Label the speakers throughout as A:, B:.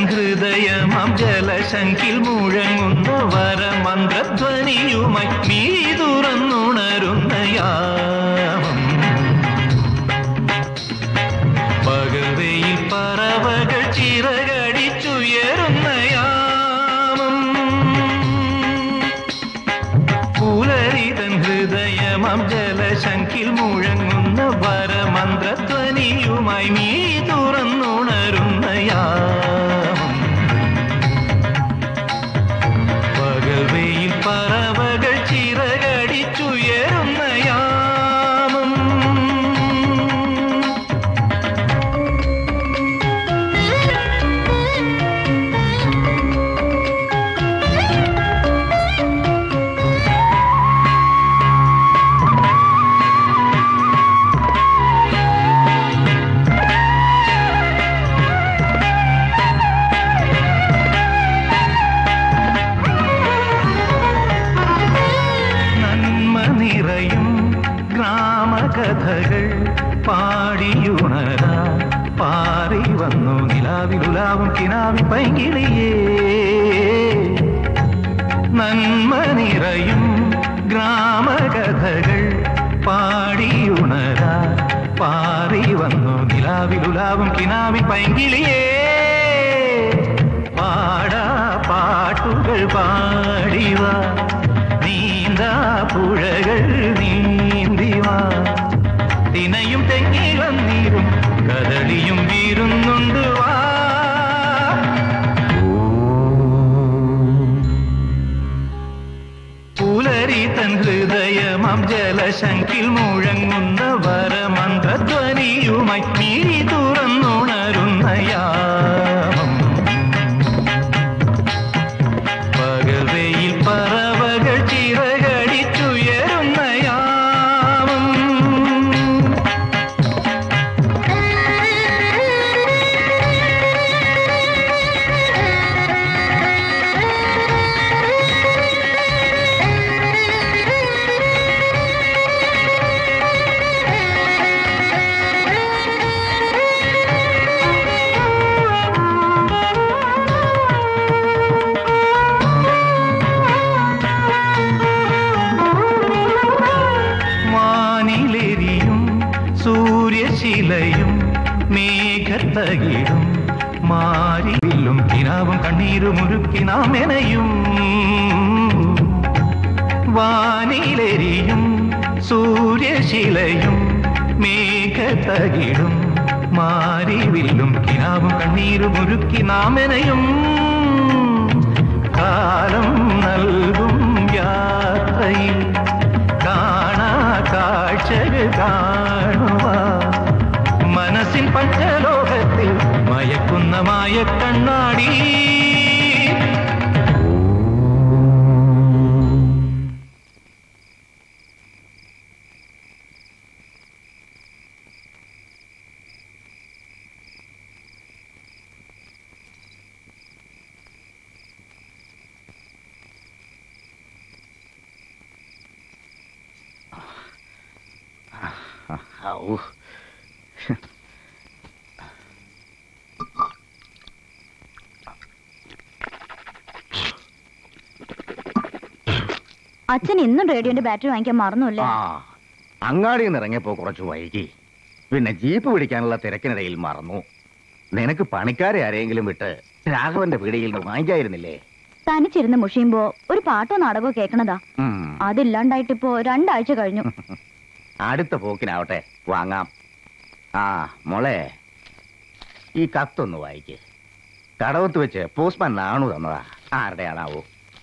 A: തൻ ഹൃദയമം ജലശങ്കിൽ മുഴങ്ങുന്ന വരമന്ത്രധ്വനിയുമായി നീ തുറന്നുണരുന്ന യാമം പകവയിൽ പറവകൾ ചിറകടിച്ചുയരുന്ന യാമം പുലരിതൻ ഹൃദയമം ജലശങ്കിൽ മുഴങ്ങുന്ന വരമന്ത്രധ്വനിയുമായി നീ തുറന്നുണരുന്ന യാമം പകൽവെയിൽ പറവകൾ ചിറകടിച്ചുയരുന്ന യാമം നന്മ നിറയും ഗ്രാമകഥകൾ പാടിയുണരാ പാറി വന്നു നിലാവിലുലാവും കിനാവി പൈകിളിയേ നന്മ നിറയും ഗ്രാമകഥകൾ പാടിയുണരാ പാറി വന്നു നിലാവിലുലാവും കിനാവി പൈകിളിയേ പാടാ പാട്ടുകൾ പാടിവാ നീന്താ പുഴകൾ നീന്തിവാ തിനയും തെങ്ങിളം നീരും കദളിയും വീരുന്നുണ്ട് വാ പുലരി തൻ ഹൃദയമം ജലശങ്കിൽ മുഴങ്ങുന്ന വരമന്ത്രധ്വനിയുമായി നീ തുറന്നുണരുന്ന യാമം പകൽവെയിൽ പറവകൾ ചിറകടിച്ചുയരുന്ന യാമം വാനിലെരിയും സൂര്യശിലയും മേഘത്തകിടും മാരിവില്ലും കിനാവും കണ്ണീരും ഉരുക്കി നാം എനയും വാനിലെരിയും സൂര്യശിലയും മേഘത്തകിടും മാരിവില്ലും കിനാവും കണ്ണീരും ഉരുക്കി നാം എനയും കാലം നൽകും യാത്രയിൽ കാണാ കാഴ്ചകൾ കാണുക മനസ്സിൻ പഞ്ചലോകത്തിൽ മയക്കുന്ന മായ കണ്ണാടി
B: ഔ.
C: അച്ഛൻ ഇന്നും റേഡിയോന്റെ ബാറ്ററി വാങ്ങിക്കാൻ മറന്നുല്ലേ
B: ആ അങ്ങാടിയിൽ നിന്ന് ഇറങ്ങിയപ്പോ കുറച്ച് വൈകി പിന്നെ ജീപ്പ് പിടിക്കാനുള്ള തിരക്കിനിടയിൽ മറന്നു നിനക്ക് പണിക്കാരെ ആരെങ്കിലും വിട്ട് രാഘവന്റെ പീടികയിൽ നിന്ന് വാങ്ങിക്കായിരുന്നില്ലേ
C: തനിച്ചിരുന്ന് മുഷിയുമ്പോ ഒരു പാട്ടോ നാടകമോ കേൾക്കണതാ
B: ഉം.
C: അതില്ലാണ്ടായിട്ടിപ്പോ രണ്ടാഴ്ച കഴിഞ്ഞു
B: അടുത്ത പോക്കിനാവട്ടെ വാങ്ങാം ആ മോളെ ഈ കത്തൊന്ന് വായിക്ക് കടവത്ത് വെച്ച് പോസ്റ്റ്മാൻ നാണു തന്നതാ ആരുടെയാണാവോ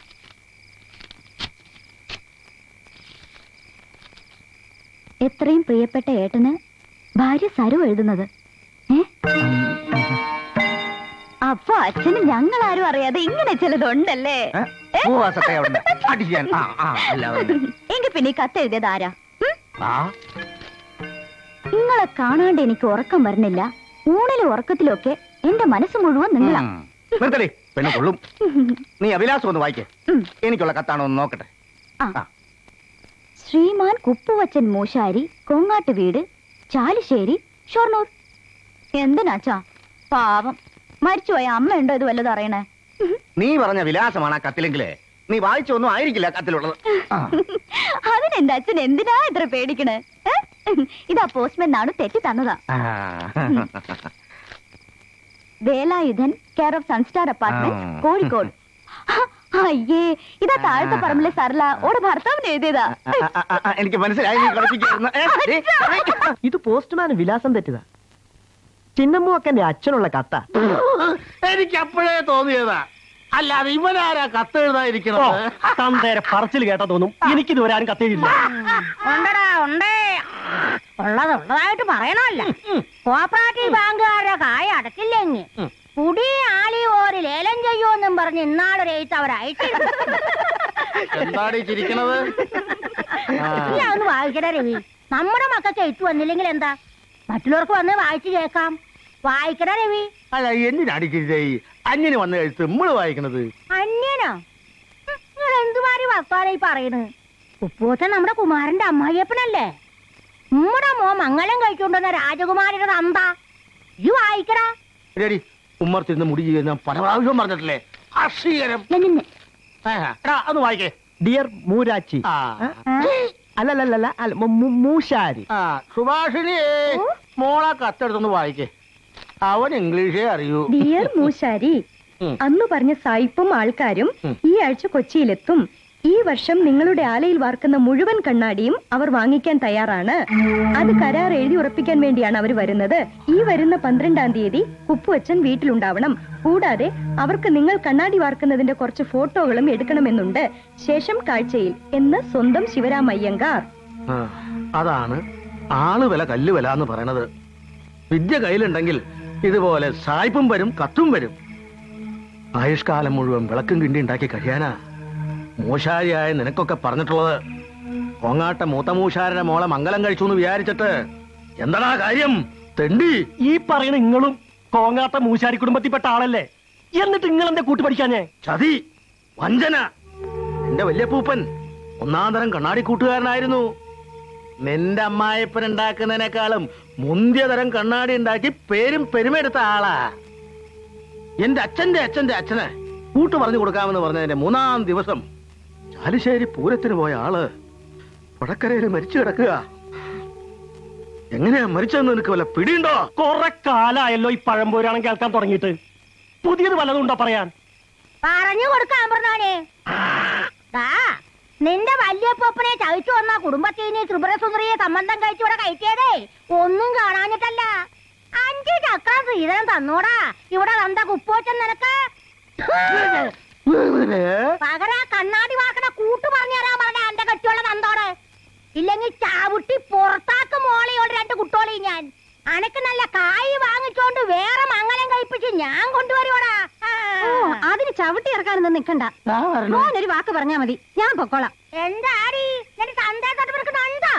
C: എത്രയും പ്രിയപ്പെട്ട ഏട്ടന് ഭാര്യ സരു എഴുതുന്നത് ഏ അപ്പൊ അച്ഛന് ഞങ്ങൾ ആരും അറിയാതെ ഇങ്ങനെ ചിലതുണ്ടല്ലേ
B: ഏ? ഓ ആ സത്യം അവിടെ ഉണ്ട്. അടിക്കാൻ ആ ആ അല്ലാതെ
C: എങ്കിൽ പിന്നെ ഈ കത്ത് എഴുതിയത് ആരാ ഉം?
B: ആ
C: നിങ്ങളെ കാണാണ്ട് എനിക്ക് ഉറക്കം വരുന്നില്ല ഊണിലും ഉറക്കത്തിലും ഒക്കെ എന്റെ മനസ്സ് മുഴുവൻ നിങ്ങളാ
B: ഉം. നിർത്തടി പിന്നെ കൊള്ളും നീ അഭിലാഷം ഒന്ന് വായിക്കേ
C: ഉം.
B: എനിക്കുള്ള കത്താണോ ഒന്ന് നോക്കട്ടെ
C: ആ.
B: ആ.
C: ശ്രീമാൻ കുപ്പുവച്ചൻ മൂശാരി കൊങ്ങാട്ട് വീട് ചാലിശ്ശേരി ഷൊർണൂർ എന്തിനാച്ചാ പാവം മരിച്ചുപോയ അമ്മ ഉണ്ടോ ഇത് വല്ലതും അറിയണേ
B: നീ പറഞ്ഞ വിലാസമാണ് ആ കത്തിലെങ്കിലേ നീ വായിച്ചൊന്നും ആയിരിക്കില്ല ആ കത്തിലുള്ളത് ആ.
C: അതിനെന്റെ അച്ഛൻ എന്തിനാ ഇത്ര പേടിക്കണേ ഏ? ഇതാ പോസ്റ്റ്മാൻ നാണു തെറ്റി തന്നതാ
B: ആ.
C: Velayudhan care of Sunstar apartment
B: ആ.
C: കോഴിക്കോട് അയ്യേ ഇതാ താഴത്തെ പറമ്പിലെ സർല ഓടെ ഭർത്താവിന് എഴുതിയതാ
B: ആ, ആ, ആ, ആ, എനിക്ക് മനസ്സിലായി നീ കളിപ്പിക്കായിരുന്നു ഏ, ഏ, ഏ.
D: ഇത് പോസ്റ്റ്മാൻ വിലാസം തെറ്റിതാ ചിന്നമ്മക്കന്റെ അച്ഛനുള്ള കത്ത
B: എനിക്ക് അപ്പോഴേ തോന്നിയതാ അല്ലാതെ ഇവനാരാ കത്തെഴുതാതിരിക്കണത്
D: തന്തേരെ പറച്ചിൽ കേട്ടാ തോന്നും എനിക്കിത് വരാനും കത്തേഴില്ല
E: ഉണ്ടടാ ഉണ്ടേ ഉള്ളത് ഉള്ളതായിട്ട് പറയണമല്ല കോപ്പറേറ്റീവ് ബാങ്കുകാരുടെ കായ അടച്ചില്ലെങ്കിൽ കുടി ആളി ഓര് ലേലം ചെയ്യുമെന്നും പറഞ്ഞ് ഇന്നാളൊരു എഴുത്ത് അവരയച്ചു
B: എന്താടി ചിരിക്കണത് ആ.
E: നീ ഒന്ന് വായിക്കട രവി നമ്മുടെ മക്കൾക്ക് എഴുത്ത് വന്നില്ലെങ്കിൽ എന്താ മറ്റുള്ളവർക്ക് വന്ന് വായിച്ചു കേൾക്കാം വായിക്കട രവി
B: അല്ല എന്തിനാടി ചിരിച്ചേ അന്യന് വന്ന എഴുത്ത് നമ്മള് വായിക്കണത്
E: അന്യനോ നിങ്ങൾ എന്തുമാരി വർത്താനം ഈ പറയണ് ഉപ്പൂത്തൻ നമ്മുടെ കുമാരന്റെ അമ്മായിയപ്പനല്ലേ നമ്മുടെ മോ മംഗലം കഴിച്ചുകൊണ്ടുവന്ന രാജകുമാരിയുടെ തന്ത ഈ വായിക്കടാ
B: ശരി ഉമ്മർത്തിരുന്ന് മുടി ചെയ്യുന്ന പല പ്രാവശ്യം പറഞ്ഞിട്ടില്ലേ അക്ഷീകരം
C: നിന്നെ
B: ആ, എടാ, ഒന്ന് വായിക്കേ
D: ഡിയർ മൂരാച്ചി
B: ആ
D: അല്ലല്ലല്ല അല്ല മു- മു- മൂശാരി
B: ആ സുഭാഷിണി മോളെ കത്തെടുത്തൊന്ന് വായിക്കേ അവൻ ഇംഗ്ലീഷേ അറിയൂ
F: ഡിയർ മൂശാരി
B: ഉം.
F: അന്ന് പറഞ്ഞ സായിപ്പും ആൾക്കാരും
B: ഉം.
F: ഈ ആഴ്ച കൊച്ചിയിലെത്തും ഈ വർഷം നിങ്ങളുടെ ആലയിൽ വാർക്കുന്ന മുഴുവൻ കണ്ണാടിയും അവർ വാങ്ങിക്കാൻ തയ്യാറാണ് അത് കരാർ എഴുതി ഉറപ്പിക്കാൻ വേണ്ടിയാണ് അവർ വരുന്നത് ഈ വരുന്ന പന്ത്രണ്ടാം തീയതി കുപ്പുവച്ചൻ വീട്ടിലുണ്ടാവണം കൂടാതെ അവർക്ക് നിങ്ങൾ കണ്ണാടി വാർക്കുന്നതിന്റെ കുറച്ച് ഫോട്ടോകളും എടുക്കണമെന്നുണ്ട് ശേഷം കാഴ്ചയിൽ എന്ന് സ്വന്തം ശിവരാം അയ്യങ്കാർ
B: ആ, അതാണ് ആള് വില കല്ല് വില എന്ന് പറയണത് വിദ്യ കയ്യിലുണ്ടെങ്കിൽ ഇതുപോലെ സായിപ്പും വരും കത്തും വരും ആയുഷ്കാലം മുഴുവൻ വിളക്കും കിണ്ടി ഉണ്ടാക്കി കഴിയാനാ മൂശാരിയായ നിനക്കൊക്കെ പറഞ്ഞിട്ടുള്ളത് കൊങ്ങാട്ട മൂത്ത മൂശാരുടെ മോളെ മംഗലം കഴിച്ചു എന്ന് വിചാരിച്ചിട്ട് എന്താടാ കാര്യം തെണ്ടി
D: ഈ പറയുന്ന നിങ്ങളും കോങ്ങാത്ത മൂശാരി കുടുംബത്തിൽപ്പെട്ട ആളല്ലേ എന്നിട്ട് നിങ്ങൾ എന്റെ കൂട്ടി പഠിക്കാഞ്ഞേ
B: ചതി വഞ്ചന എന്റെ വല്യപ്പൂപ്പൻ ഒന്നാം തരം കണ്ണാടി കൂട്ടുകാരനായിരുന്നു നിന്റെ അമ്മായപ്പൻ ഉണ്ടാക്കുന്നതിനേക്കാളും മുന്തിയ തരം കണ്ണാടി ഉണ്ടാക്കി പേരും പെരുമെടുത്ത ആളാ എന്റെ അച്ഛന്റെ അച്ഛന്റെ അച്ഛന് കൂട്ടു പറഞ്ഞു കൊടുക്കാമെന്ന് പറഞ്ഞതിന്റെ മൂന്നാം ദിവസം ചാലിശ്ശേരി പൂരത്തിന് പോയ ആള് പുഴക്കരയിൽ മരിച്ചു കിടക്കുക എങ്ങനെയാ മരിച്ചതെന്ന് നിനക്ക് വല്ല പിടിയുണ്ടോ
D: കുറെ കാലായല്ലോ ഈ പഴംപോരാണം കേൾക്കാൻ തുടങ്ങിയിട്ട് പുതിയത് വല്ലതും ഉണ്ടോ പറയാൻ
E: പറഞ്ഞു കൊടുക്കാൻ പറഞ്ഞാനേ ദാ, നിന്റെ വല്യപ്പൊപ്പനെ ചവിച്ചു വന്ന കുടുംബത്തിന് ത്രിപുരസുന്ദരിയെ സംബന്ധം കഴിച്ചു ഇവിടെ കഴിച്ചതേ ഒന്നും കാണാഞ്ഞിട്ടല്ല അഞ്ച് ചക്രം ശ്രീധരൻ തന്നൂടാ ഇവിടെ കണ്ട കുപ്പോച്ചൻ നിനക്ക് പകര കണ്ണാടി വാക്കണ കൂട്ടു പറഞ്ഞു തരാൻ പറഞ്ഞ എന്റെ കെട്ടിയുള്ള തന്തോട് ഇല്ലെങ്കിൽ ചാവുട്ടി പുറത്താക്ക് മോളയോട് രണ്ട് കുട്ടോളി ഞാൻ അനക്ക് നല്ല കായ് വാങ്ങിച്ചോണ്ട് വേറെ മംഗലം കഴിപ്പിച്ച് ഞാൻ കൊണ്ടുവരുവാടാ ആ.
F: ഓ അതിന് ചവിട്ടി ഇറക്കാനൊന്നും നിൽക്കണ്ട മോനൊരു വാക്ക് പറഞ്ഞാ മതി ഞാൻ പൊക്കോളാം
E: എന്താടി എന്റെ തന്തേ തൊട്ട്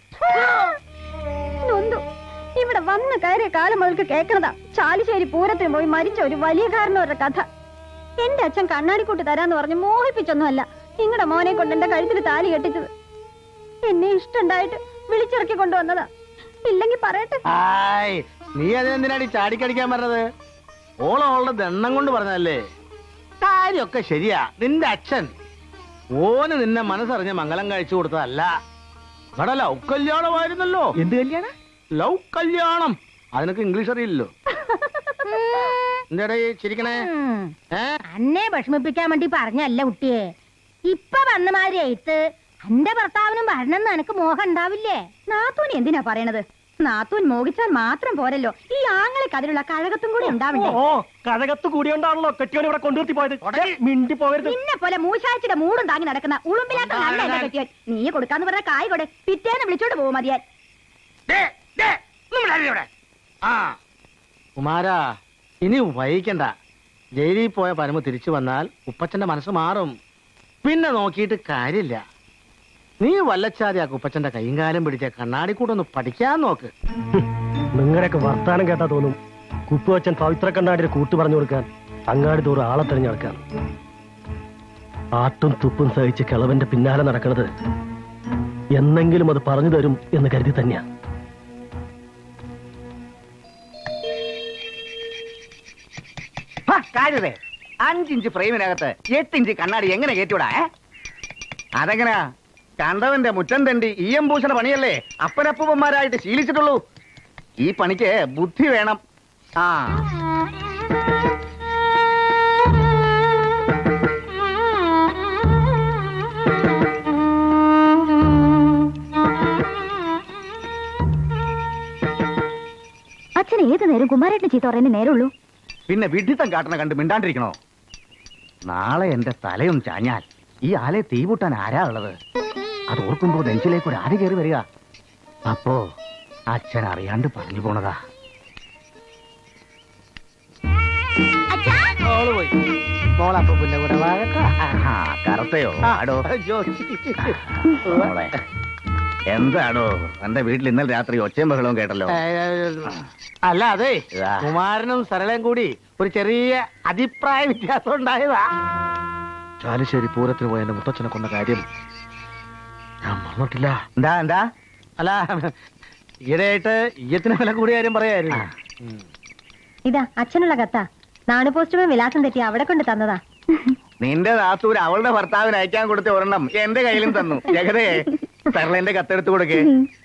F: നൊന്തു ഇവിടെ വന്ന് കയറിയ കാലം മുതൽക്ക് കേൾക്കണതാ ചാലിശ്ശേരി പൂരത്തിന് പോയി മരിച്ച ഒരു വലിയ കാരണവരുടെ കഥ എന്റെ അച്ഛൻ കണ്ണാടിക്കൂട്ടി തരാന്ന് പറഞ്ഞ് മോഹിപ്പിച്ചൊന്നുമല്ല നിങ്ങളുടെ മോനെ കൊണ്ട് എന്റെ കഴുത്തിൽ താലി കെട്ടിച്ചത് എന്നെ ഇഷ്ടണ്ടായിട്ട് വിളിച്ചിറക്കി കൊണ്ടുവന്നതാ ഇല്ലെങ്കി പറയട്ടെ
B: ആയ് നീ അതിനെന്തിനാടി ചാടിക്കടിക്കാൻ പറഞ്ഞത് ഓള ഓളുടെ ദണ്ണം കൊണ്ട് പറഞ്ഞതല്ലേ കാര്യമൊക്കെ ശരിയാ നിന്റെ അച്ഛൻ ഓന് നിന്നെ മനസ്സറിഞ്ഞ് മംഗലം കഴിച്ചു കൊടുത്തതല്ല ഇവിടെ ലവ് കല്യാണമായിരുന്നല്ലോ
D: എന്ത് കല്യാണ
B: ലവ് കല്യാണം അതിനൊക്കെ ഇംഗ്ലീഷ് അറിയില്ലല്ലോ എന്താടാ ഈ ചിരിക്കണേ ഏ
E: അന്നെ വിഷമിപ്പിക്കാൻ വേണ്ടി പറഞ്ഞല്ല കുട്ടിയെ ഇപ്പൊ വന്ന മാതിരി എഴുത്ത് എന്റെ ഭർത്താവിനും വരണമെന്ന് എനക്ക് മോഹം ഉണ്ടാവില്ലേ
F: നാത്തൂൻ എന്തിനാ പറയണത് നാത്തൂൻ മോഹിച്ചാൽ മാത്രം പോരല്ലോ ഈ ആങ്ങളെക്ക് അതിനുള്ള കഴകത്തും കൂടി ഉണ്ടാവണ്ടേ
D: ഓ കഴകത്ത് കൂടിയോണ്ടാണല്ലോ കെട്ടിയോൻ ഇവിടെ കൊണ്ടുവരുത്തി പോയത് ഛെ, മിണ്ടി പോകരുത്
F: നിന്നെ പോലെ മൂശാഴ്ചയുടെ മൂടും താങ്ങി നടക്കുന്ന ഉളുമ്പില്ലാത്ത നല്ല എന്നെ കെട്ടിയാൽ നീ കൊടുക്കാന്ന് പറഞ്ഞ കായ് കൊടെ പിറ്റേന്ന് വിളിച്ചോണ്ട് പോകും മതിയാൻ
B: ദേ, ദേ, ഒന്ന് വിടാതെ ഇവിടെ. ആ കുമാരാ ഇനി വൈകിക്കണ്ട ജയിലിൽ പോയ പരമ തിരിച്ചു വന്നാൽ ഉപ്പച്ചന്റെ മനസ്സ് മാറും പിന്നെ നോക്കിയിട്ട് കാര്യമില്ല നീ വല്ലച്ചാതി ആ കുപ്പച്ചന്റെ കൈയും കാലും പിടിച്ച കണ്ണാടിക്കൂടൊന്ന് പഠിക്കാൻ നോക്ക്
D: നിങ്ങളുടെയൊക്കെ വർത്താനം കേട്ടാ തോന്നും കുപ്പുവച്ചൻ പവിത്ര കണ്ണാടിയുടെ കൂട്ട് പറഞ്ഞു കൊടുക്കാൻ അങ്ങാടി തോറും ആളെ തെരഞ്ഞെടുക്കാൻ ആട്ടും തുപ്പും സഹിച്ച് കിളവന്റെ പിന്നാലെ നടക്കുന്നത് എന്നെങ്കിലും അത് പറഞ്ഞു തരും എന്ന് കരുതി തന്നെയാ
G: കാര്യതേ അഞ്ചിഞ്ച് ഫ്രെയിമിനകത്ത് എട്ടിഞ്ച് കണ്ണാടി എങ്ങനെ കയറ്റിവിടാ ഏ? അതെങ്ങനെയാ കണ്ടവന്റെ മുറ്റം തണ്ടി ഈയം പൂശണ പണിയല്ലേ അപ്പനപ്പൂപ്പന്മാരായിട്ട് ശീലിച്ചിട്ടുള്ളൂ ഈ പണിക്ക് ബുദ്ധി വേണം ആ
C: അച്ഛൻ ഏത് നേരം കുമാരേട്ടന് ചീത്ത പറയുന്നേ നേരമുള്ളൂ
G: പിന്നെ വിഡിത്തം കാട്ടണ കണ്ട് മിണ്ടാണ്ടിരിക്കണോ നാളെ എന്റെ തലയൊന്ന് ചാഞ്ഞാൽ ഈ ആലെ തീപൂട്ടാൻ ആരാ ഉള്ളത് അത് ഓർക്കുമ്പോ നെഞ്ചിലേക്ക് ഒരു ആര് കയറി വരിക അപ്പോ അച്ഛൻ അറിയാണ്ട് പറഞ്ഞു പോണതാ
B: മോള് പോയി മോളപ്പൂപ്പിന്റെ കൂടെ വാഴക്ക
G: ആ, കറുത്തയോ ആടോ മോളെ എന്താണോ എന്റെ വീട്ടിൽ ഇന്നലെ രാത്രി ഒച്ചയും ബഹളവും കേട്ടല്ലോ
B: അല്ല അതെ
G: ഇതാ.
B: കുമാരനും സരളയും കൂടി ഒരു ചെറിയ അഭിപ്രായ വ്യത്യാസം ഉണ്ടായതാ ചാലിശ്ശേരി പൂരത്തിന് പോയ എന്റെ മുത്തച്ഛനെ കൊണ്ട കാര്യം ഞാൻ മറന്നിട്ടില്ല
G: എന്താ എന്താ
B: അല്ല ഈയിടെയായിട്ട് ഈയത്തിന് വില കൂടിയ കാര്യം പറയായിരുന്നു
G: ആ.
F: ഇതാ അച്ഛനുള്ള കത്താ നാണു പോസ്റ്റുമേ വിലാസം തെറ്റി അവിടെ കൊണ്ട് തന്നതാ
G: നിന്റെ നാത്തൂർ അവളുടെ ഭർത്താവിന് അയക്കാൻ കൊടുത്ത ഒരെണ്ണം എന്റെ കയ്യിലും തന്നു ജഗതേ സരളന്റെ കത്തെടുത്ത് കൊടുക്കേ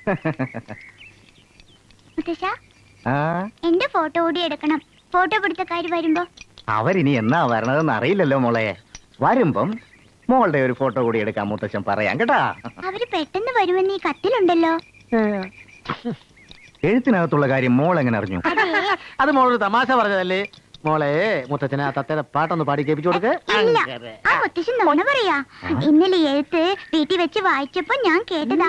E: മുത്തശ്ശ
G: ആ
E: എന്റെ ഫോട്ടോ കൂടി എടുക്കണം ഫോട്ടോ പിടുത്തക്കാര് വരുമ്പോ
G: അവരിനി എന്നാ വരണതെന്ന് അറിയില്ലല്ലോ മോളെ വരുമ്പം മോളുടെ ഒരു ഫോട്ടോ കൂടി എടുക്കാൻ മുത്തച്ഛൻ പറയാം കേട്ടാ
E: അവര് പെട്ടെന്ന് വരുമെന്ന് ഈ കത്തിലുണ്ടല്ലോ
G: എഴുത്തിനകത്തുള്ള കാര്യം മോൾ എങ്ങനെ അറിഞ്ഞു
B: അത് മോളൊരു തമാശ പറഞ്ഞതല്ലേ മോളെ മുത്തച്ഛനെ ആ തത്തയുടെ പാട്ടൊന്ന് പാടി കേൾപ്പിച്ചു കൊടുക്ക്
E: ഇല്ല
B: അങ്ങനെ.
E: ആ മുത്തശ്ശൻ നോണ പറയാ ഇന്നലെ എഴുത്ത് വീട്ടിൽ വെച്ച് വായിച്ചപ്പോ ഞാൻ കേട്ടതാ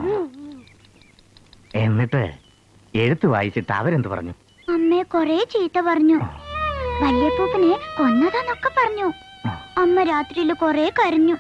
G: എന്നിട്ട് എഴുത്ത് വായിച്ചിട്ട് അവരെന്ത് പറഞ്ഞു
E: അമ്മയെ കൊറേ ചീത്ത പറഞ്ഞു വല്യപ്പൂപ്പനെ കൊന്നതാന്നൊക്കെ പറഞ്ഞു അമ്മ രാത്രിയിൽ കൊറേ കരഞ്ഞു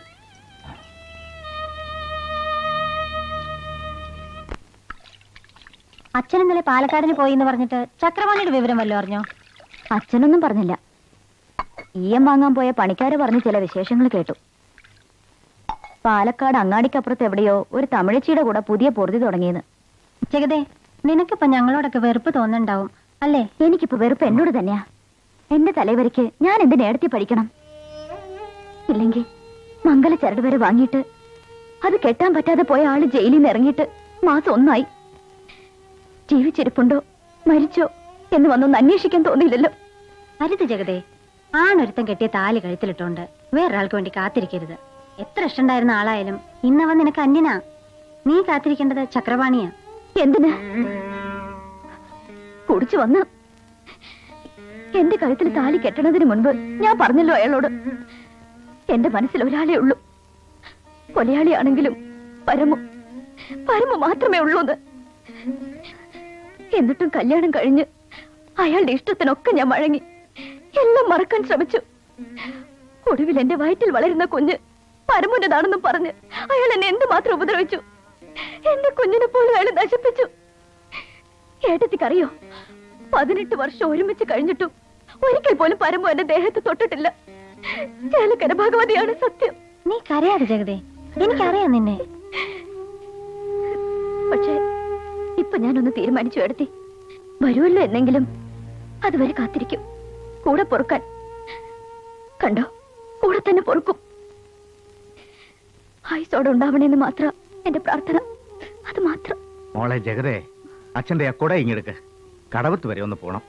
C: അച്ഛൻ ഇന്നലെ പാലക്കാടിന് പോയി എന്ന് പറഞ്ഞിട്ട് ചക്രവാണിയുടെ വിവരം വല്ലോ അറിഞ്ഞോ അച്ഛനൊന്നും പറഞ്ഞില്ല ഈയം വാങ്ങാൻ പോയ പണിക്കാര് പറഞ്ഞ ചില വിശേഷങ്ങൾ കേട്ടു പാലക്കാട് അങ്ങാടിക്കപ്പുറത്ത് എവിടെയോ ഒരു തമിഴച്ചിയുടെ കൂടെ പുതിയ പൊറുതി തുടങ്ങിയെന്ന്
F: ജഗതേ നിനക്കിപ്പോ ഞങ്ങളോടൊക്കെ വെറുപ്പ് തോന്നുന്നുണ്ടാവും അല്ലേ
C: എനിക്കിപ്പോ വെറുപ്പ് എന്നോട് തന്നെയാ എന്റെ തലവരയ്ക്ക് ഞാൻ എന്തിനെ നേടത്തി പഠിക്കണം ഇല്ലെങ്കിൽ മംഗല ചരട് വരെ വാങ്ങിയിട്ട് അത് കെട്ടാൻ പറ്റാതെ പോയ ആള് ജയിലിൽ നിന്ന് ഇറങ്ങിയിട്ട് മാസം ഒന്നായി ജീവിച്ചിരിപ്പുണ്ടോ മരിച്ചോ എന്ന് വന്നൊന്ന് അന്വേഷിക്കാൻ തോന്നിയില്ലല്ലോ
F: അരുത് ജഗതേ ആണൊരുത്തം കെട്ടിയ താലി കഴുത്തിലിട്ടോണ്ട് വേറൊരാൾക്ക് വേണ്ടി കാത്തിരിക്കരുത് എത്ര ഇഷ്ടണ്ടായിരുന്ന ആളായാലും ഇന്നവൻ നിനക്ക് അന്യനാ നീ കാത്തിരിക്കേണ്ടത് ചക്രവാണിയാ
C: എന്തിന് കുടിച്ചു വന്ന് എന്റെ കഴുത്തിൽ താലി കെട്ടണതിന് മുൻപ് ഞാൻ പറഞ്ഞല്ലോ അയാളോട് എന്റെ മനസ്സിൽ ഒരാളേ ഉള്ളൂ കൊലയാളിയാണെങ്കിലും പരമു പരമു മാത്രമേ ഉള്ളൂ എന്ന് എന്നിട്ടും കല്യാണം കഴിഞ്ഞ് അയാളുടെ ഇഷ്ടത്തിനൊക്കെ ഞാൻ വഴങ്ങി എല്ലാം മറക്കാൻ ശ്രമിച്ചു ഒടുവിൽ എന്റെ വയറ്റിൽ വളരുന്ന കുഞ്ഞ് പരമുന്റേതാണെന്നും പറഞ്ഞ് അയാൾ എന്നെ എന്തുമാത്രം ഉപദ്രവിച്ചു എന്റെ കുഞ്ഞിനെ പോലും അയാൾ നശിപ്പിച്ചു ഏട്ടത്തിക്കറിയോ പതിനെട്ട് വർഷം ഒരുമിച്ച് കഴിഞ്ഞിട്ടും ഒരിക്കൽ പോലും പരമു എന്റെ ദേഹത്ത് തൊട്ടിട്ടില്ല ചേലക്കര ഭഗവതിയാണ് സത്യം
F: നീ കരയാതെ ജഗതേ എനിക്കറിയാം നിന്നെ
C: പക്ഷേ ഇപ്പൊ ഞാനൊന്ന് തീരുമാനിച്ചു എടുത്തി വരുമല്ലോ എന്നെങ്കിലും അതുവരെ കാത്തിരിക്കും കൂടെ പൊറുക്കാൻ കണ്ടോ കൂടെ തന്നെ പൊറുക്കും ആയുസോടെ ഉണ്ടാവണേന്ന് മാത്രം എന്റെ പ്രാർത്ഥന അത് മാത്രം
G: മോളെ ജഗതേ അച്ഛന്റെ ആ കുട ഇങ്ങെടുക്ക് കടവത്ത് വരെ ഒന്ന് പോണം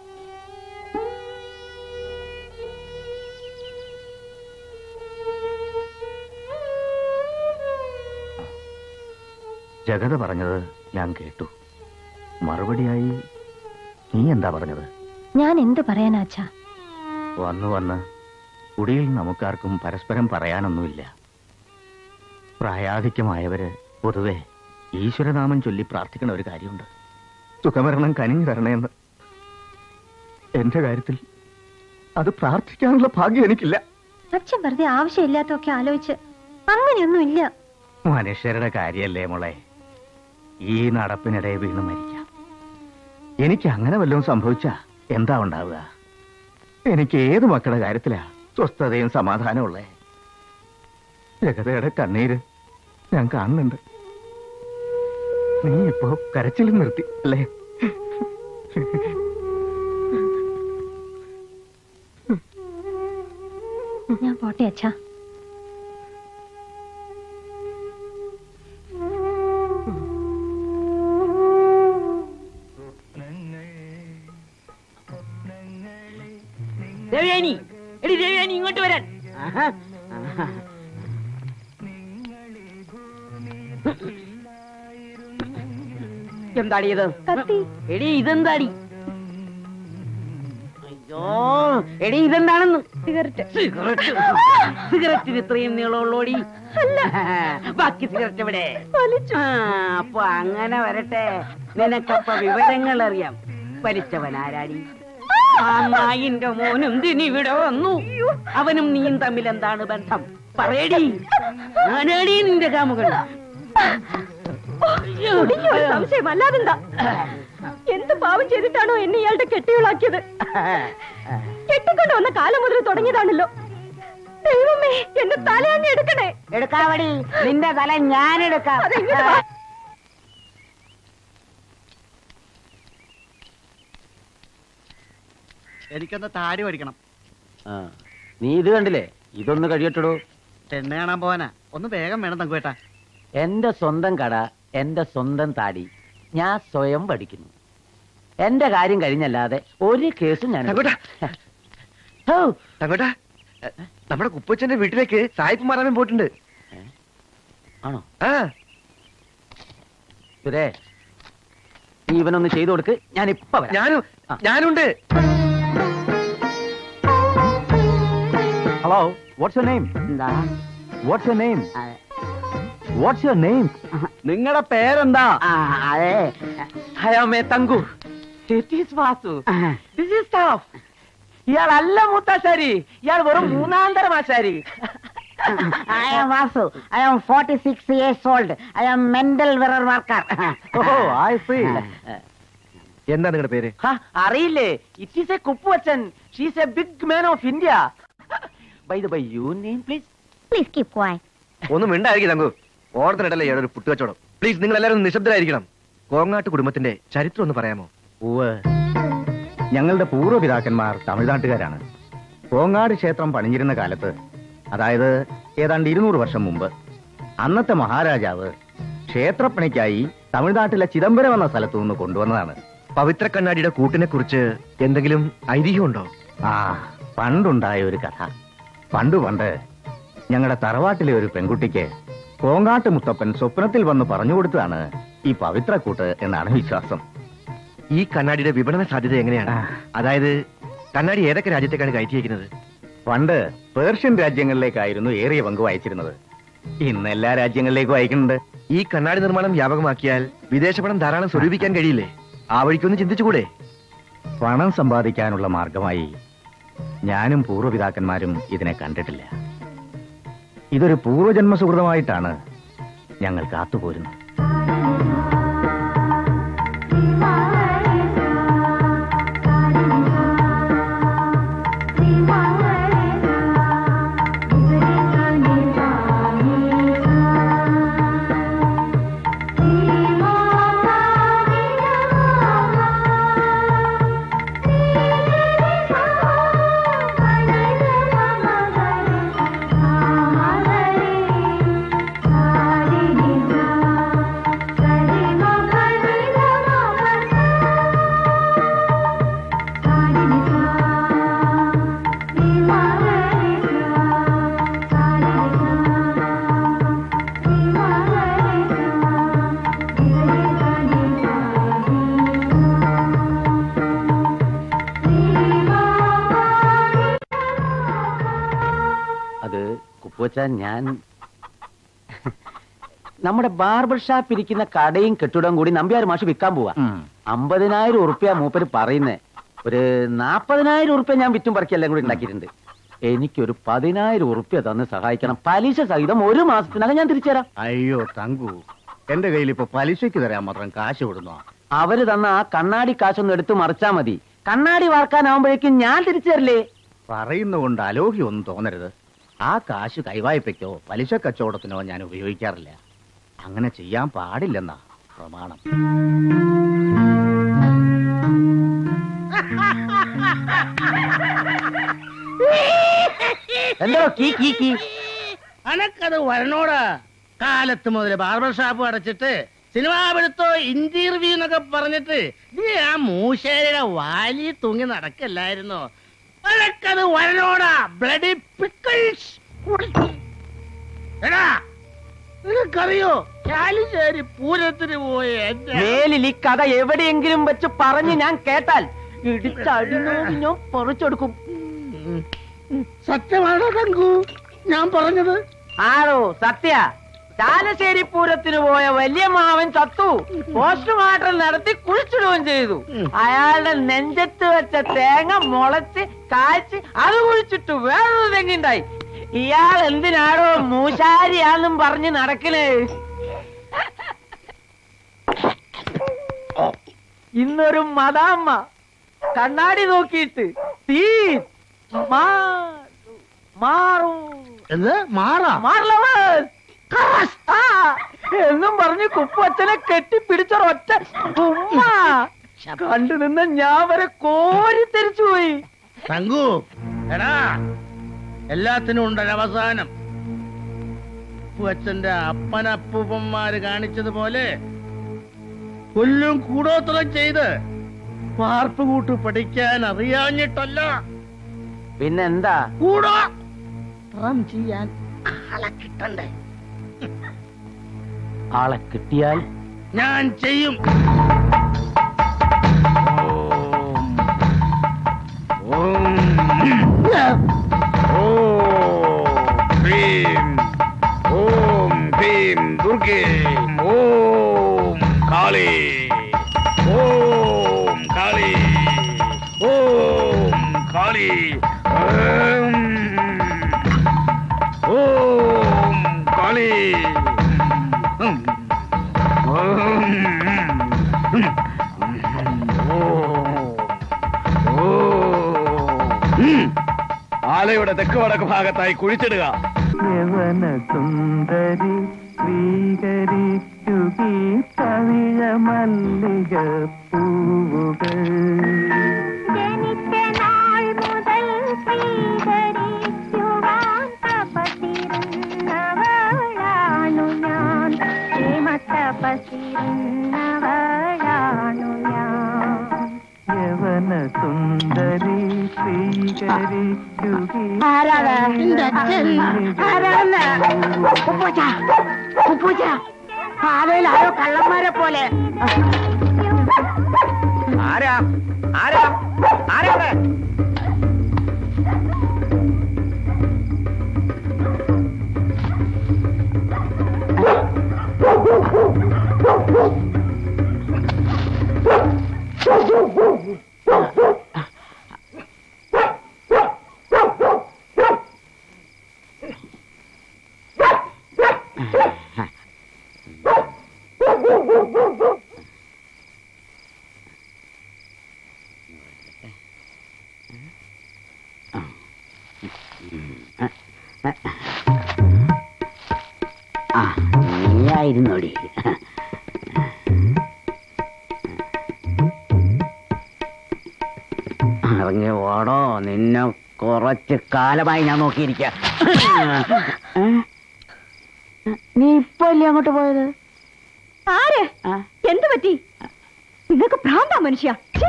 G: ജഗത പറഞ്ഞത് ഞാൻ കേട്ടു മറുപടിയായി നീ എന്താ പറഞ്ഞത്
F: ഞാൻ എന്ത് പറയാനാ അച്ഛാ
G: വന്നു വന്ന് കുടിയിൽ നമുക്കാർക്കും പരസ്പരം പറയാനൊന്നുമില്ല പ്രായാധിക്യമായവര് പൊതുവെ ഈശ്വരനാമം ചൊല്ലി പ്രാർത്ഥിക്കണ ഒരു കാര്യമുണ്ട് സുഖമരണം കനിഞ്ഞു തരണേന്ന് എന്റെ കാര്യത്തിൽ അത് പ്രാർത്ഥിക്കാനുള്ള ഭാഗ്യം എനിക്കില്ല
F: അച്ഛൻ വെറുതെ ആവശ്യമില്ലാത്തൊക്കെ ആലോചിച്ച് അങ്ങനെയൊന്നും ഇല്ല
G: മനുഷ്യരുടെ കാര്യല്ലേ മോളെ ഈ നടപ്പിനിടെ വീണ് മരിക്കാം എനിക്ക് അങ്ങനെ വല്ലതും സംഭവിച്ചാ എന്താ ഉണ്ടാവുക എനിക്ക് ഏത് മക്കളുടെ കാര്യത്തിലാ സ്വസ്ഥതയും സമാധാനവും ഉള്ളേ ജഗതയുടെ കണ്ണീര് ഞാൻ കാണുന്നുണ്ട് നീ ഇപ്പോ കരച്ചിൽ നിർത്തി അല്ലേ
C: പോട്ടെ അച്ഛാ
H: ദേവയാനി എടി ദേവയാനി ഇങ്ങോട്ട് വരാൻ ആഹാ, ആഹാ. എന്താടി ഇത്
F: കത്തി
H: എടി ഇതെന്താടി അയ്യോ എടി ഇതെന്താണെന്ന്
F: സിഗരറ്റ്
H: സിഗരറ്റ് സിഗരറ്റിന് ഇത്രയും നീളമുള്ളോടി ബാക്കി സിഗരറ്റ് എവിടെ
F: വലിച്ചു
H: ആ അപ്പൊ അങ്ങനെ വരട്ടെ നിനക്കപ്പ വിവരങ്ങൾ അറിയാം വലിച്ചവൻ ആരാടി ആ നായിന്റെ മോനും ദിനിവിടെ വന്നു അവനും നീയും തമ്മിൽ എന്താണ് ബന്ധം പറയടി ആനാടി നിന്റെ കാമുകൾ
F: ഒടുങ്ങിയ ഒരു സംശയം അല്ലാതെന്താ എന്ത് പാവം ചെയ്തിട്ടാണോ എന്നെ ഇയാളുടെ കെട്ടിയുളാക്കിയത് കെട്ടിക്കൊണ്ട് വന്ന കാലം മുതൽ തുടങ്ങിയതാണല്ലോ ദൈവമേ എന്റെ തല അങ്ങ് എടുക്കണേ
H: എടുക്കാവടി നിന്റെ തല ഞാൻ എടുക്കാം
F: അതെങ്ങനെ വാ?
G: എനിക്കൊന്ന് താടി പഠിക്കണം
I: നീ ഇത് കണ്ടില്ലേ ഇതൊന്ന് കഴിയട്ടോ
G: പെണ്ണ് കാണാൻ പോവാനാ ഒന്ന് വേഗം വേണം തങ്കുവേട്ടാ
I: എന്റെ സ്വന്തം കട എന്റെ സ്വന്തം താടി ഞാൻ സ്വയം പഠിക്കുന്നു എന്റെ കാര്യം കഴിഞ്ഞല്ലാതെ ഒരു കേസും ഞാൻ
G: തങ്കോട്ടാ.
I: ഹോ,
G: തങ്കോട്ടാ നമ്മുടെ കുപ്പച്ചന്റെ വീട്ടിലേക്ക് സായിപ്പ് മാറാൻ പോയിട്ടുണ്ട്
I: ആണോ
G: ആ
I: സുരേ നീ ഇവനൊന്ന് ചെയ്തു കൊടുക്ക് ഞാൻ ഇപ്പൊ വരാം
G: ഞാനും
I: ആ.
G: ഞാനുണ്ട്
I: ഹലോ വാട്ട്സ് യുവർ നെയിം
H: എന്താ
I: വാട്ട്സ് യുവർ നെയിം
H: ആ,
I: വാട്ട്സ് യുവർ നെയിം നിങ്ങളുടെ പേരെന്താ
H: ആ, അതെ
I: ഹയാമേ thank you it is Vasu this is tough ഇയാളല്ല മൂത്താശാരി ഇയാൾ വെറും മൂന്നാം തരം ആശാരി
H: I am Vasu. I am 46 years old. I am mental mirror worker.
I: Oh I see
G: എന്താ നിങ്ങളുടെ പേര്
I: അറിയില്ലേ it is a Kuppuvachan she's a big man of India by the by you name please
E: please keep quiet
G: ഒന്നും മിണ്ടായിരിക്കും തങ്കു ഓർത്തിനിടല്ലേ ഒരു പുട്ടുകച്ചവടം please നിങ്ങൾ എല്ലാവരും ഒന്ന് നിശബ്ദരായിരിക്കണം കോങ്ങാട്ട് കുടുംബത്തിന്റെ ചരിത്രം ഒന്ന് പറയാമോ
J: ഉവ് ഞങ്ങളുടെ പൂർവ്വപിതാക്കന്മാർ തമിഴ്നാട്ടുകാരാണ് കോങ്ങാട് ക്ഷേത്രം പണിഞ്ഞിരുന്ന കാലത്ത് അതായത് ഏതാണ്ട് ഇരുന്നൂറ് വർഷം മുമ്പ് അന്നത്തെ മഹാരാജാവ് ക്ഷേത്രപ്പണിക്കായി തമിഴ്നാട്ടിലെ ചിദംബരം എന്ന സ്ഥലത്തു നിന്ന് കൊണ്ടുവന്നതാണ്
G: പവിത്ര കണ്ണാടിയുടെ കൂട്ടിനെ കുറിച്ച് എന്തെങ്കിലും ഐതിഹ്യമുണ്ടോ
J: ആ പണ്ടുണ്ടായ ഒരു കഥ പണ്ടു പണ്ട് ഞങ്ങളുടെ തറവാട്ടിലെ ഒരു പെൺകുട്ടിക്ക് കോങ്ങാട്ട് മുത്തപ്പൻ സ്വപ്നത്തിൽ വന്ന് പറഞ്ഞു കൊടുത്തതാണ് ഈ പവിത്രക്കൂട്ട് എന്നാണ് വിശ്വാസം
G: ഈ കണ്ണാടിയുടെ വിപണന സാധ്യത എങ്ങനെയാണ്
J: ആ.
G: അതായത് കണ്ണാടി ഏതൊക്കെ രാജ്യത്തേക്കാണ് കയറ്റിയിരിക്കുന്നത്
J: പണ്ട് പേർഷ്യൻ രാജ്യങ്ങളിലേക്കായിരുന്നു ഏറിയ പങ്ക് വായിച്ചിരുന്നത് ഇന്ന് എല്ലാ രാജ്യങ്ങളിലേക്കും അയക്കുന്നുണ്ട്
G: ഈ കണ്ണാടി നിർമ്മാണം വ്യാപകമാക്കിയാൽ വിദേശ പണം ധാരാളം സ്വരൂപിക്കാൻ കഴിയില്ലേ ആ വഴിക്കൊന്ന് ചിന്തിച്ചുകൂടെ
J: പണം സമ്പാദിക്കാനുള്ള മാർഗമായി ഞാനും പൂർവ്വപിതാക്കന്മാരും ഇതിനെ കണ്ടിട്ടില്ല ഇതൊരു പൂർവ്വജന്മ സുഹൃതമായിട്ടാണ് ഞങ്ങൾ കാത്തുപോരുന്നത്
I: അത് കുപ്പുവച്ച ഞാൻ നമ്മുടെ ബാർബർ ഷാപ്പ് ഇരിക്കുന്ന കടയും കെട്ടിടവും കൂടി നമ്പ്യാർ മാഷ് വിൽക്കാൻ പോവാ
J: ഉം.
I: അമ്പതിനായിരം ഉറുപ്പ്യ മൂപ്പര് പറയുന്നേ ഒരു നാപ്പതിനായിരം ഉറുപ്പ്യ ഞാൻ വിറ്റും പറക്കിയെല്ലാം കൂടി ഉണ്ടാക്കിയിട്ടുണ്ട് എനിക്കൊരു പതിനായിരം ഉറുപ്പ്യ തന്ന് സഹായിക്കണം പലിശ സഹിതം ഒരു മാസത്തിനകം ഞാൻ തിരിച്ചു തരാം
J: അയ്യോ തങ്കു എന്റെ കയ്യിൽ ഇപ്പൊ പലിശയ്ക്ക് തരാൻ മാത്രം കാശ് വിടുന്നു
I: അവര് തന്ന ആ കണ്ണാടി കാശൊന്ന് എടുത്ത് മറിച്ചാ മതി കണ്ണാടി വാർക്കാനാവുമ്പോഴേക്കും ഞാൻ തിരിച്ചു തരില്ലേ
J: പറയുന്നുകൊണ്ട് അലോഹ്യൊന്നും തോന്നരുത് ആ കാശ് കൈവായ്പയ്ക്കോ പലിശ കച്ചവടത്തിനോ ഞാൻ ഉപയോഗിക്കാറില്ല അങ്ങനെ ചെയ്യാൻ പാടില്ലെന്നാ പ്രമാണം
I: എന്തോ കീ കീ കീ
B: അനക്കത് വരണോടാ കാലത്ത് മുതൽ ബാർബർ ഷാപ്പ് അടച്ചിട്ട് സിനിമാ പിടുത്തോ ഇന്റർവ്യൂ എന്നൊക്കെ പറഞ്ഞിട്ട് നീ ആ മൂശേരിയുടെ വാലി തൂങ്ങി നടക്കല്ലായിരുന്നോ അനക്കത് വരണോടാ ബ്ലഡി പിക്കിൾസ് എടാ നിനക്കറിയോ ചാലിശ്ശേരി പൂരത്തിന് പോയ എന്റെ
I: മേലിൽ ഈ കഥ എവിടെയെങ്കിലും വെച്ച് പറഞ്ഞ് ഞാൻ കേട്ടാൽ ഇടിച്ചടിനോട് ഞാൻ പറിച്ചെടുക്കും
B: സത്യമാണോ തങ്കു ഞാൻ പറഞ്ഞത്
I: ആണോ സത്യ ചാലശ്ശേരി പൂരത്തിന് പോയ വലിയ മാവൻ ചത്തു പോസ്റ്റ്മോർട്ടം നടത്തി കുഴിച്ചിടുകയും ചെയ്തു അയാളുടെ നെഞ്ചത്ത് വെച്ച തേങ്ങ മുളച്ച് കായ്ച്ച് അത് കുഴിച്ചിട്ടു വേറൊരു തെങ്ങുണ്ടായി ഇയാൾ എന്തിനാണോ മൂശാരിയാന്നും പറഞ്ഞ് നടക്കണേ ഇന്നൊരു മതാമ്മ കണ്ണാടി നോക്കിയിട്ട് തീ മാറു മാറും
B: എന്ത് മാറാ
I: മാറലവൻ ആ, എന്നും പറഞ്ഞ് കുപ്പച്ചനെ കെട്ടിപ്പിടിച്ചൊരൊറ്റ ഉമ്മ കണ്ടു നിന്ന് ഞാൻ വരെ കോരി തിരിച്ചു പോയി
B: തങ്കു എടാ എല്ലാത്തിനും ഉണ്ടൊരവസാനം അച്ഛന്റെ അപ്പനപ്പൂപ്പന്മാര് കാണിച്ചതുപോലെ കൊല്ലും കൂടോത്രം ചെയ്ത് വാർപ്പ് കൂട്ട് പഠിക്കാൻ അറിയാഞ്ഞിട്ടല്ല
I: പിന്നെന്താ
B: കൂടോ ത്രം ചെയ്യാൻ ആളെ കിട്ടണ്ടേ
I: ആളെ കിട്ടിയാൽ
B: ഞാൻ ചെയ്യും
K: ഭീം ഓം ഭീം ദുർഗേ ഓം കാളി ഓം കാളി ഓം കാളി ഉം. ഓം കാളി ഉം. ഉം. ഉം. ഉം. ആലയുടെ തെക്ക് വടക്ക് ഭാഗത്തായി കുഴിച്ചിടുക
L: സുന്ദരി സ്വീകരിക്കുകീ പവിഴ മല്ലിക പൂവുകൾ
E: ജനിച്ച നാൾ മുതൽ സ്വീകരിക്കുവാൻ തപസിരുന്നവളാണു ഞാൻ പ്രേമത്തപസിരുന്നവളാണു ഞാൻ
L: യവന സുന്ദരി സ്വീകരിക്കുകീ
E: ആരാണ്? എന്റെ അച്ഛൻ. ആരാണ്?
H: ഉപ്പൂച്ച ഉപ്പൂച്ച ആലയിൽ ആരോ കള്ളന്മാരെ പോലെ
G: ആരാ ആരാ ആരാ അവിടെ?
H: ആ നീയായിരുന്നോടി ഇറങ്ങി ഓടോ നിന്നെ കുറച്ച് കാലമായി ഞാൻ നോക്കിയിരിക്ക നീ ഇപ്പൊ അല്ലേ അങ്ങോട്ട് പോയത്
F: ആര് എന്ത് പറ്റി നിങ്ങൾക്ക് ഭ്രാന്താ മനുഷ്യ ഛീ!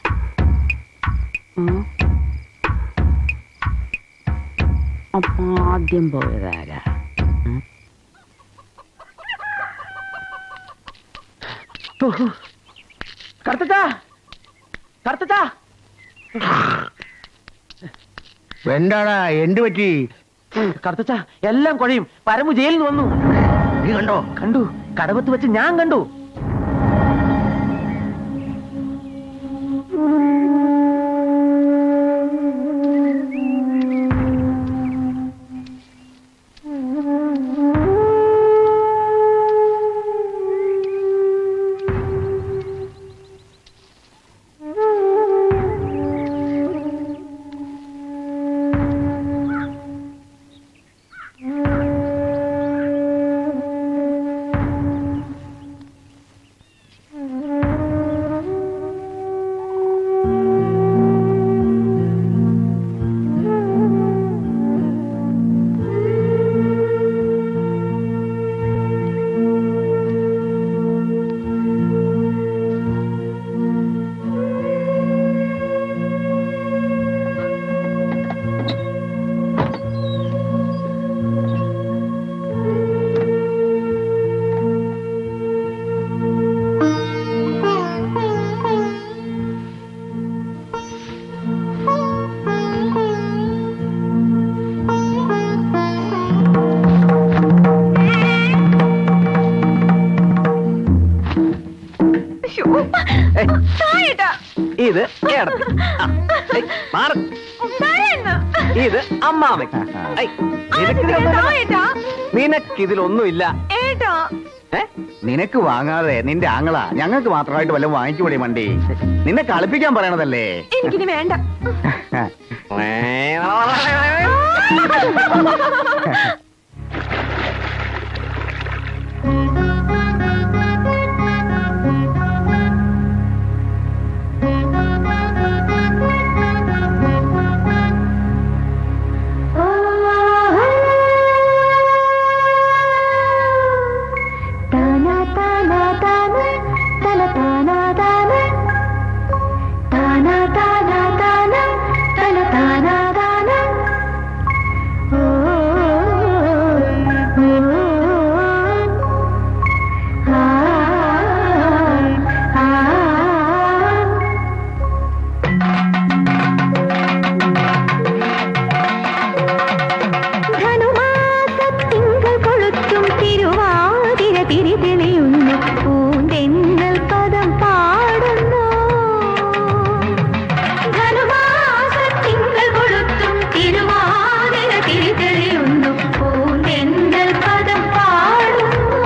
H: അപ്പൊ ആദ്യം പോയതാരാ
I: കറുത്തച്ചാ കറുത്തച്ചാ
B: എന്താടാ എന്ത് പറ്റി
I: കറുത്തച്ചാ എല്ലാം കുഴയും പരമു ജയിലിൽ നിന്ന് വന്നു
B: നീ കണ്ടോ
I: കണ്ടു കടവത്ത് വെച്ച് ഞാൻ കണ്ടു
M: ഇത് ഏടത്തി ആ, ഏയ്, മാറ് ഇത് അമ്മാവൻ ഏയ്, നിനക്കിതിലൊന്നും- നിനക്കിതിലൊന്നുമില്ല
J: ഏ? നിനക്ക് വാങ്ങാതെ നിന്റെ ആങ്ങള ഞങ്ങൾക്ക് മാത്രമായിട്ട് വല്ലതും വാങ്ങിക്കൂടെ മണ്ടി നിന്നെ കളിപ്പിക്കാൻ പറയണതല്ലേ
F: എനിക്കിനി വേണ്ട
C: താനാ താനാ താനാ തല താനാ താനാ താനാ താനാ താനാ തല താനാ താനാ ഓ ഓ ആ ആ ധനുമാസത്തിങ്കൾ കൊളുത്തും തിരുവാതിര തിരിതെളിയുന്നു പൂന്തെന്നൽ പദം പാടുന്നു ധനുമാസത്തിങ്കൾ കൊളുത്തും തിരുവാതിര തിരിതെളിയുന്നു പൂന്തെന്നൽ പദം പാടുന്നു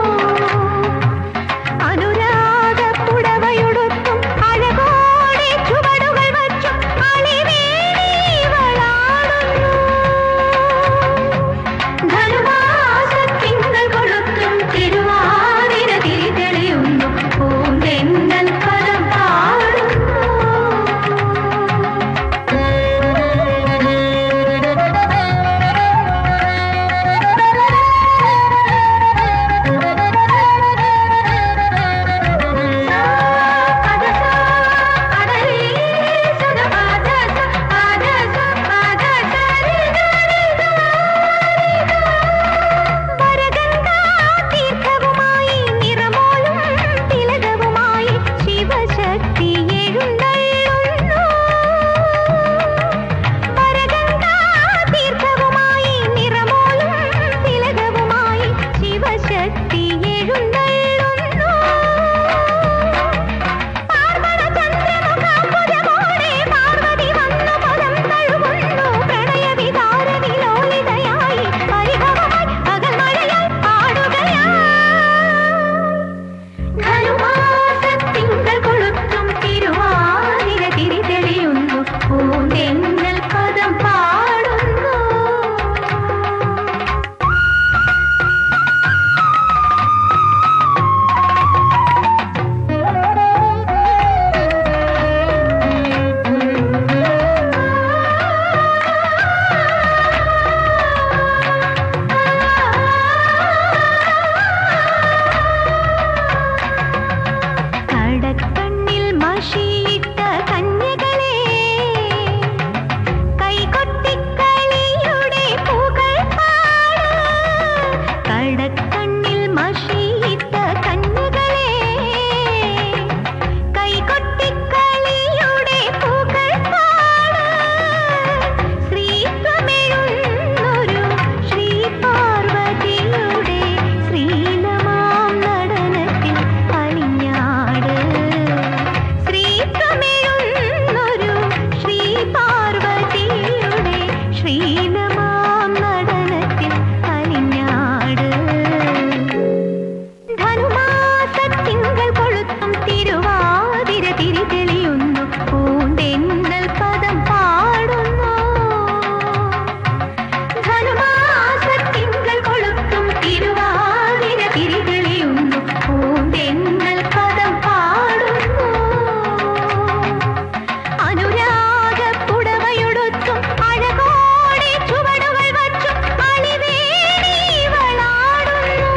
C: അനുരാഗ പുടവയുടുത്തും അഴകോടെ ചുവടുകൾ വച്ചും അളിവേണിവളാടുന്നു ധനുമാസത്തിങ്കൾ കൊളുത്തും തിരുവാതിര തിരിതെളിയുന്നു പൂന്തെന്നൽ പദം തീർത്ഥവുമായി നിറമോലും തിലകവുമായി ശിവശക്തി എഴുന്നള്ളുന്നു പരഗംഗാ തീർത്ഥവുമായി നിറമോലും തിലകവുമായി ശിവശക്തി എഴുന്നള്ളുന്നു പാർവണചന്ദ്രമുഖാംബുജമോടെ പാർവതി വന്നു പദം തഴുകുന്നു പ്രണയവികാരവിലോലിതയായി പരിഭവമായി പകൽമഴയായി പാടുകയായി ധനുമാസത്തിങ്കൾ കൊളുത്തും തിരുവാതിര തിരിതെളിയുന്നു പൂന്തെന്നൽ പദം പാടുന്നു കടക്കണ്ണിൽ മഷിയിട്ട കന്യകളെ കൈകൊട്ടിക്കളിയുടെ പൂകൾ പാട് കടക്കണ്ണിൽ മഷിയിട്ട കന്യകളെ കൈകൊട്ടിക്കളിയുടെ പൂകൾ പാട് ശ്രീത്വമെഴുന്നൊരു ശ്രീ പാർവതിയുടെ ശ്രീലമാം നടനത്തിൽ അണിഞ്ഞാട് ശ്രീത്വമെഴുന്നൊരു ശ്രീ പാർവതിയുടെ ശ്രീലമാം നടനത്തിൽ അണിഞ്ഞാട് ധനുമാസത്തിങ്കൾ കൊളുത്തും തിരുവാതിര തിരിതെളിയുന്നു പൂണ്ടെന്നൽ പദം പാടുന്നു ധനുമാസത്തിങ്കൾ കൊളുത്തും തിരുവാതിര തിരിതെളിയുന്നു പൂണ്ടെന്നൽ പദം പാടുന്നു അനുരാഗ പുടവയുടുത്തും അഴകോടെ ചുവടുകൾ വച്ചും അളിവേണിവളാടുന്നു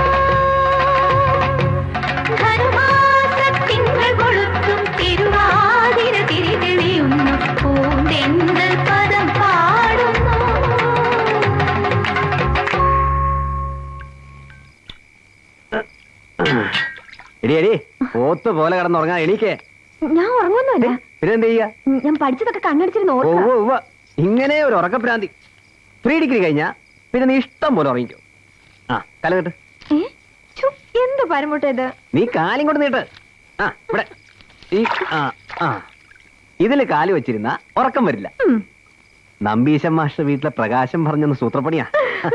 C: ധനുമാസത്തിങ്കൾ കൊളുത്തും തിരുവാതിര തിരിതെളിയുന്നു പൂണ്ടെന്നൽ പദം പാടുന്നു
M: എടി എടി പോത്ത് പോലെ കിടന്നുറങ്ങാൻ എണീക്കേ
C: ഞാൻ ഉറങ്ങുന്നില്ല
M: പിന്നെന്ത് ചെയ്യാ
C: ഞാൻ പഠിച്ചതൊക്കെ കണ്ണടിച്ചിരുന്ന്
M: ഓ
C: ഓർക്കാം
M: ഉവ്വ. ഇങ്ങനെ ഒരു ഉറക്കഭ്രാന്തി പ്രീ ഡിഗ്രി കഴിഞ്ഞാ പിന്നെ നീ ഇഷ്ടം പോലെ ഉറങ്ങിക്കോ ആ തല കേട്ട്
F: എന്ത് പരമുട്ട ഇത്
M: നീ കാലും കൊണ്ട് നീട്ട് ആ ഇവിടെ ഈ ആ ആ ഇതിൽ കാല് വെച്ചിരുന്ന ഉറക്കം വരില്ല നമ്പീശൻ മാഷ്ടർ വീട്ടിലെ പ്രകാശം പറഞ്ഞെന്ന് സൂത്രപ്പണിയാ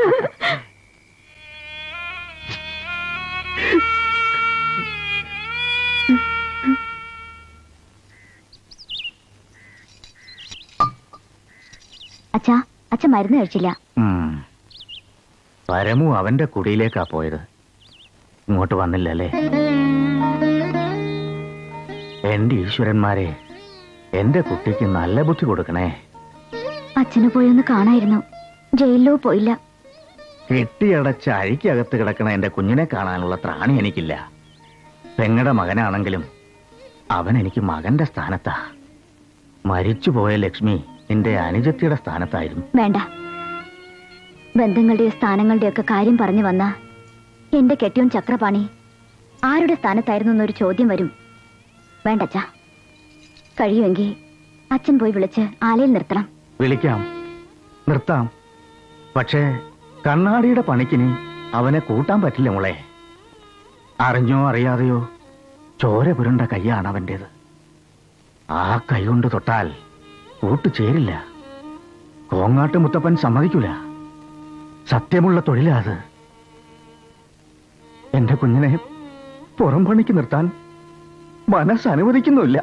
E: അച്ഛാ അച്ഛൻ മരുന്ന് കഴിച്ചില്ല
J: ഉം. പരമു അവന്റെ കുടിയിലേക്കാ പോയത് ഇങ്ങോട്ട് വന്നില്ലല്ലേ എന്റെ ഈശ്വരന്മാരെ എന്റെ കുട്ടിക്ക് നല്ല ബുദ്ധി കൊടുക്കണേ
E: അച്ഛന് പോയി ഒന്ന് കാണായിരുന്നു ജയിലിലോ പോയില്ല
J: കെട്ടിയടച്ച് അഴിക്കകത്ത് കിടക്കണ എന്റെ കുഞ്ഞിനെ കാണാനുള്ള ത്രാണി എനിക്കില്ല പെങ്ങടെ മകനാണെങ്കിലും അവൻ എനിക്ക് മകന്റെ സ്ഥാനത്താ മരിച്ചുപോയ ലക്ഷ്മി നിന്റെ അനുജത്തിയുടെ സ്ഥാനത്തായിരുന്നു
E: വേണ്ട ബന്ധങ്ങളുടെയോ സ്ഥാനങ്ങളുടെയോ ഒക്കെ കാര്യം പറഞ്ഞു വന്ന എന്റെ കെട്ടിയോൻ ചക്രപാണി ആരുടെ സ്ഥാനത്തായിരുന്നു എന്നൊരു ചോദ്യം വരും വേണ്ടച്ചാ കഴിയുമെങ്കിൽ അച്ഛൻ പോയി വിളിച്ച് ആലയിൽ നിർത്തണം
J: വിളിക്കാം നിർത്താം പക്ഷേ കണ്ണാടിയുടെ പണിക്കിനി അവനെ കൂട്ടാൻ പറ്റില്ല മോളെ അറിഞ്ഞോ അറിയാതെയോ ചോര പുരണ്ട കൈയാണ് അവൻ്റേത് ആ കൈ കൊണ്ട് തൊട്ടാൽ കൂട്ടുചേരില്ല കോങ്ങാട്ട് മുത്തപ്പൻ സമ്മതിക്കൂല സത്യമുള്ള തൊഴിലാ അത് എന്റെ കുഞ്ഞിനെ പുറം പണിക്ക് നിർത്താൻ മനസ്സ് അനുവദിക്കുന്നുമില്ല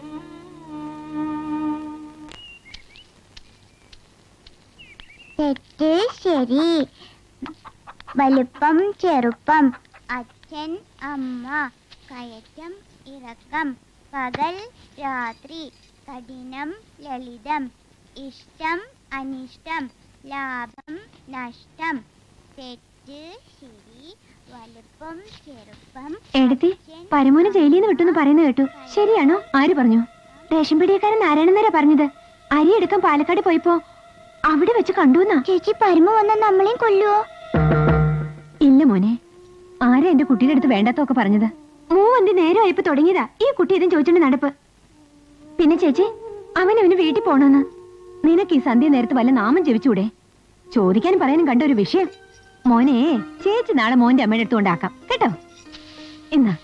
E: തെറ്റ് ശരി വലുപ്പം ചെറുപ്പം അച്ഛൻ അമ്മ കയറ്റം ഇറക്കം പകൽ രാത്രി കഠിനം ലളിതം ഇഷ്ടം അനിഷ്ടം ലാഭം നഷ്ടം തെറ്റ് ശരി വലുപ്പം ചെറുപ്പം
F: എടുത്തി പരമോനെ ജയിലിൽ നിന്ന് വിട്ടെന്ന് പറയുന്നത് കേട്ടു ശരിയാണോ ആര് പറഞ്ഞു റേഷൻ പിടിയക്കാരൻ നാരായണൻ നേരാ പറഞ്ഞത് അരി എടുക്കാൻ പാലക്കാട് പോയപ്പോ അവിടെ വെച്ച് കണ്ടുവന്നാ
E: ചേച്ചി പരമ വന്ന നമ്മളെയും കൊല്ലുവോ
F: ഇല്ല മോനെ ആരാ എന്റെ കുട്ടിയുടെ അടുത്ത് വേണ്ടാത്തൊക്കെ പറഞ്ഞത് മൂവന്തി നേരമായപ്പോ തുടങ്ങിയതാ ഈ കുട്ടി ഇതും ചോദിച്ചോണ്ട് നടപ്പ് പിന്നെ ചേച്ചി അവൻ അവന് വീട്ടിൽ പോണെന്ന് നിനക്ക് ഈ സന്ധ്യ നേരത്ത് വല്ല നാമം ജപിച്ചൂടെ ചോദിക്കാനും പറയാനും കണ്ട ഒരു വിഷയം മോനെ ചേച്ചി നാളെ മോന്റെ അമ്മയുടെ അടുത്ത് കൊണ്ടാക്കാം കേട്ടോ എന്നാ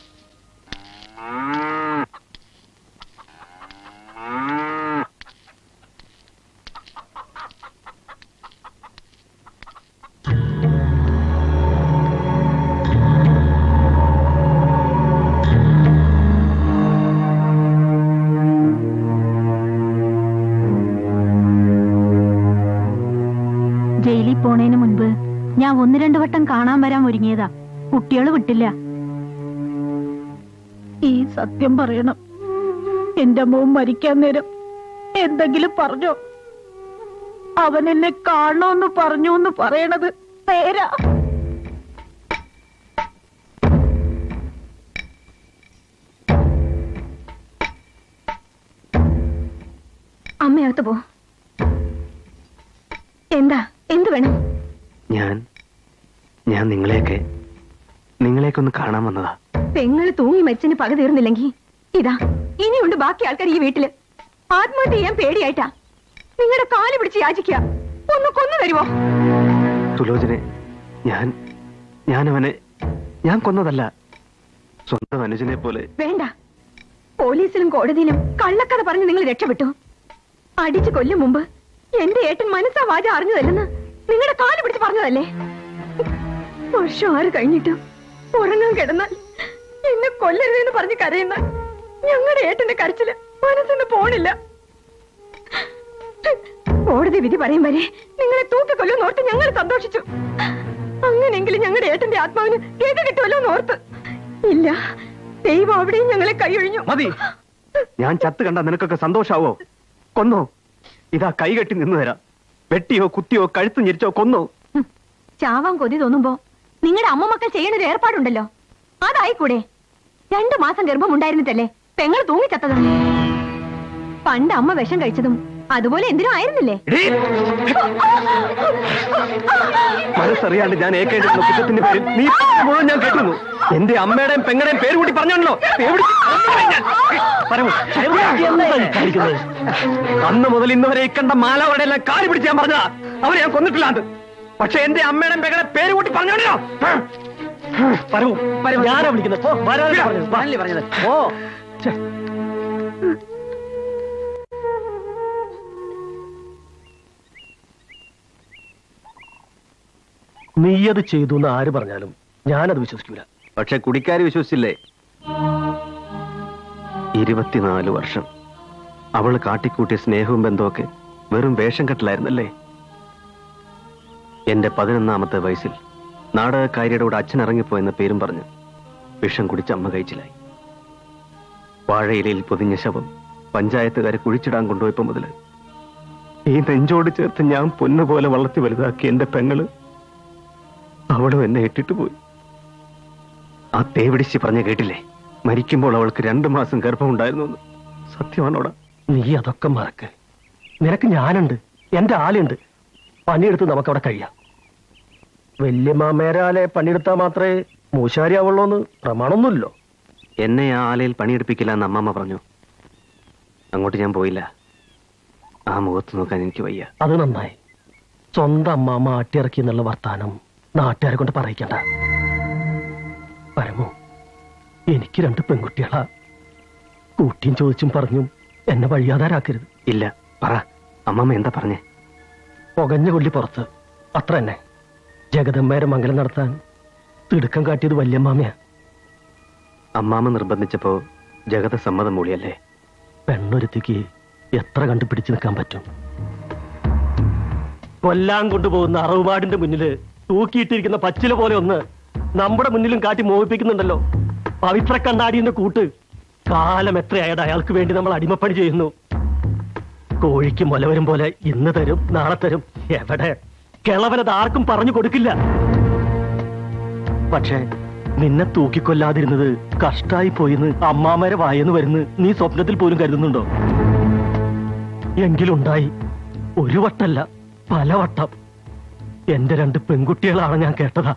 F: ജയിലിൽ പോണേന് മുൻപ് ഞാൻ ഒന്ന് രണ്ടു വട്ടം കാണാൻ വരാൻ ഒരുങ്ങിയതാ കുട്ടികള് വിട്ടില്ല
N: ഈ സത്യം പറയണം എന്റെ മോൻ മരിക്കാൻ നേരം എന്തെങ്കിലും പറഞ്ഞോ അവൻ എന്നെ കാണണമെന്ന് പറഞ്ഞു എന്ന് പറയണത് നേരാ
F: അമ്മയകത്ത് പോ എന്താ എന്ത് വേണം
M: ഞാൻ ഞാൻ നിങ്ങളെയൊക്കെ നിങ്ങളെയൊക്കെ ഒന്ന് കാണാൻ വന്നതാ
F: പെങ്ങള് തൂങ്ങി മരിച്ചതിന് പക തീർന്നില്ലെങ്കി ഇതാ ഇനിയുണ്ട് ബാക്കി ആൾക്കാർ ഈ വീട്ടില് ആത്മഹത്യ ചെയ്യാൻ പേടിയായിട്ടാ നിങ്ങളുടെ കാല് പിടിച്ച് യാചിക്കുക ഒന്ന് കൊന്നു തരുവോ
M: സുലോചനെ ഞാൻ ഞാൻ അവനെ ഞാൻ കൊന്നതല്ല സ്വന്തം അനുജനെ പോലെ
F: വേണ്ട പോലീസിലും കോടതിയിലും കള്ളക്കഥ പറഞ്ഞ് നിങ്ങൾ രക്ഷപ്പെട്ടു അടിച്ചു കൊല്ലും മുമ്പ് എന്റെ ഏട്ടൻ മനസ്സാ വാച അറിഞ്ഞതല്ലെന്ന് നിങ്ങളുടെ കാല് പിടിച്ച് പറഞ്ഞതല്ലേ വർഷം ആറ് കഴിഞ്ഞിട്ടും ഉറങ്ങാൻ കിടന്നാൽ എന്നെ കൊല്ലരുതെന്ന് പറഞ്ഞ് കരയുന്ന ഞങ്ങളുടെ ഏട്ടന്റെ കരച്ചില് മനസ്സിന്ന് പോണില്ല കോടതി വിധി പറയും വരെ നിങ്ങളെ തൂക്കിക്കൊല്ലുമെന്ന് ഓർത്ത് ഞങ്ങൾ സന്തോഷിച്ചു അങ്ങനെയെങ്കിലും ഞങ്ങളുടെ ഏട്ടന്റെ ആത്മാവിന് കേക്ക് കിട്ടുമല്ലോ എന്ന് ഓർത്ത് ഇല്ല ദൈവം അവിടെയും ഞങ്ങളെ കൈയൊഴിഞ്ഞു
M: മതി ഞാൻ ചത്ത് കണ്ട നിനക്കൊക്കെ സന്തോഷാവോ കൊന്നോ ഇതാ കൈകെട്ടി നിന്നു തരാം വെട്ടിയോ കുത്തിയോ കഴുത്ത് ഞെരിച്ചോ കൊന്നോ
F: ചാവാൻ കൊതി തോന്നുമ്പോ നിങ്ങളുടെ അമ്മ മക്കൾ ചെയ്യണൊരു ഏർപ്പാടുണ്ടല്ലോ അതായിക്കൂടെ രണ്ടു മാസം ഗർഭം ഉണ്ടായിരുന്നിട്ടല്ലേ പെങ്ങൾ തൂങ്ങിച്ചത്തത് പണ്ട് അമ്മ വിഷം കഴിച്ചതും അതുപോലെ എന്തിനും ആയിരുന്നില്ലേ
M: മനസ്സറിയാണ്ട് ഞാൻ ഏക്കേണ്ടിരുന്ന കുറ്റത്തിന്റെ പേരിൽ നീ പറഞ്ഞ മുഴുവൻ ഞാൻ കേട്ടിരുന്നു എന്റെ അമ്മയുടെയും പെങ്ങളുടെയും പേര് കൂടി പറഞ്ഞോണ്ടല്ലോ അന്ന് മുതൽ ഇന്ന് വരെ ഇക്കണ്ട മാലവരുടെ എല്ലാം കാല് പിടിച്ച് ഞാൻ പറഞ്ഞതാ അവരെ ഞാൻ കൊന്നിട്ടില്ലാണ്ട് പക്ഷെ എന്റെ അമ്മയുടെയും പെങ്ങളുടെ പേര് കൂട്ടി പറഞ്ഞോണ്ടല്ലോ പരമു ഞാനാ വിളിക്കുന്നത് പോ, വരാതെ പറഞ്ഞത്. വാ.
I: പറഞ്ഞത്
M: ഓ
I: ഛെ,
D: നീയത് ചെയ്തു എന്ന് ആര് പറഞ്ഞാലും ഞാനത് വിശ്വസിക്കൂല
M: പക്ഷെ കുടിക്കാര് വിശ്വസിച്ചില്ലേ ഇരുപത്തിനാല് വർഷം അവള് കാട്ടിക്കൂട്ടിയ സ്നേഹവും ബന്ധമൊക്കെ വെറും വേഷം കെട്ടലായിരുന്നല്ലേ എന്റെ പതിനൊന്നാമത്തെ വയസ്സിൽ നാടകക്കാരിയുടെ കൂടെ അച്ഛൻ ഇറങ്ങിപ്പോയെന്ന പേരും പറഞ്ഞ് വിഷം കുടിച്ച് അമ്മ കഴിച്ചിലായി വാഴയിലയിൽ പൊതിഞ്ഞ ശവം പഞ്ചായത്തുകാരെ കുഴിച്ചിടാൻ കൊണ്ടുപോയപ്പോ മുതല് ഈ നെഞ്ചോട് ചേർത്ത് ഞാൻ പൊന്നുപോലെ വളർത്തി വലുതാക്കി എന്റെ പെങ്ങള് അവളും എന്നെ ഇട്ടിട്ട് പോയി ആ തേവിടിച്ച് പറഞ്ഞ കേട്ടില്ലേ മരിക്കുമ്പോൾ അവൾക്ക് രണ്ടു മാസം ഗർഭമുണ്ടായിരുന്നു എന്ന് സത്യമാണോടാ
D: നീ അതൊക്കെ മറക്ക് നിനക്ക് ഞാനുണ്ട് എന്റെ ആളുണ്ട് പണിയെടുത്ത് നമുക്കവിടെ കഴിയാം വല്യമാമേരാലെ പണിയെടുത്താൽ മാത്രമേ മൂശാരി ആവുള്ളൂന്ന് പ്രമാണമൊന്നുമില്ലോ
M: എന്നെ ആ ആലയിൽ പണിയെടുപ്പിക്കില്ല എന്ന് അമ്മമ്മ പറഞ്ഞു അങ്ങോട്ട് ഞാൻ പോയില്ല ആ മുഖത്ത് നോക്കാൻ എനിക്ക് വയ്യ
D: അത് നന്നായി സ്വന്തം അമ്മാമ്മ ആട്ടിയിറക്കി എന്നുള്ള വർത്താനം നാട്ടുകാരെ കൊണ്ട് പറയിക്കണ്ട പരമു എനിക്ക് രണ്ട് പെൺകുട്ടികളാ കൂട്ടിയും ചോദിച്ചും പറഞ്ഞും എന്നെ വഴിയാതാരാക്കരുത്
M: ഇല്ല പറ അമ്മമ്മ എന്താ പറഞ്ഞേ
D: പുകഞ്ഞ കൊല്ലി പുറത്ത് അത്ര തന്നെ ജഗദമ്മയുടെ മംഗലം നടത്താൻ തിടുക്കം കാട്ടിയത് വല്യമ്മാമയാ
M: അമ്മാമ്മ നിർബന്ധിച്ചപ്പോ ജഗത സമ്മതം മൂളിയല്ലേ
D: പെണ്ണൊരുത്തിക്ക് എത്ര കണ്ടുപിടിച്ച് നിൽക്കാൻ പറ്റും കൊല്ലാൻ കൊണ്ടുപോകുന്ന അറവുപാടിന്റെ മുന്നില് തൂക്കിയിട്ടിരിക്കുന്ന പച്ചില പോലെ ഒന്ന് നമ്മുടെ മുന്നിലും കാട്ടി മോഹിപ്പിക്കുന്നുണ്ടല്ലോ പവിത്ര കണ്ണാടിന്റെ കൂട്ട് കാലം എത്രയായത് അയാൾക്ക് വേണ്ടി നമ്മൾ അടിമപ്പണി ചെയ്യുന്നു കോഴിക്ക് മുല വരും പോലെ ഇന്ന് തരും നാളെ തരും എവിടെ കിളവനത് ആർക്കും പറഞ്ഞു കൊടുക്കില്ല പക്ഷേ നിന്നെ തൂക്കിക്കൊല്ലാതിരുന്നത് കഷ്ടായി പോയിന്ന് അമ്മാമരെ വായെന്ന് വരുന്ന് നീ സ്വപ്നത്തിൽ പോലും കരുതുന്നുണ്ടോ എങ്കിലുണ്ടായി ഒരു വട്ടല്ല പല വട്ടം എന്റെ രണ്ട് പെൺകുട്ടികളാണ് ഞാൻ കേട്ടതാ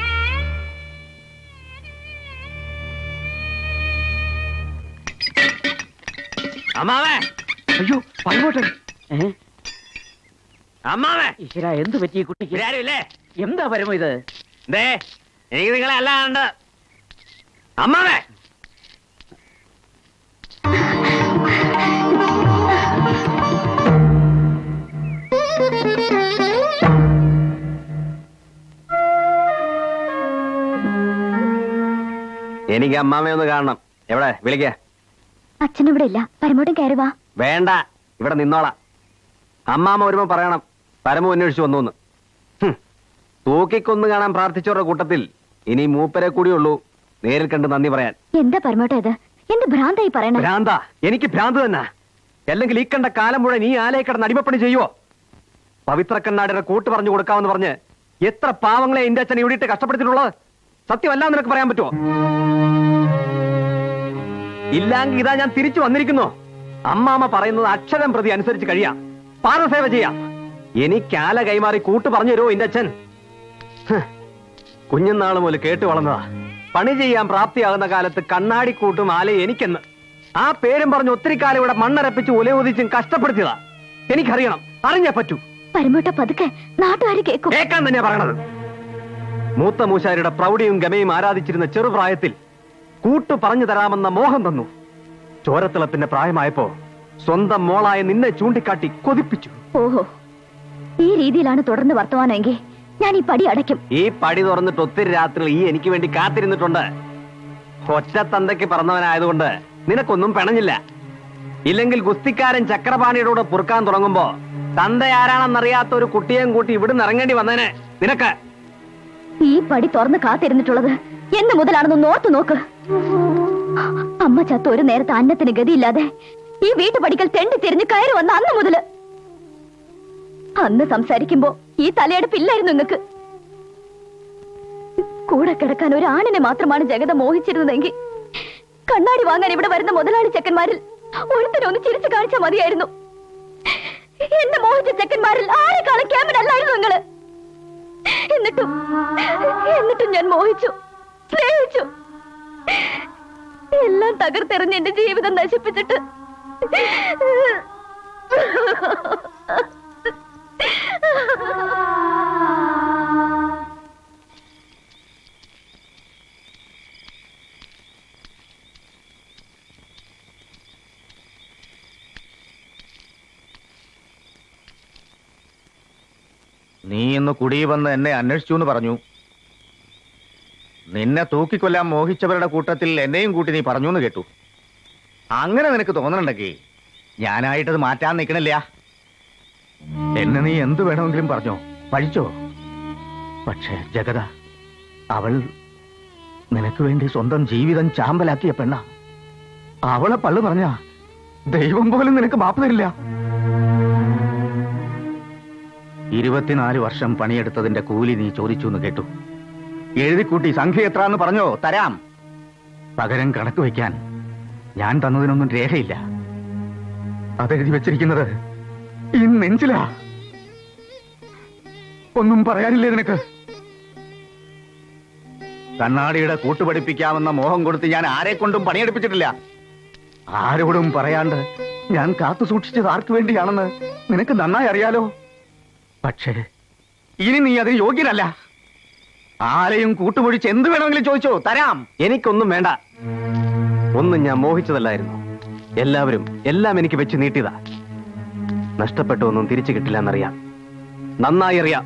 I: അമ്മാവേ
M: അയ്യോ പൈമോട്ടെ
I: അമ്മാവേ
H: ഈശ്വര എന്ത് പറ്റി ഈ കുട്ടിക്ക്
I: ഇവരാരുമില്ലേ
H: എന്താ പരമോ ഇത്
I: ദേ എനിക്ക് നിങ്ങളെ അല്ലാണ്ട് അമ്മാവേ
M: എനിക്ക് അമ്മാമ്മയെ ഒന്ന് കാണണം എവിടെ വിളിക്ക
C: അച്ഛൻ ഇവിടെ ഇല്ല പരമോട്ടം കയറി വാ
M: വേണ്ട ഇവിടെ നിന്നോളാം അമ്മാമ്മ വരുമ്പോ പറയണം പരമു അന്വേഷിച്ചു വന്നു തൂക്കിക്കൊന്നു കാണാൻ പ്രാർത്ഥിച്ചവരുടെ കൂട്ടത്തിൽ ഇനി മൂപ്പരെ കൂടിയുള്ളൂ നേരിൽ കണ്ട് നന്ദി പറയാൻ
C: എന്താ പരമോട്ടം ഇത് എന്ത് ഭ്രാന്തായി പറയണ
M: ഭ്രാന്ത എനിക്ക് ഭ്രാന്ത് തന്നെ അല്ലെങ്കിൽ ഈ കണ്ട കാലം മുഴുവൻ ഈ ആലയെ കിടന്ന് അടിമപ്പണി ചെയ്യുവോ പവിത്ര കണ്ണാടിയുടെ കൂട്ട് പറഞ്ഞു കൊടുക്കാമെന്ന് പറഞ്ഞ് എത്ര പാവങ്ങളെ എന്റെ അച്ഛൻ ഇവിടെ ഇട്ട് കഷ്ടപ്പെടുത്തിയിട്ടുള്ളത് സത്യമല്ല എന്ന് നിനക്ക് പറയാൻ പറ്റുമോ ഇല്ലെങ്കിൽ ഇതാ ഞാൻ തിരിച്ചു വന്നിരിക്കുന്നു അമ്മാമ്മ പറയുന്നത് അക്ഷരം പ്രതി അനുസരിച്ച് കഴിയാം പാദസേവ ചെയ്യാം എനിക്ക് ആല കൈമാറി കൂട്ട് പറഞ്ഞു തരുമോ എന്റെ അച്ഛൻ ഹ്, കുഞ്ഞുനാള് മുതൽ കേട്ട് വളർന്നതാ പണി ചെയ്യാൻ പ്രാപ്തിയാകുന്ന കാലത്ത് കണ്ണാടിക്കൂട്ടും ആല എനിക്കെന്ന് ആ പേരും പറഞ്ഞ് ഒത്തിരി കാലം ഇവിടെ മണ്ണരപ്പിച്ച് ഉലയുദിച്ചും കഷ്ടപ്പെടുത്തിയതാ എനിക്കറിയണം അറിഞ്ഞേ പറ്റൂ
C: പരമോട്ട പതുക്കെ നാട്ടുകാര് കേക്കും
M: കേൾക്കാൻ തന്നെയാ പറയണത് മൂത്ത മൂശാരിയുടെ പ്രൗഢിയും ഗമയും ആരാധിച്ചിരുന്ന ചെറുപ്രായത്തിൽ കൂട്ടു പറഞ്ഞു തരാമെന്ന മോഹം തന്നു ചോരത്തിളപ്പിന്റെ പ്രായമായപ്പോ സ്വന്തം മോളായ നിന്നെ ചൂണ്ടിക്കാട്ടി കൊതിപ്പിച്ചു
C: ഓഹോ ഈ രീതിയിലാണ് തുടർന്ന് വർത്തമാനമെങ്കിൽ ഞാൻ ഈ പടി അടയ്ക്കും
M: ഈ പടി തുറന്നിട്ട് ഒത്തിരി രാത്രികൾ ഈ എനിക്ക് വേണ്ടി കാത്തിരുന്നിട്ടുണ്ട് ഒറ്റ തന്തയ്ക്ക് പറന്നവനായതുകൊണ്ട് നിനക്കൊന്നും പിണഞ്ഞില്ല ഇല്ലെങ്കിൽ ഗുസ്തിക്കാരൻ ചക്രപാണിയുടെ കൂടെ പുറുക്കാൻ തുടങ്ങുമ്പോ തന്ത ആരാണെന്നറിയാത്ത ഒരു കുട്ടിയെയും കൂട്ടി ഇവിടുന്ന് ഇറങ്ങേണ്ടി വന്നേനെ നിനക്ക്
C: ഈ പടി തുറന്ന് കാത്തിരുന്നിട്ടുള്ളത് എന്ന് മുതലാണെന്ന് ഓർത്തു നോക്ക് അമ്മ ചത്ത ഒരു നേരത്തെ അന്നത്തിന് ഗതിയില്ലാതെ ഈ വീട്ടുപടിക്കൽ തെണ്ടി തിരിഞ്ഞ് കയറി വന്ന അന്ന് മുതല് അന്ന് സംസാരിക്കുമ്പോ ഈ തലയെടുപ്പില്ലായിരുന്നു നിങ്ങക്ക് കൂടെ കിടക്കാൻ ഒരു ആണിനെ മാത്രമാണ് ജഗത മോഹിച്ചിരുന്നതെങ്കിൽ കണ്ണാടി വാങ്ങാൻ ഇവിടെ വരുന്ന മുതലാളി ചെക്കന്മാരിൽ ഒരുത്തനെ ഒന്ന് ചിരിച്ചു കാണിച്ചാൽ മതിയായിരുന്നു എന്നെ മോഹിച്ച ചെക്കന്മാരിൽ ആരെക്കാളും ക്യാമറല്ലായിരുന്നു നിങ്ങള് എന്നിട്ടും എന്നിട്ടും ഞാൻ മോഹിച്ചു സ്നേഹിച്ചു എല്ലാം തകർത്തെറിഞ്ഞ് എന്റെ ജീവിതം നശിപ്പിച്ചിട്ട്
J: നീ ഇന്ന് കുടി വന്ന് എന്നെ അന്വേഷിച്ചു എന്ന് പറഞ്ഞു നിന്നെ തൂക്കിക്കൊല്ലാൻ മോഹിച്ചവരുടെ കൂട്ടത്തിൽ എന്നെയും കൂട്ടി നീ പറഞ്ഞു എന്ന് കേട്ടു അങ്ങനെ നിനക്ക് തോന്നണുണ്ടെങ്കിൽ ഞാനായിട്ടത് മാറ്റാൻ നിൽക്കണില്ല എന്നെ നീ എന്ത് വേണമെങ്കിലും പറഞ്ഞോ പഴിച്ചോ പക്ഷേ ജഗത അവൾ നിനക്ക് വേണ്ടി സ്വന്തം ജീവിതം ചാമ്പലാക്കിയ പെണ്ണ അവളെ പള്ളു പറഞ്ഞ ദൈവം പോലും നിനക്ക് മാപ്പ് തരില്ല ഇരുപത്തിനാല് വർഷം പണിയെടുത്തതിന്റെ കൂലി നീ ചോദിച്ചു എന്ന് കേട്ടു എഴുതിക്കൂട്ടി സംഖ്യ എത്ര എന്ന് പറഞ്ഞോ തരാം പകരം കണക്ക് വയ്ക്കാൻ ഞാൻ തന്നതിനൊന്നും രേഖയില്ല അതെഴുതി വെച്ചിരിക്കുന്നത് ഈ നെഞ്ചിലാ ഒന്നും പറയാനില്ലേ നിനക്ക് കണ്ണാടിയുടെ കൂട്ടുപഠിപ്പിക്കാമെന്ന മോഹം കൊടുത്ത് ഞാൻ ആരെ കൊണ്ടും പണിയെടുപ്പിച്ചിട്ടില്ല ആരോടും പറയാണ്ട് ഞാൻ കാത്തു സൂക്ഷിച്ചത് ആർക്കു വേണ്ടിയാണെന്ന് നിനക്ക് നന്നായി അറിയാലോ പക്ഷേ ഇനി നീ അതിന് യോഗ്യനല്ല ആരെയും കൂട്ടുപൊഴിച്ച് എന്ത് വേണമെങ്കിലും ചോദിച്ചോ തരാം
M: എനിക്കൊന്നും വേണ്ട ഒന്നും ഞാൻ മോഹിച്ചതല്ലായിരുന്നു എല്ലാവരും എല്ലാം എനിക്ക് വെച്ച് നീട്ടിയതാ നഷ്ടപ്പെട്ടു ഒന്നും തിരിച്ചു കിട്ടില്ല എന്നറിയാം നന്നായി അറിയാം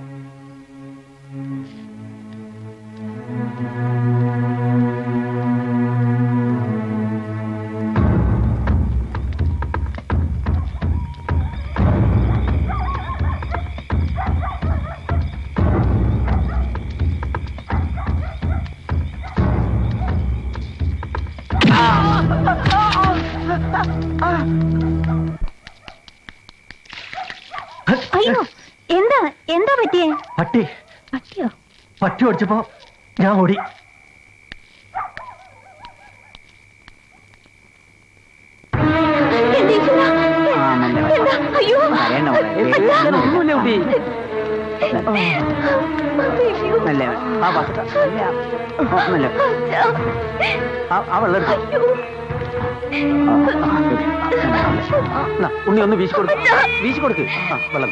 C: അയ്യോ എന്താ എന്താ പറ്റിയേ
D: പട്ടി
C: പറ്റിയോ
D: പട്ടി ഓടിച്ചപ്പോ ഞാൻ ഓടി
C: എന്റെ ഈശ്വരാ. എന്താ? അയ്യോ
I: ഒന്നുമില്ല കുട്ടി
C: അയ്യോ.
I: നല്ല ആ ബസ് നല്ല ആ ആ വെള്ളം എടുത്തോ. എന്നാ, ഉണ്ണി ഒന്ന് വീശി കൊടുക്ക് വീശി കൊടുക്ക് ആ വെള്ളം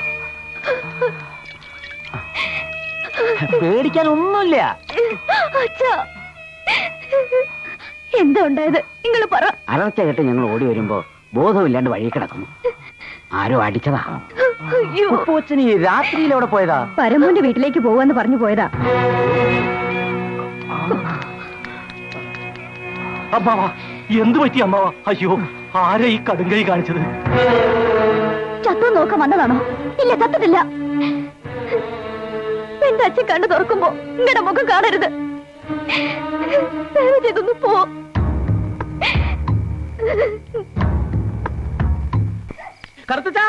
I: പേടിക്കാൻ ഒന്നുമില്ല
C: അച്ഛാ. എന്താ ഉണ്ടായത് നിങ്ങൾ പറ
H: അലർച്ച കേട്ട് ഞങ്ങൾ ഓടി വരുമ്പോ ബോധമില്ലാണ്ട് വഴി കിടക്കുന്നു ആരോ അടിച്ചതാ
C: അയ്യോ
I: ഉപ്പൂച്ചന് രാത്രിയിൽ എവിടെ പോയതാ
F: പരമുന്റെ വീട്ടിലേക്ക് പോവാന്ന് പറഞ്ഞു പോയതാ
D: അമ്മാവാ എന്ത് പറ്റി അമ്മാവാ അയ്യോ ആരാ ഈ കടുങ്കൈ കാണിച്ചത്
C: ചത്തു നോക്കാൻ വന്നതാണോ ഇല്ല ചത്തിട്ടില്ല എന്റെ അച്ഛൻ കണ്ണു തുറക്കുമ്പോ നിങ്ങളുടെ മുഖം കാണരുത് ദയവ് ചെയ്തൊന്ന് പോ
I: കറുത്തച്ചാ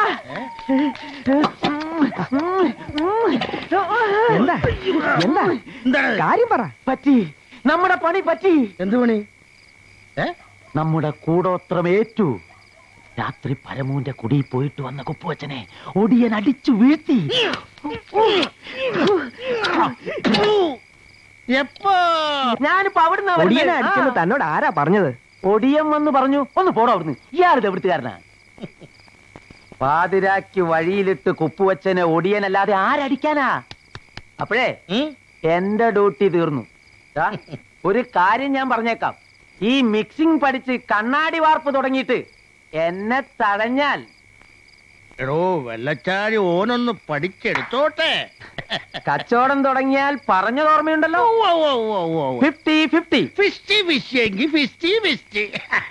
B: എന്താ എന്താ എന്താണ് കാര്യം പറ
I: പറ്റി നമ്മുടെ പണി പറ്റി
B: എന്ത് പണി ഏ
I: നമ്മുടെ കൂടോത്രമേറ്റു രാത്രി പരമൂന്റെ കുടി പോയിട്ട് വന്ന കുപ്പുവച്ചനെ ഒടിയൻ അടിച്ചു വീഴ്ത്തി
B: എപ്പോ
I: ഞാനിപ്പോ അവിടുന്ന്
B: ഒടിയനെ അടിച്ചെന്ന്
I: തന്നോട് ആരാ പറഞ്ഞത് ഒടിയൻ വന്ന് പറഞ്ഞു ഒന്ന് പോടോ അവിടുന്ന് ഇയാളിത് എവിടുത്തുകാരനാ പാതിരാക്കി വഴിയിലിട്ട് കുപ്പുവച്ചനെ ഒടിയനല്ലാതെ ആരടിക്കാനാ അപ്പോഴേ എന്റെ ഡ്യൂട്ടി തീർന്നു ദാ, ഒരു കാര്യം ഞാൻ പറഞ്ഞേക്കാം ഈ മിക്സിംഗ് പഠിച്ച് കണ്ണാടി വാർപ്പ് തുടങ്ങിയിട്ട് എന്നെ തടഞ്ഞാൽ
B: എടോ വെള്ളച്ചാഴി ഓനൊന്ന് പഠിച്ചെടുത്തോട്ടെ
I: കച്ചവടം തുടങ്ങിയാൽ പറഞ്ഞത് ഓർമ്മയുണ്ടല്ലോ ഫിഫ്റ്റി ഫിഫ്റ്റി
B: ഫിസ്റ്റി ഫിഷിയെങ്കിൽ ഫിസ്റ്റി ഫിസ്റ്റി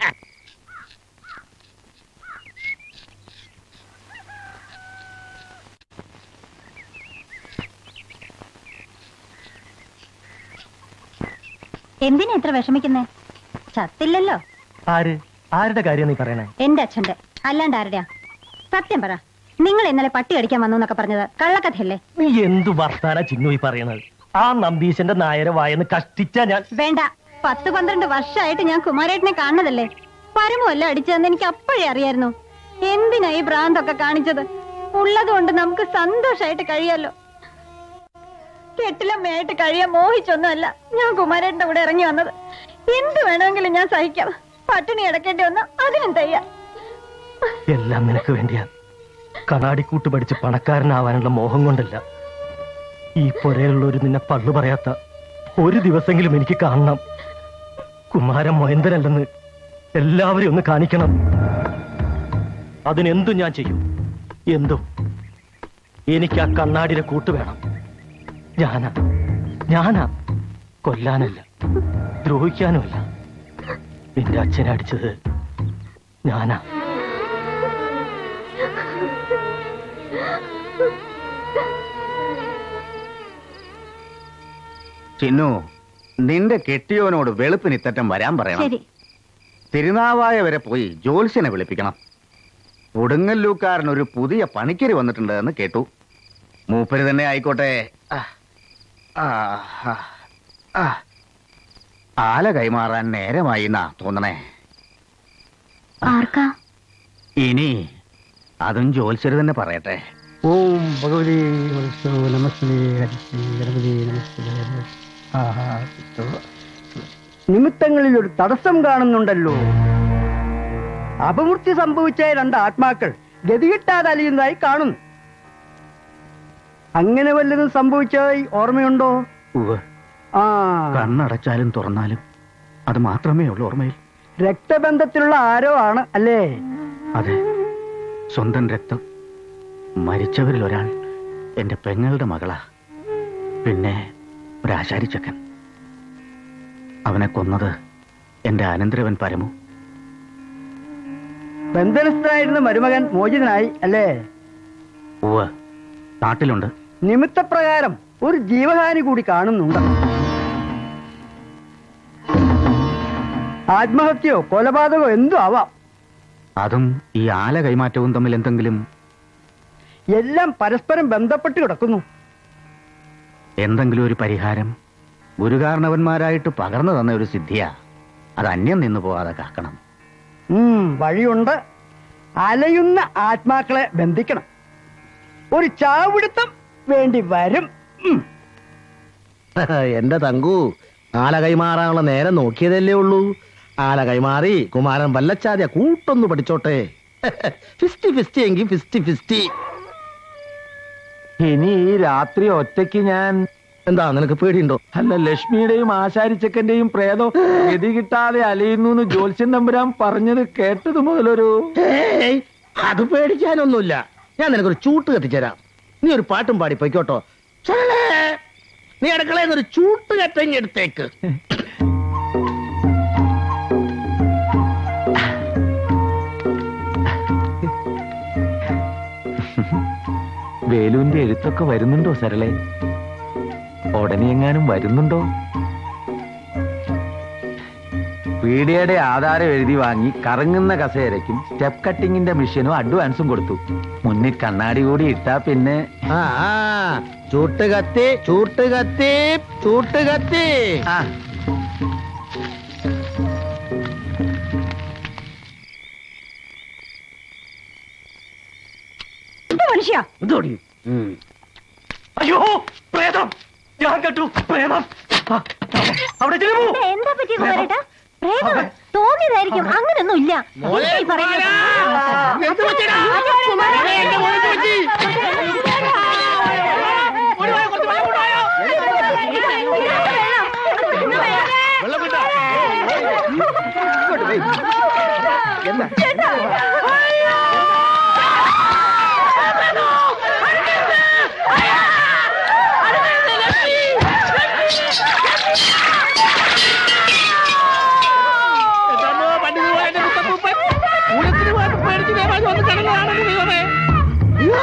E: എന്തിനാ ഇത്ര വിഷമിക്കുന്നേ ചത്തില്ലല്ലോ
D: ആര് ആരുടെ കാര്യം നീ പറയണേ
E: എന്റെ അച്ഛന്റെ അല്ലാണ്ട് ആരുടെയാ സത്യം പറ നിങ്ങൾ ഇന്നലെ പട്ടി അടിക്കാൻ വന്നു എന്നൊക്കെ പറഞ്ഞത് കള്ളക്കഥയല്ലേ
D: നീ എന്തു വർത്താന ചിന്നു ഈ പറയണത് ആ നമ്പീശന്റെ നായരെ വായെന്ന് കഷ്ടിച്ചാ ഞാൻ
E: വേണ്ട പത്ത് പന്ത്രണ്ട് വർഷമായിട്ട് ഞാൻ കുമാരേട്ടനെ കാണുന്നതല്ലേ പരമല്ല അടിച്ചതെന്ന് എനിക്ക് അപ്പോഴേ അറിയായിരുന്നു എന്തിനാ ഈ ഭ്രാന്തൊക്കെ കാണിച്ചത് ഉള്ളതുകൊണ്ട് നമുക്ക് സന്തോഷമായിട്ട് കഴിയാലോ കെട്ടിലമ്മയായിട്ട് കഴിയാൻ മോഹിച്ചൊന്നുമല്ല ഞാൻ കുമാരേട്ടന്റെ കൂടെ ഇറങ്ങി വന്നത് എന്ത് വേണമെങ്കിലും ഞാൻ സഹിക്കാം പട്ടിണി കിടക്കേണ്ടി വന്ന അതിനും തയ്യാ
D: എല്ലാം നിനക്ക് വേണ്ടിയാ കണ്ണാടിക്കൂട്ട് പഠിച്ച് പണക്കാരനാവാനുള്ള മോഹം കൊണ്ടല്ല ഈ പുരയിലുള്ളൊരു നിന്നെ പള്ളു പറയാത്ത ഒരു ദിവസമെങ്കിലും എനിക്ക് കാണണം കുമാരൻ മൊയന്തനല്ലെന്ന് എല്ലാവരും ഒന്ന് കാണിക്കണം അതിനെന്തും ഞാൻ ചെയ്യും എന്തും എനിക്ക് ആ കണ്ണാടിയുടെ കൂട്ട് വേണം ഞാനാ ഞാനാ കൊല്ലാനല്ല ദ്രോഹിക്കാനുമല്ല നിന്റെ അച്ഛനെ അടിച്ചത് ഞാനാ
J: ചിന്നു നിന്റെ കെട്ടിയോനോട് വെളുപ്പിന് ഇത്തറ്റം വരാൻ പറയണം
C: ശരി
J: തിരുനാവായ വരെ പോയി ജോത്സ്യനെ വിളിപ്പിക്കണം കൊടുങ്ങല്ലൂക്കാരൻ ഒരു പുതിയ പണിക്കര് വന്നിട്ടുണ്ട് എന്ന് കേട്ടു മൂപ്പര് തന്നെ ആയിക്കോട്ടെ ആ, ആ, ആ, ആ. ആല കൈമാറാൻ നേരമായി എന്നാ തോന്നണേ
C: ആർക്കാ
J: ഇനി അതും ജോത്സ്യര് തന്നെ പറയട്ടെ
O: ഓം ഭഗവതി വത്സോ നമസ്തേ ഹരിശ്രീ ഗണപതി നമസ്തേ ആഹാ, ചിത്തോ. നിമിത്തങ്ങളിൽ ഒരു തടസ്സം കാണുന്നുണ്ടല്ലോ അപമൃത്യു സംഭവിച്ച രണ്ട് ആത്മാക്കൾ ഗതികിട്ടാതെ അലിയുന്നതായി കാണുന്നു അങ്ങനെ വല്ലതും സംഭവിച്ചതായി ഓർമ്മയുണ്ടോ
J: ഉവ്വ്
O: ആ
J: കണ്ണടച്ചാലും തുറന്നാലും അത് മാത്രമേ ഉള്ളൂ ഓർമ്മയിൽ
O: രക്തബന്ധത്തിലുള്ള ആരോ ആണ് അല്ലേ
J: അതെ സ്വന്തം രക്തം മരിച്ചവരിൽ ഒരാൾ എന്റെ പെങ്ങളുടെ മകളാ പിന്നെ ഒരാശാരിച്ചക്കൻ അവനെ കൊന്നത് എന്റെ അനന്തരവൻ പരമു
O: ബന്ധനസ്ഥനായിരുന്ന മരുമകൻ മോചിതനായി അല്ലേ
J: ഉവ്വ് നാട്ടിലുണ്ട്
O: നിമിത്തപ്രകാരം ഒരു ജീവഹാനി കൂടി കാണുന്നുണ്ട് ആത്മഹത്യയോ കൊലപാതകമോ എന്തും ആവാം
J: അതും ഈ ആല കൈമാറ്റവും തമ്മിൽ എന്തെങ്കിലും
O: എല്ലാം പരസ്പരം ബന്ധപ്പെട്ട് കിടക്കുന്നു
J: എന്തെങ്കിലും ഒരു പരിഹാരം ഗുരുകാരണവന്മാരായിട്ട് പകർന്നു തന്ന ഒരു സിദ്ധിയാ അത് അന്യം നിന്നു പോവാതെ കാക്കണം
O: ഉം, വഴിയുണ്ട് അലയുന്ന ആത്മാക്കളെ ബന്ധിക്കണം ഒരു ചാവിടുത്തം വേണ്ടി വരും ഉം.
B: എന്റെ തങ്കു ആല കൈമാറാനുള്ള നേരം നോക്കിയതല്ലേ ഉള്ളൂ ആല കൈമാറി കുമാരൻ വല്ലച്ചാതിയ കൂട്ടൊന്ന് പഠിച്ചോട്ടെ ഫിഫ്റ്റി ഫിഫ്റ്റി എങ്കിൽ ഫിഫ്റ്റി ഫിഫ്റ്റി
I: ഇനി ഈ രാത്രി ഒറ്റയ്ക്ക് ഞാൻ
B: എന്താ നിനക്ക് പേടിയുണ്ടോ
I: അല്ല ലക്ഷ്മിയുടെയും ആശാരിച്ചക്കന്റെയും പ്രേതം ഗതി കിട്ടാതെ അലയുന്നു എന്ന് ജ്യോത്സ്യൻ തമ്പുരാൻ പറഞ്ഞത് കേട്ടത് മുതലൊരു
B: ഏയ്, അത് പേടിക്കാനൊന്നുമില്ല ഞാൻ നിനക്കൊരു ചൂട്ട് കത്തിച്ചേരാം നീ ഒരു പാട്ടും പാടി പൊയ്ക്കോട്ടോ ചലലേ. നീ അടുക്കളയിൽ നിന്ന് ഒരു ചൂട്ട് കത്തങ്ങി എടുത്തേക്ക്
I: വേലുവിന്റെ എഴുത്തൊക്കെ വരുന്നുണ്ടോ സരളെ ഉടനെ എങ്ങാനും വരുന്നുണ്ടോ പീഡിയയുടെ ആധാരം എഴുതി വാങ്ങി കറങ്ങുന്ന കസേരയ്ക്കും സ്റ്റെപ്പ് കട്ടിങ്ങിന്റെ മെഷീനും അഡ്വാൻസും കൊടുത്തു മുന്നിൽ കണ്ണാടി കൂടി ഇട്ടാ പിന്നെ
B: ആ ആ, ചൂട്ട് കത്തി ചൂട്ട് കത്തി ചൂട്ട് കത്തി
I: ആ
F: മനുഷ്യ
D: അയ്യോ പ്രേതം ഞാൻ കേട്ടു പ്രേതം ആ, അവിടെ ചെല്ലു
E: എന്താ പറ്റി കുമാരേട്ടാ പ്രേതം തോന്നിയതായിരിക്കും അങ്ങനൊന്നും ഇല്ല
B: മോനെ,
E: എന്താ ഈ പറയുന്നത്?
B: കുമാരാ! എന്ത് പറ്റിയെടാ?
E: അയ്യോ, കുമാരേ!
B: എന്റെ മോനെ എന്ത് പറ്റി? വെള്ളം വിട്ടോ? ഇങ്ങോട്ട് വരൂ. എന്താ എന്താണോ പണ്ടിത് പോലെ എന്റെ മുത്തപ്പൂപ്പൻ? ഊഴത്തിന് പോയപ്പോ പേടിച്ച് ദേവാലയം വന്ന് കിടന്നതാണല്ലോ ദൈവമേ. അയ്യോ!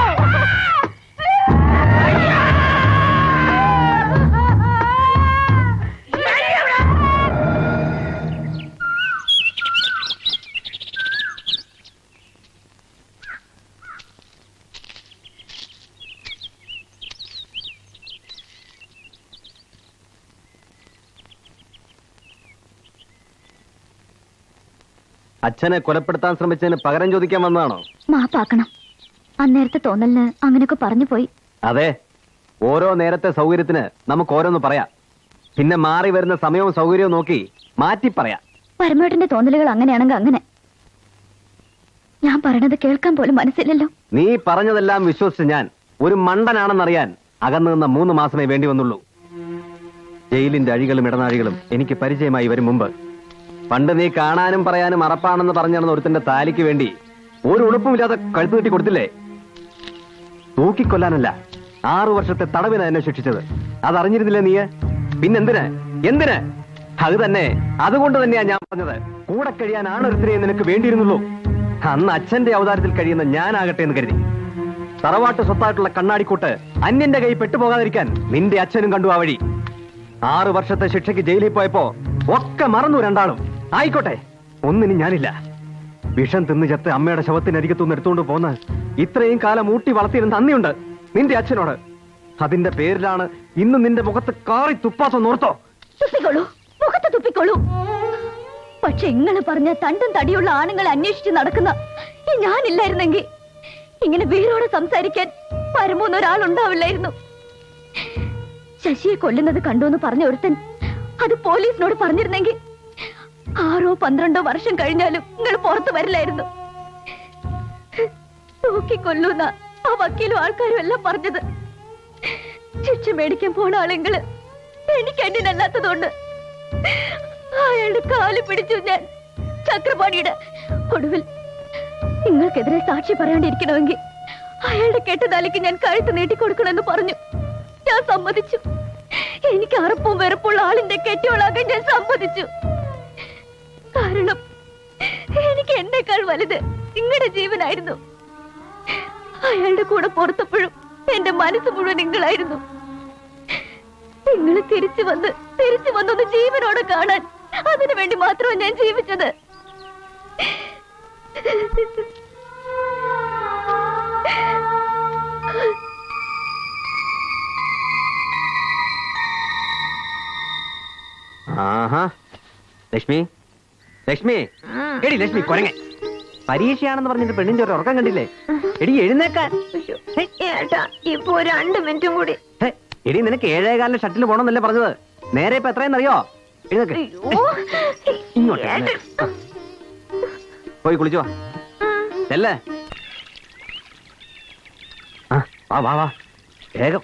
M: അച്ഛനെ കൊലപ്പെടുത്താൻ ശ്രമിച്ചതിന് പകരം ചോദിക്കാൻ വന്നതാണോ
C: മാപ്പാക്കണം അന്നേരത്തെ തോന്നലിന് അങ്ങനെയൊക്കെ പറഞ്ഞു പോയി
M: അതെ ഓരോ നേരത്തെ സൗകര്യത്തിന് നമുക്ക് ഓരോന്ന് പറയാം പിന്നെ മാറി വരുന്ന സമയവും സൗകര്യവും നോക്കി മാറ്റി പറയാം
C: പരമേട്ടന്റെ തോന്നലുകൾ അങ്ങനെയാണെങ്കിൽ അങ്ങനെ ഞാൻ പറയണത് കേൾക്കാൻ പോലും മനസ്സില്ലല്ലോ
M: നീ പറഞ്ഞതെല്ലാം വിശ്വസിച്ച് ഞാൻ ഒരു മണ്ടനാണെന്നറിയാൻ അകന്നു നിന്ന മൂന്ന് മാസമേ വേണ്ടി വന്നുള്ളൂ ജയിലിന്റെ അഴികളും ഇടനാഴികളും എനിക്ക് പരിചയമായി വരും മുമ്പ് പണ്ട് നീ കാണാനും പറയാനും അറപ്പാണെന്ന് പറഞ്ഞു നടന്ന ഒരുത്തന്റെ താലിക്ക് വേണ്ടി ഒരു ഉടുപ്പുമില്ലാതെ കഴുത്ത് കെട്ടി കൊടുത്തില്ലേ തൂക്കിക്കൊല്ലാനല്ല ആറു വർഷത്തെ തടവിന് എന്നെ ശിക്ഷിച്ചത് അതറിഞ്ഞിരുന്നില്ല നീ പിന്നെന്തിന് എന്തിന് അത് തന്നെ അതുകൊണ്ട് തന്നെയാ ഞാൻ പറഞ്ഞത് കൂടെ കഴിയാൻ ആണൊരുത്തിനെ നിനക്ക് വേണ്ടിയിരുന്നുള്ളൂ അന്ന് അച്ഛന്റെ അവതാരത്തിൽ കഴിയുന്ന ഞാനാകട്ടെ എന്ന് കരുതി തറവാട്ട് സ്വത്തായിട്ടുള്ള കണ്ണാടിക്കൂട്ട് അന്യന്റെ കൈ പെട്ടുപോകാതിരിക്കാൻ നിന്റെ അച്ഛനും കണ്ടു ആ വഴി ആറു വർഷത്തെ ശിക്ഷയ്ക്ക് ജയിലിൽ പോയപ്പോ ഒക്കെ മറന്നു രണ്ടാളും ആയിക്കോട്ടെ ഒന്നിനും ഞാനില്ല വിഷം തിന്നു ചത്ത് അമ്മയുടെ ശവത്തിനരികത്തുനിന്ന് എടുത്തുകൊണ്ട് പോന്ന് ഇത്രയും കാലം ഊട്ടി വളർത്തിയിരുന്ന നന്ദിയുണ്ട് നിന്റെ അച്ഛനോട് അതിന്റെ പേരിലാണ് ഇന്ന് നിന്റെ മുഖത്ത് കാറി തുപ്പാസം നോർത്തോ
C: തുപ്പിക്കോളൂ മുഖത്ത് തുപ്പിക്കോളൂ പക്ഷെ ഇങ്ങനെ പറഞ്ഞ തണ്ടും തടിയുള്ള ആണുങ്ങളെ അന്വേഷിച്ച് നടക്കുന്ന ഈ ഞാനില്ലായിരുന്നെങ്കിൽ ഇങ്ങനെ വീരോടെ സംസാരിക്കാൻ പരമൂന്ന് ഒരാളുണ്ടാവില്ലായിരുന്നു ശശിയെ കൊല്ലുന്നത് കണ്ടു എന്ന് പറഞ്ഞ ഒരുത്തൻ അത് പോലീസിനോട് പറഞ്ഞിരുന്നെങ്കിൽ ആറോ പന്ത്രണ്ടോ വർഷം കഴിഞ്ഞാലും നിങ്ങൾ പുറത്തു വരില്ലായിരുന്നു തൂക്കിക്കൊല്ലൂന്ന ആ വക്കീലും ആൾക്കാരും എല്ലാം പറഞ്ഞത് ശിക്ഷ മേടിക്കാൻ പോണ ആളുകള് എനിക്ക് എണ്ണിനല്ലാത്തതുകൊണ്ട് അയാളുടെ കാല് പിടിച്ചു ഞാൻ ചക്രപാണിയുടെ ഒടുവിൽ നിങ്ങൾക്കെതിരെ സാക്ഷി പറയാണ്ടിരിക്കണമെങ്കിൽ അയാളുടെ കെട്ടുതാലിക്ക് ഞാൻ കഴുത്ത് നീട്ടിക്കൊടുക്കണമെന്ന് പറഞ്ഞു ഞാൻ സമ്മതിച്ചു എനിക്ക് അറപ്പും വെറുപ്പുള്ള ആളിന്റെ കെട്ടിയോളാകാൻ ഞാൻ സമ്മതിച്ചു കാരണം എനിക്ക് എന്നെക്കാൾ വലുത് നിങ്ങളുടെ ജീവനായിരുന്നു അയാളുടെ കൂടെ പുറത്തപ്പോഴും എന്റെ മനസ്സ് മുഴുവൻ നിങ്ങളായിരുന്നു നിങ്ങൾ തിരിച്ചു വന്ന് തിരിച്ചു വന്നൊന്ന് ജീവനോടെ കാണാൻ അതിനു വേണ്ടി മാത്രമാണ് ഞാൻ ജീവിച്ചത്
M: ആഹാ ലക്ഷ്മി ലക്ഷ്മി എടി ലക്ഷ്മി കൊരങ്ങ പരീക്ഷയാണെന്ന് പറഞ്ഞിട്ട് പെണ്ണിന്റെ ഒരു ഉറക്കം കണ്ടില്ലേ എടി എഴുന്നേക്കാൻ
C: ഏട്ടാ ഇപ്പൊ രണ്ട് മിനിറ്റും കൂടി
M: ഹേ, എടി നിനക്ക് ഏഴേകാലിന് ഷട്ടിൽ പോണെന്നല്ലേ പറഞ്ഞത് നേരെ ഇപ്പൊ എത്രയെന്നറിയോ എഴുന്നേക്ക് ഇങ്ങോട്ട് വന്നേ. പോയി കുളിച്ചു വാ ചെല്ലേ ആ വാ വാ വാ വേഗം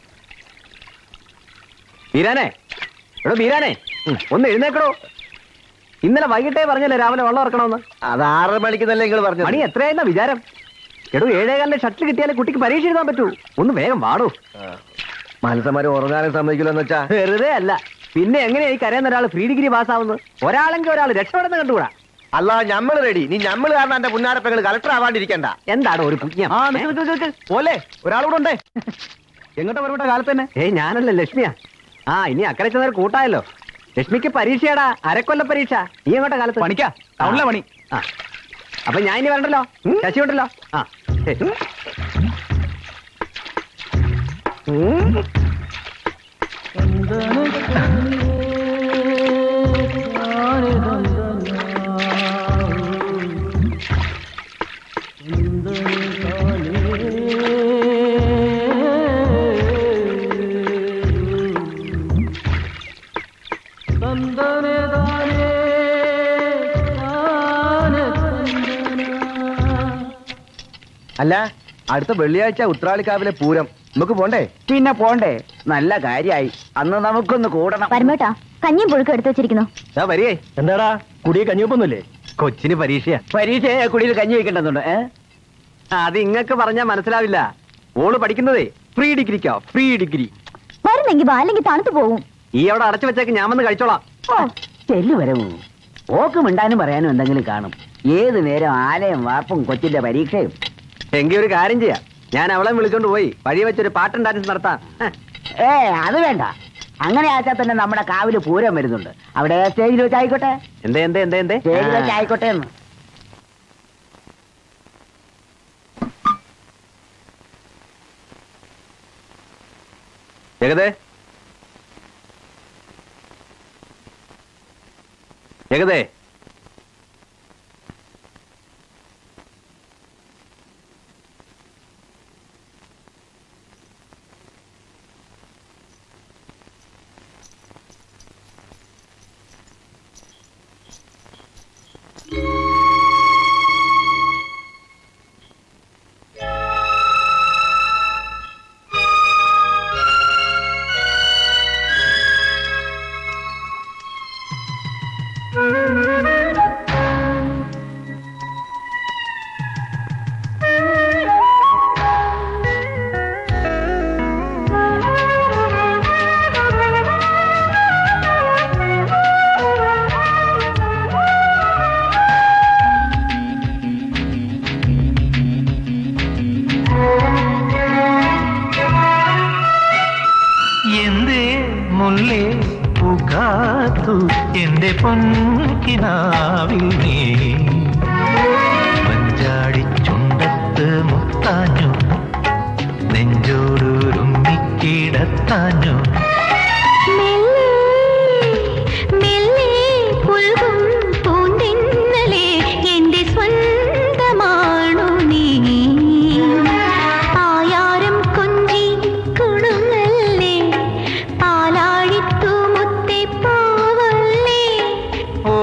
M: വീരാനെ എടോ വീരാനെ ഉം, ഒന്ന് എഴുന്നേക്കടോ ഇന്നലെ വൈകിട്ടേ പറഞ്ഞല്ലേ രാവിലെ വെള്ളം ഇറക്കണമെന്ന്
G: അത് ആറ് മണിക്കുന്നല്ലേ നിങ്ങൾ പറഞ്ഞു
M: മണി എത്രയായിരുന്ന വിചാരം എടോ ഏഴേകാലിന്റെ ഷട്ടിൽ കിട്ടിയാലേ കുട്ടിക്ക് പരീക്ഷ എഴുതാൻ പറ്റൂ ഒന്ന് വേഗം വാടൂ
G: മനസ്സന്മാര് ഉറങ്ങാനും സമ്മതിക്കില്ലെന്ന് വെച്ചാ
M: വെറുതെ അല്ല പിന്നെ എങ്ങനെയാ ഈ കരയുന്ന ഒരാൾ ഫ്രീ ഡിഗ്രി പാസ്സാവുന്നത് ഒരാളെങ്കിൽ ഒരാൾ രക്ഷപ്പെടുന്ന കണ്ടുകൂടാ
G: അല്ല ഞമ്മള് റെഡി നീ ഞമ്മള് കാരണം എന്റെ പുന്നാരപ്പങ്ങൾ കളക്ടർ ആവാണ്ടിരിക്കണ്ട
M: എന്താണ് ഒരു പുണ്യം
G: ആ നിക്ക് നിക്ക് നിക്ക് നിക്ക്. പോലെ ഒരാളൂടെ ഉണ്ടേ എങ്ങോട്ടാ വരവിട്ട കാലത്ത് തന്നെ
M: ഏയ് ഞാനല്ല ലക്ഷ്മിയാ ആ ഇനി അക്കരെ ചെന്നൊരു കൂട്ടായല്ലോ ലക്ഷ്മിക്ക് പരീക്ഷയാടാ അരക്കൊല്ല പരീക്ഷ നീ എങ്ങോട്ടാ കാലത്ത്
G: പണിക്കാ ടൗണിലെ പണി
M: ആ അപ്പൊ ഞാൻ ഇനി വരണ്ടല്ലോ ശശി ഉണ്ടല്ലോ ആ ശരി.
G: അല്ല അടുത്ത വെള്ളിയാഴ്ച ഉത്രാളിക്കാവിലെ പൂരം നമുക്ക് പോണ്ടേ
H: പിന്നെ പോണ്ടേ നല്ല കാര്യായി അന്ന് നമുക്കൊന്ന് കൂടണം
C: പരമേട്ടാ കഞ്ഞിയും പുഴുക്കം എടുത്തു വെച്ചിരിക്കുന്നു
M: ദാ വരികേ
D: എന്താടാ കുടിയെ കഞ്ഞിയൊപ്പൊന്നുമില്ലേ
M: കൊച്ചിന് പരീക്ഷയാ
H: പരീക്ഷയെ കുടിയിൽ കഞ്ഞി വെക്കണ്ടെന്നുണ്ട് ഏ
M: അത് ഇങ്ങക്ക് പറഞ്ഞാ മനസ്സിലാവില്ല ഓള് പഠിക്കുന്നതേ ഫ്രീ ഡിഗ്രിക്കാ ഫ്രീ ഡിഗ്രി
C: വരുന്നെങ്കി വാ അല്ലെങ്കിൽ തണുത്തു പോകും
M: ഈ അവിടെ അടച്ചു വെച്ചേക്ക് ഞാൻ വന്ന് കഴിച്ചോളാം
H: ചെല്ലു വരവു ഓക്ക് മിണ്ടാനും പറയാനും എന്തെങ്കിലും കാണും ഏത് നേരം ആലയം വാർപ്പും കൊച്ചിന്റെ പരീക്ഷയും
M: എങ്കിൽ ഒരു കാര്യം ചെയ്യാം ഞാൻ അവളെ വിളിച്ചോണ്ട് പോയി വഴി വെച്ചൊരു പാട്ടും ഡാൻസ് നടത്താം ഹ.
H: ഏ അത് വേണ്ട അങ്ങനെ ആച്ചാൽ തന്നെ നമ്മുടെ കാവില് പൂരം വരുന്നുണ്ട് അവിടെ സ്റ്റേജിൽ വെച്ചായിക്കോട്ടെ
M: എന്തേ എന്തേ എന്തേ എന്തേ
H: സ്റ്റേജിൽ വെച്ചായിക്കോട്ടെ എന്ന്
M: ജഗതേ ജഗതേ
L: ആ
A: പൊൻകിനാവിൽ നീ മഞ്ചാടി ചുണ്ടത്ത് മുത്താഞ്ഞു നെഞ്ചോടുരുമ്മിക്കിടത്താഞ്ഞു
P: മെല്ലെ പുൽകും പൂന്തിന്നലെ എന്റെ സ്വന്തമാണു നീ ആയാരം കൊഞ്ചി കുണുങ്ങല്ലേ പാലാഴിത്തു മുത്തെ പാവല്ലേ
A: ഓ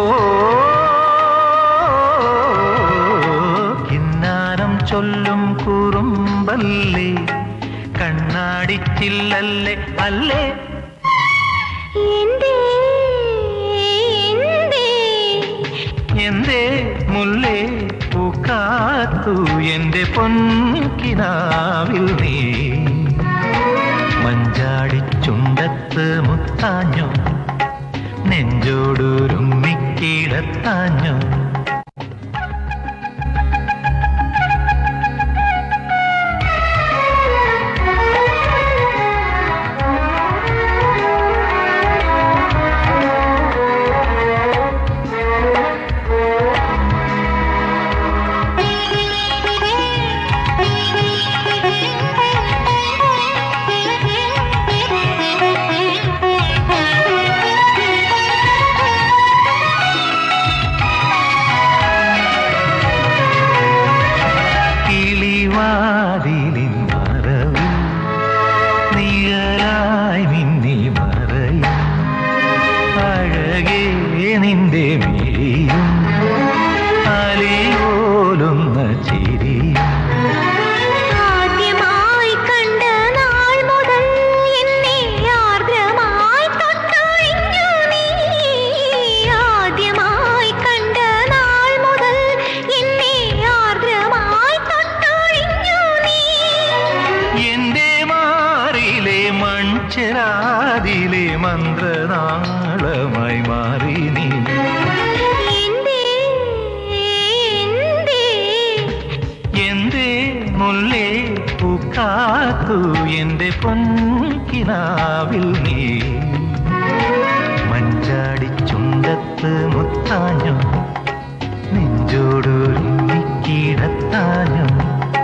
A: കിന്നാരം ചൊല്ലും കുറുമ്പല്ലേ കണ്ണാടിച്ചില്ലല്ലേ അല്ലേ
P: എന്തേ എന്തേ
A: എന്തേ മുല്ലേ പൂക്കാത്തു എന്റെ പൊൻകിനാവിൽ നീ മഞ്ചാടി ചുണ്ടത്ത് മുത്താഞ്ഞു നെഞ്ചോടുരുമ്മിക്കിടത്താഞ്ഞു കിളിവാതിലിൻ മറവിൽ നിഴലായി നിന്നി മറയും അഴകേ നിന്റെ മിഴിയും അലിയോലുന്ന ചിരിയും
P: ആദ്യമായി കണ്ട നാൾ മുതൽ എന്നെ ആർദ്രമായി തൊട്ടൊഴിഞ്ഞു നീ ആദ്യമായി കണ്ട നാൾ മുതൽ എന്നെ ആർദ്രമായി തൊട്ടൊഴിഞ്ഞു നീ
A: എന്റെ മാറിലെ മൺചെരാതിലെ മന്ത്രനാളമായി മാറി നീ
P: എന്തേ എന്തേ
A: എന്തേ മുല്ലേ പൂക്കാത്തു എന്റെ പൊൻകിനാവിൽ നീ മഞ്ചാടി ചുണ്ടത്ത് മുത്താഞ്ഞു നെഞ്ചോടൊരുമിക്കിടത്താഞ്ഞു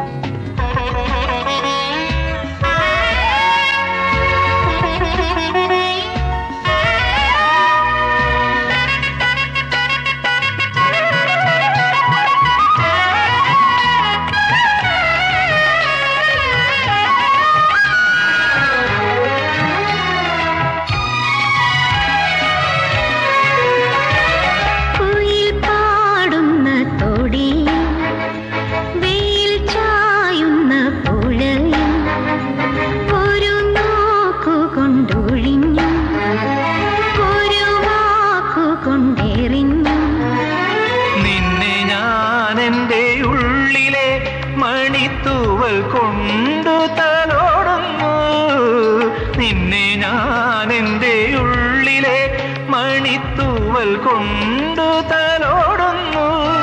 P: കുയിൽ പാടുന്ന തൊടിയിൽ വെയിൽ ചായുന്ന പുഴയിൽ ഒരു നോക്കു കൊണ്ടൊഴിഞ്ഞു ഒരു വാക്കു കൊണ്ടെറിഞ്ഞു
A: നിന്നെ ഞാൻ എൻ്റെ ഉള്ളിലെ മണിത്തൂവൽ കൊണ്ടു തലോടുന്നു നിന്നെ ഞാൻ എൻ്റെ ഉള്ളിലെ മണിത്തൂവൽ കൊണ്ടു തലോടുന്നു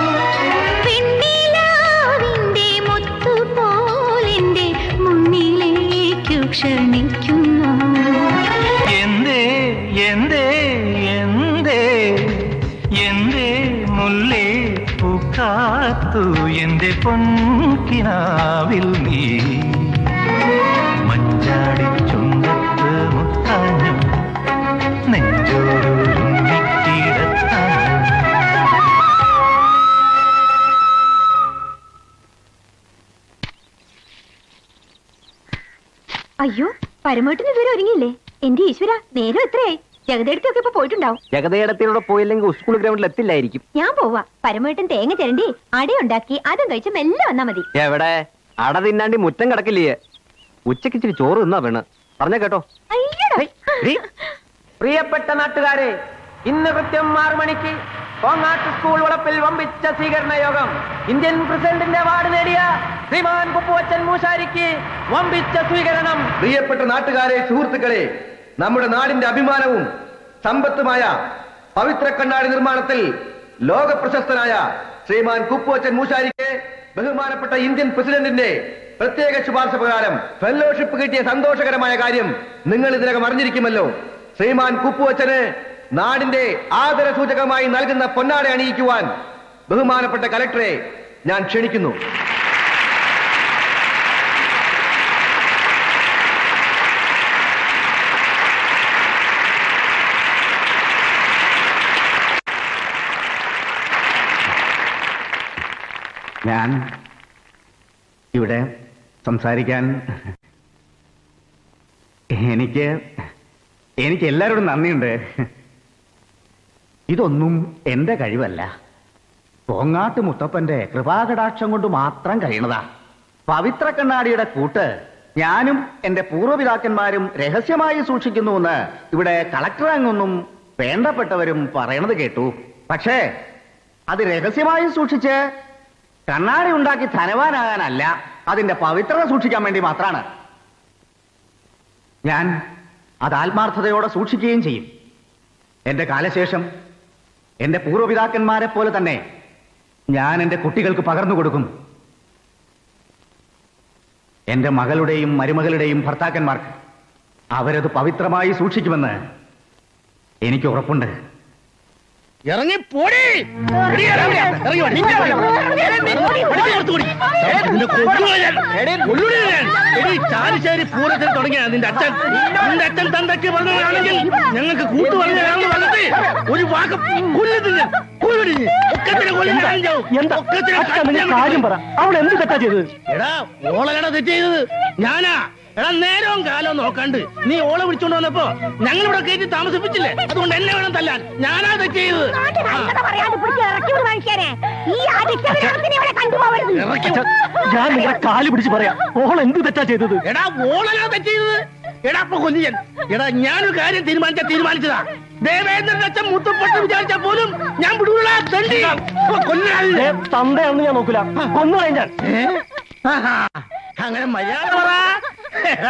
P: പെണ്ണിലാവിന്റെ മുത്തുപോലെന്റെ മുന്നിലേക്കു ക്ഷണിക്കുന്നു
A: എന്തേ എന്തേ എന്തേ എന്തേ മുല്ലേ പൂക്കാത്തു എന്റെ പൊൻകിനാവിൽ നീ മഞ്ചാടി ചുണ്ടത്ത് മുത്താഞ്ഞു നെഞ്ചോടുരുമ്മിക്കിടത്താഞ്ഞു
C: അയ്യോ പരമേട്ടിന് ഇതുവരെ ഒരുങ്ങിയില്ലേ എന്റെ ഈശ്വര നേരം എത്രയായി ജഗദേടത്തൊക്കെ ഇപ്പൊ പോയിട്ടുണ്ടാവും
M: ജഗതേടത്തിലൂടെ പോയില്ലെങ്കിൽ സ്കൂൾ ഗ്രൗണ്ടിൽ എത്തില്ലായിരിക്കും
C: ഞാൻ പോവാ പരമേട്ടൻ തേങ്ങ ചിരണ്ടി അടയുണ്ടാക്കി അതും കഴിച്ച് മെല്ലെ വന്നാ മതി
M: എവിടെ അട തിന്നാണ്ടി മുറ്റം കിടക്കില്ലേ ഉച്ചക്ക് ഇച്ചിരി ചോറ് തിന്നാ വേണ് പറഞ്ഞ കേട്ടോ
I: പ്രിയപ്പെട്ട നാട്ടുകാരെ ഇന്ന് കൃത്യം ആറു മണിക്ക് കോങ്ങാട്ട് സ്കൂൾ വളപ്പിൽ വമ്പിച്ച സ്വീകരണ യോഗം ഇന്ത്യൻ പ്രസിഡന്റിന്റെ അവാർഡ് നേടിയ ശ്രീമാൻ കുപ്പുവച്ചൻ മൂശാരിക്ക് വമ്പിച്ച സ്വീകരണം
Q: പ്രിയപ്പെട്ട നാട്ടുകാരെ സുഹൃത്തുക്കളെ നമ്മുടെ നാടിന്റെ അഭിമാനവും സമ്പത്തുമായ പവിത്ര കണ്ണാടി നിർമ്മാണത്തിൽ ലോക പ്രശസ്തനായ ശ്രീമാൻ കുപ്പുവച്ചൻ മൂശാരിക്ക് ബഹുമാനപ്പെട്ട ഇന്ത്യൻ പ്രസിഡന്റിന്റെ പ്രത്യേക ശുപാർശ പ്രകാരം ഫെലോഷിപ്പ് കിട്ടിയ സന്തോഷകരമായ കാര്യം നിങ്ങൾ ഇതിനകം അറിഞ്ഞിരിക്കുമല്ലോ ശ്രീമാൻ കുപ്പുവച്ചന് നാടിന്റെ ആദരസൂചകമായി നൽകുന്ന പൊന്നാട അണിയിക്കുവാൻ ബഹുമാനപ്പെട്ട കലക്ടറെ ഞാൻ ക്ഷണിക്കുന്നു
J: ഞാൻ ഇവിടെ സംസാരിക്കാൻ എനിക്ക് എനിക്ക് എല്ലാവരോടും നന്ദിയുണ്ട് ഇതൊന്നും എന്റെ കഴിവല്ല പോങ്ങാട്ട് മുത്തപ്പന്റെ കൃപാകടാക്ഷം കൊണ്ട് മാത്രം കഴിയണതാ പവിത്ര കണ്ണാടിയുടെ കൂട്ട് ഞാനും എന്റെ പൂർവ്വപിതാക്കന്മാരും രഹസ്യമായി സൂക്ഷിക്കുന്നുവെന്ന് ഇവിടെ കളക്ടർ അങ്ങൊന്നും വേണ്ടപ്പെട്ടവരും പറയണത് കേട്ടു പക്ഷേ അത് രഹസ്യമായി സൂക്ഷിച്ച് കണ്ണാടി ഉണ്ടാക്കി ധനവാനാകാനല്ല അതിന്റെ പവിത്രത സൂക്ഷിക്കാൻ വേണ്ടി മാത്രമാണ് ഞാൻ അത് ആത്മാർത്ഥതയോടെ സൂക്ഷിക്കുകയും ചെയ്യും എന്റെ കാലശേഷം എന്റെ പൂർവ്വപിതാക്കന്മാരെ പോലെ തന്നെ ഞാൻ എന്റെ കുട്ടികൾക്ക് പകർന്നു കൊടുക്കും എന്റെ മകളുടെയും മരുമകളുടെയും ഭർത്താക്കന്മാർക്ക് അവരത് പവിത്രമായി സൂക്ഷിക്കുമെന്ന് എനിക്ക് ഉറപ്പുണ്ട്
B: ഇറങ്ങി പോടി എടി, ഇറങ്ങി, ഇറങ്ങി വാ, നിന്റെ വാ. ഇറങ്ങി, പഠിച്ച് കൊടുത്തു കൂടി. ഏ, നിന്നെ കൊല്ലുവാ ഞാൻ. കൊല്ലൂടി ഞാൻ. എടി, ചാലിശ്ശേരി പൂരത്തിൽ തുടങ്ങിയ നിന്റെ അച്ഛൻ നിന്റെ അച്ഛൻ തന്തയ്ക്ക് പറഞ്ഞതാണെങ്കിൽ ഞങ്ങൾക്ക് കൂട്ടു പറഞ്ഞതാണെന്ന് പറഞ്ഞിട്ട് ഒരു വാക്ക് കൊല്ലത്തില്ല കൊല്ലുടി ഒക്കത്തിനെ
D: എന്താ അച്ഛാ, നിങ്ങൾ കാര്യം പറ അവൾ എന്ത് തെറ്റാ ചെയ്തത്
B: എടാ ഓളകട തെറ്റ് ചെയ്തത് ഞാനാ എടാ നേരവും കാലവും നോക്കാണ്ട് നീ ഓളെ വിളിച്ചോണ്ട് വന്നപ്പോ ഞങ്ങൾ ഇവിടെ കയറ്റി താമസിപ്പിച്ചില്ലേ അതുകൊണ്ട് എന്നെ വേണം തല്ലാൻ ഞാനാ തെറ്റ് ചെയ്തത്
E: പറയാണ്ട് പിടിച്ച് ഇറക്കി വിട് മനുഷ്യനെ ഈ അടിച്ചവനെ ഇവിടെ കണ്ടുപോകരുത്
B: ഇറക്കി
D: ഞാൻ നിങ്ങളെ കാല് പിടിച്ച് പറയാം ഓൾ എന്ത് തെറ്റാ ചെയ്തത്
B: എടാ ഓളനാ തെറ്റ് ചെയ്തത് എടാ അപ്പൊ കൊല്ലിയൻ എടാ ഞാനൊരു കാര്യം തീരുമാനിച്ച തീരുമാനിച്ചതാ ദേവേന്ദ്രന്റെ അച്ഛൻ മുത്തപ്പെട്ട് വിചാരിച്ചാ പോലും ഞാൻ വിടൂല തണ്ടി
D: ഏ, തന്തയാണെന്ന് ഞാൻ നോക്കൂല കൊന്നു കളയും ഞാൻ
B: അങ്ങനെ മര്യാദ പറ എടാ,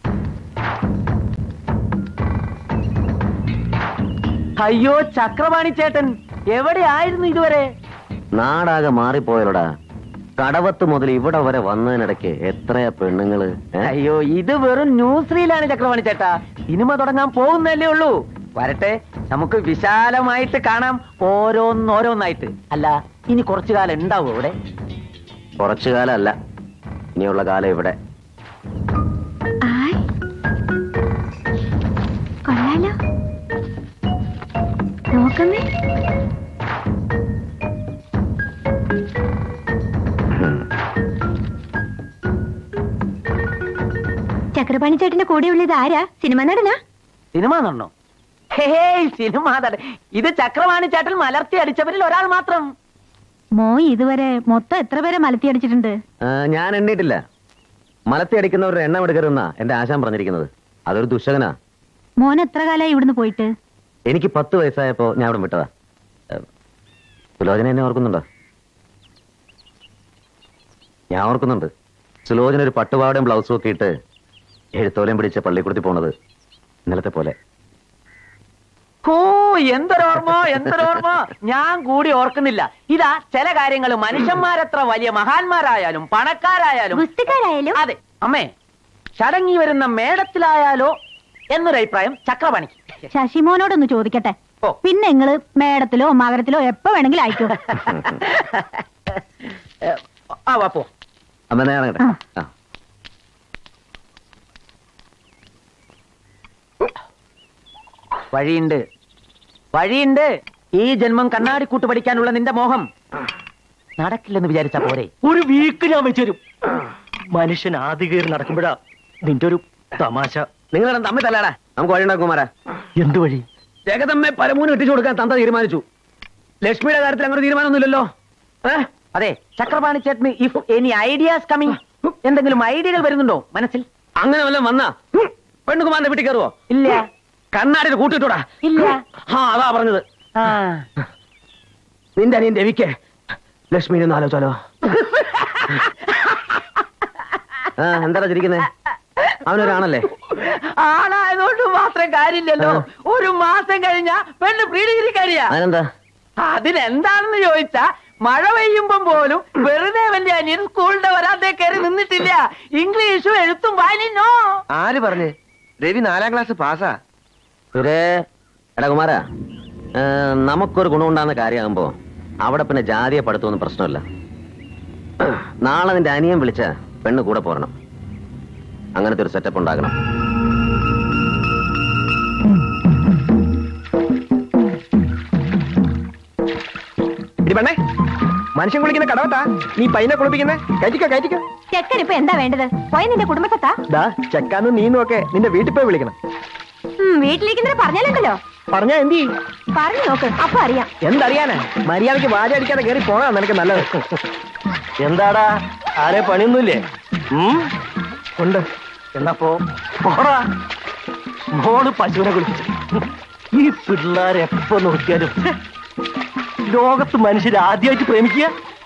I: അയ്യോ ചക്രപാണി ചേട്ടൻ എവിടെയായിരുന്നു ഇതുവരെ
R: നാടാകെ മാറിപ്പോയലോടാ കടവത്ത് മുതൽ ഇവിടെ വരെ വന്നതിനിടയ്ക്ക് എത്രയാ പെണ്ണുങ്ങള് ഏ?
I: അയ്യോ ഇത് വെറും ന്യൂസ് റീലാണ് ചക്രപാണി ചേട്ടാ സിനിമ തുടങ്ങാൻ പോകുന്നല്ലേ ഉള്ളൂ വരട്ടെ നമുക്ക് വിശാലമായിട്ട് കാണാം ഓരോന്നോരോന്നായിട്ട് അല്ല ഇനി കുറച്ചു കാലം ഉണ്ടാവും ഇവിടെ
R: കുറച്ചു കാലമല്ല ഇനിയുള്ള കാലം ഇവിടെ
C: കൊള്ളാലോ നോക്കമ്മേ ചക്രപാണി ചേട്ടന്റെ കൂടെയുള്ളത് ആരാ സിനിമ നടനാ
I: സിനിമ നടന്നോ ഹേയ് സിനിമ നടൻ ഇത് ചക്രപാണി ചേട്ടൻ മലർത്തി അടിച്ചവരിൽ ഒരാൾ മാത്രം
C: മോ ഇതുവരെ മൊത്തം എത്ര പേരെ മലത്തി അടിച്ചിട്ടുണ്ട്
R: ആ, ഞാൻ എണ്ണിയിട്ടില്ല മലത്തി അടിക്കുന്നവരുടെ എണ്ണം എടുക്കരുതെന്നാ എന്റെ ആശാൻ പറഞ്ഞിരിക്കുന്നത് അതൊരു ദുശകനാ
C: മോൻ എത്ര കാലമായി ഇവിടുന്ന് പോയിട്ട്
R: എനിക്ക് പത്ത് വയസ്സായപ്പോ ഞാൻ ഇവിടെ വിട്ടതാ ഏ, സുലോചന എന്നെ ഓർക്കുന്നുണ്ടോ ഞാൻ ഓർക്കുന്നുണ്ട് സുലോചന ഒരു പട്ടുപാടയും ബ്ലൗസും ഒക്കെ ഇട്ട് എഴുത്തോലയും പിടിച്ച് പള്ളിക്കൂടത്തിൽ പോണത് ഇന്നലത്തെ പോലെ
I: ഓ എന്തൊരോർമ്മോ എന്തൊരോർമ്മോ ഞാൻ കൂടി ഓർക്കുന്നില്ല ഇതാ ചില കാര്യങ്ങൾ മനുഷ്യന്മാരത്ര വലിയ മഹാന്മാരായാലും പണക്കാരായാലും
C: ഗുസ്തിക്കാരായാലും
I: അതെ അമ്മേ ചടങ്ങി വരുന്ന മേടത്തിലായാലോ എന്നൊരു അഭിപ്രായം ചക്രപാണിക്ക്
C: ശശിമോനോടൊന്ന് ചോദിക്കട്ടെ പിന്നെ നിങ്ങള് മേടത്തിലോ മകരത്തിലോ എപ്പോ വേണമെങ്കിലും അയക്കോ
I: ആ വാ പോ
R: അമ്മ ഞാൻ ഇറങ്ങട്ടെ ആ
I: വഴിയുണ്ട് വഴിയുണ്ട് ഈ ജന്മം കണ്ണാടിക്കൂട്ട് പഠിക്കാനുള്ള നിന്റെ മോഹം നടക്കില്ലെന്ന് വിചാരിച്ചാ പോരെ
D: ഒരു വീക്ക് ഞാൻ വെച്ചുതരും മനുഷ്യൻ ആദ്യ കയറി നടക്കുമ്പോഴാ നിന്റെ ഒരു തമാശ
R: നിങ്ങളെ തമ്മിൽ തല്ലാടാ നമുക്ക് വഴി ഉണ്ടാക്കും കുമാരാ
D: എന്ത് വഴി
M: ജഗതമ്മെ പരമൂന്ന് ഇട്ടിച്ചു കൊടുക്കാൻ തന്ത തീരുമാനിച്ചു ലക്ഷ്മിയുടെ കാര്യത്തിൽ അങ്ങനെ തീരുമാനമൊന്നുമില്ലല്ലോ
I: അതെ ചക്രപാണി ചേട്ടന് ഇഫ് എനി ഐഡിയാസ് കമ്മിങ് എന്തെങ്കിലും ഐഡിയകൾ വരുന്നുണ്ടോ മനസ്സിൽ
M: അങ്ങനെ വല്ലതും വന്നാ പെണ്ണുകുമാരന്റെ വീട്ടിൽ കയറുവോ
I: ഇല്ല
M: കണ്ണാടിയിൽ കൂട്ടിട്ടൂടാ
I: ഇല്ല
M: ആ അതാ പറഞ്ഞത് നിന്റെ അനിയൻ രവിക്ക് ലക്ഷ്മിനെ ഒന്ന് ആലോചിച്ചാലോ
R: ആ എന്താ ചിരിക്കുന്നേ അവനൊരാണല്ലേ
I: ആണായതുകൊണ്ട് മാത്രം കാര്യമില്ലല്ലോ ഒരു മാസം കഴിഞ്ഞാ പെണ്ണ് പ്രീഡിഗിരിക്കാരിയാ
R: അതിനെന്താ
I: അതിനെന്താണെന്ന് ചോദിച്ചാ മഴ പെയ്യുമ്പം പോലും വെറുതെ വലിയ അനിയൻ സ്കൂളിന്റെ വരാതെ കയറി നിന്നിട്ടില്ല ഇംഗ്ലീഷും എഴുത്തും വായനോ
Q: ആര് പറഞ്ഞ് രവി നാലാം ക്ലാസ് പാസ്സാ
R: സുരേ എടാ കുമാര ഏ, നമുക്കൊരു ഗുണമുണ്ടാകുന്ന കാര്യമാകുമ്പോ അവിടെ പിന്നെ ജാതിയെ പഠിത്തമൊന്നും പ്രശ്നമില്ല നാളെ നിന്റെ അനിയൻ വിളിച്ച പെണ്ണ് കൂടെ പോരണം അങ്ങനത്തെ ഒരു സെറ്റപ്പ് ഉണ്ടാകണം
M: ഇടി പെണ്ണേ മനുഷ്യൻ കുളിക്കുന്ന കടവത്താ നീ പൈനെ കുളിപ്പിക്കുന്നേ കയറ്റിക്കോ കയറ്റിക്കോ
C: ചെക്കൻ ഇപ്പൊ എന്താ വേണ്ടത് പോയ നിന്റെ കുടുംബത്താ
M: ദാ ചെക്കാന്നും നീന്നും ഒക്കെ നിന്റെ വീട്ടിൽ പോയി വിളിക്കണം
C: വീട്ടിലിരിക്കുന്നവരെ പറഞ്ഞാലുണ്ടല്ലോ
M: പറഞ്ഞാ എന്ത് ചെയ്യും
C: പറഞ്ഞു നോക്ക് അപ്പൊ അറിയാം
M: എന്തറിയാനാ മര്യാദക്ക് വാചടിക്കാതെ കയറി പോണാ നിനക്ക് നല്ലത് എന്താടാ ആരെ പണിയൊന്നുമില്ലേ ഉം? ഉണ്ട് എന്നാ പോ പോടാ മോള് പശുവിനെ കുളിപ്പിച്ചു ഈ പിള്ളേരെ എപ്പോ നോക്കിയാലും ഛെ, ലോകത്ത് മനുഷ്യർ ആദ്യമായിട്ട് പ്രേമിക്കുക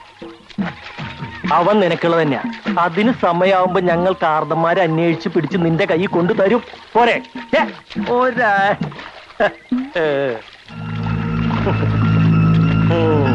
M: അവൻ നിനക്കുള്ളത് തന്നെയാ അതിന് സമയമാവുമ്പോ ഞങ്ങൾ കാർന്നന്മാരെ അന്വേഷിച്ച് പിടിച്ച് നിന്റെ കൈ കൊണ്ടു തരും പോരെ ഛെ, ഒരാ ഏ. ഉം.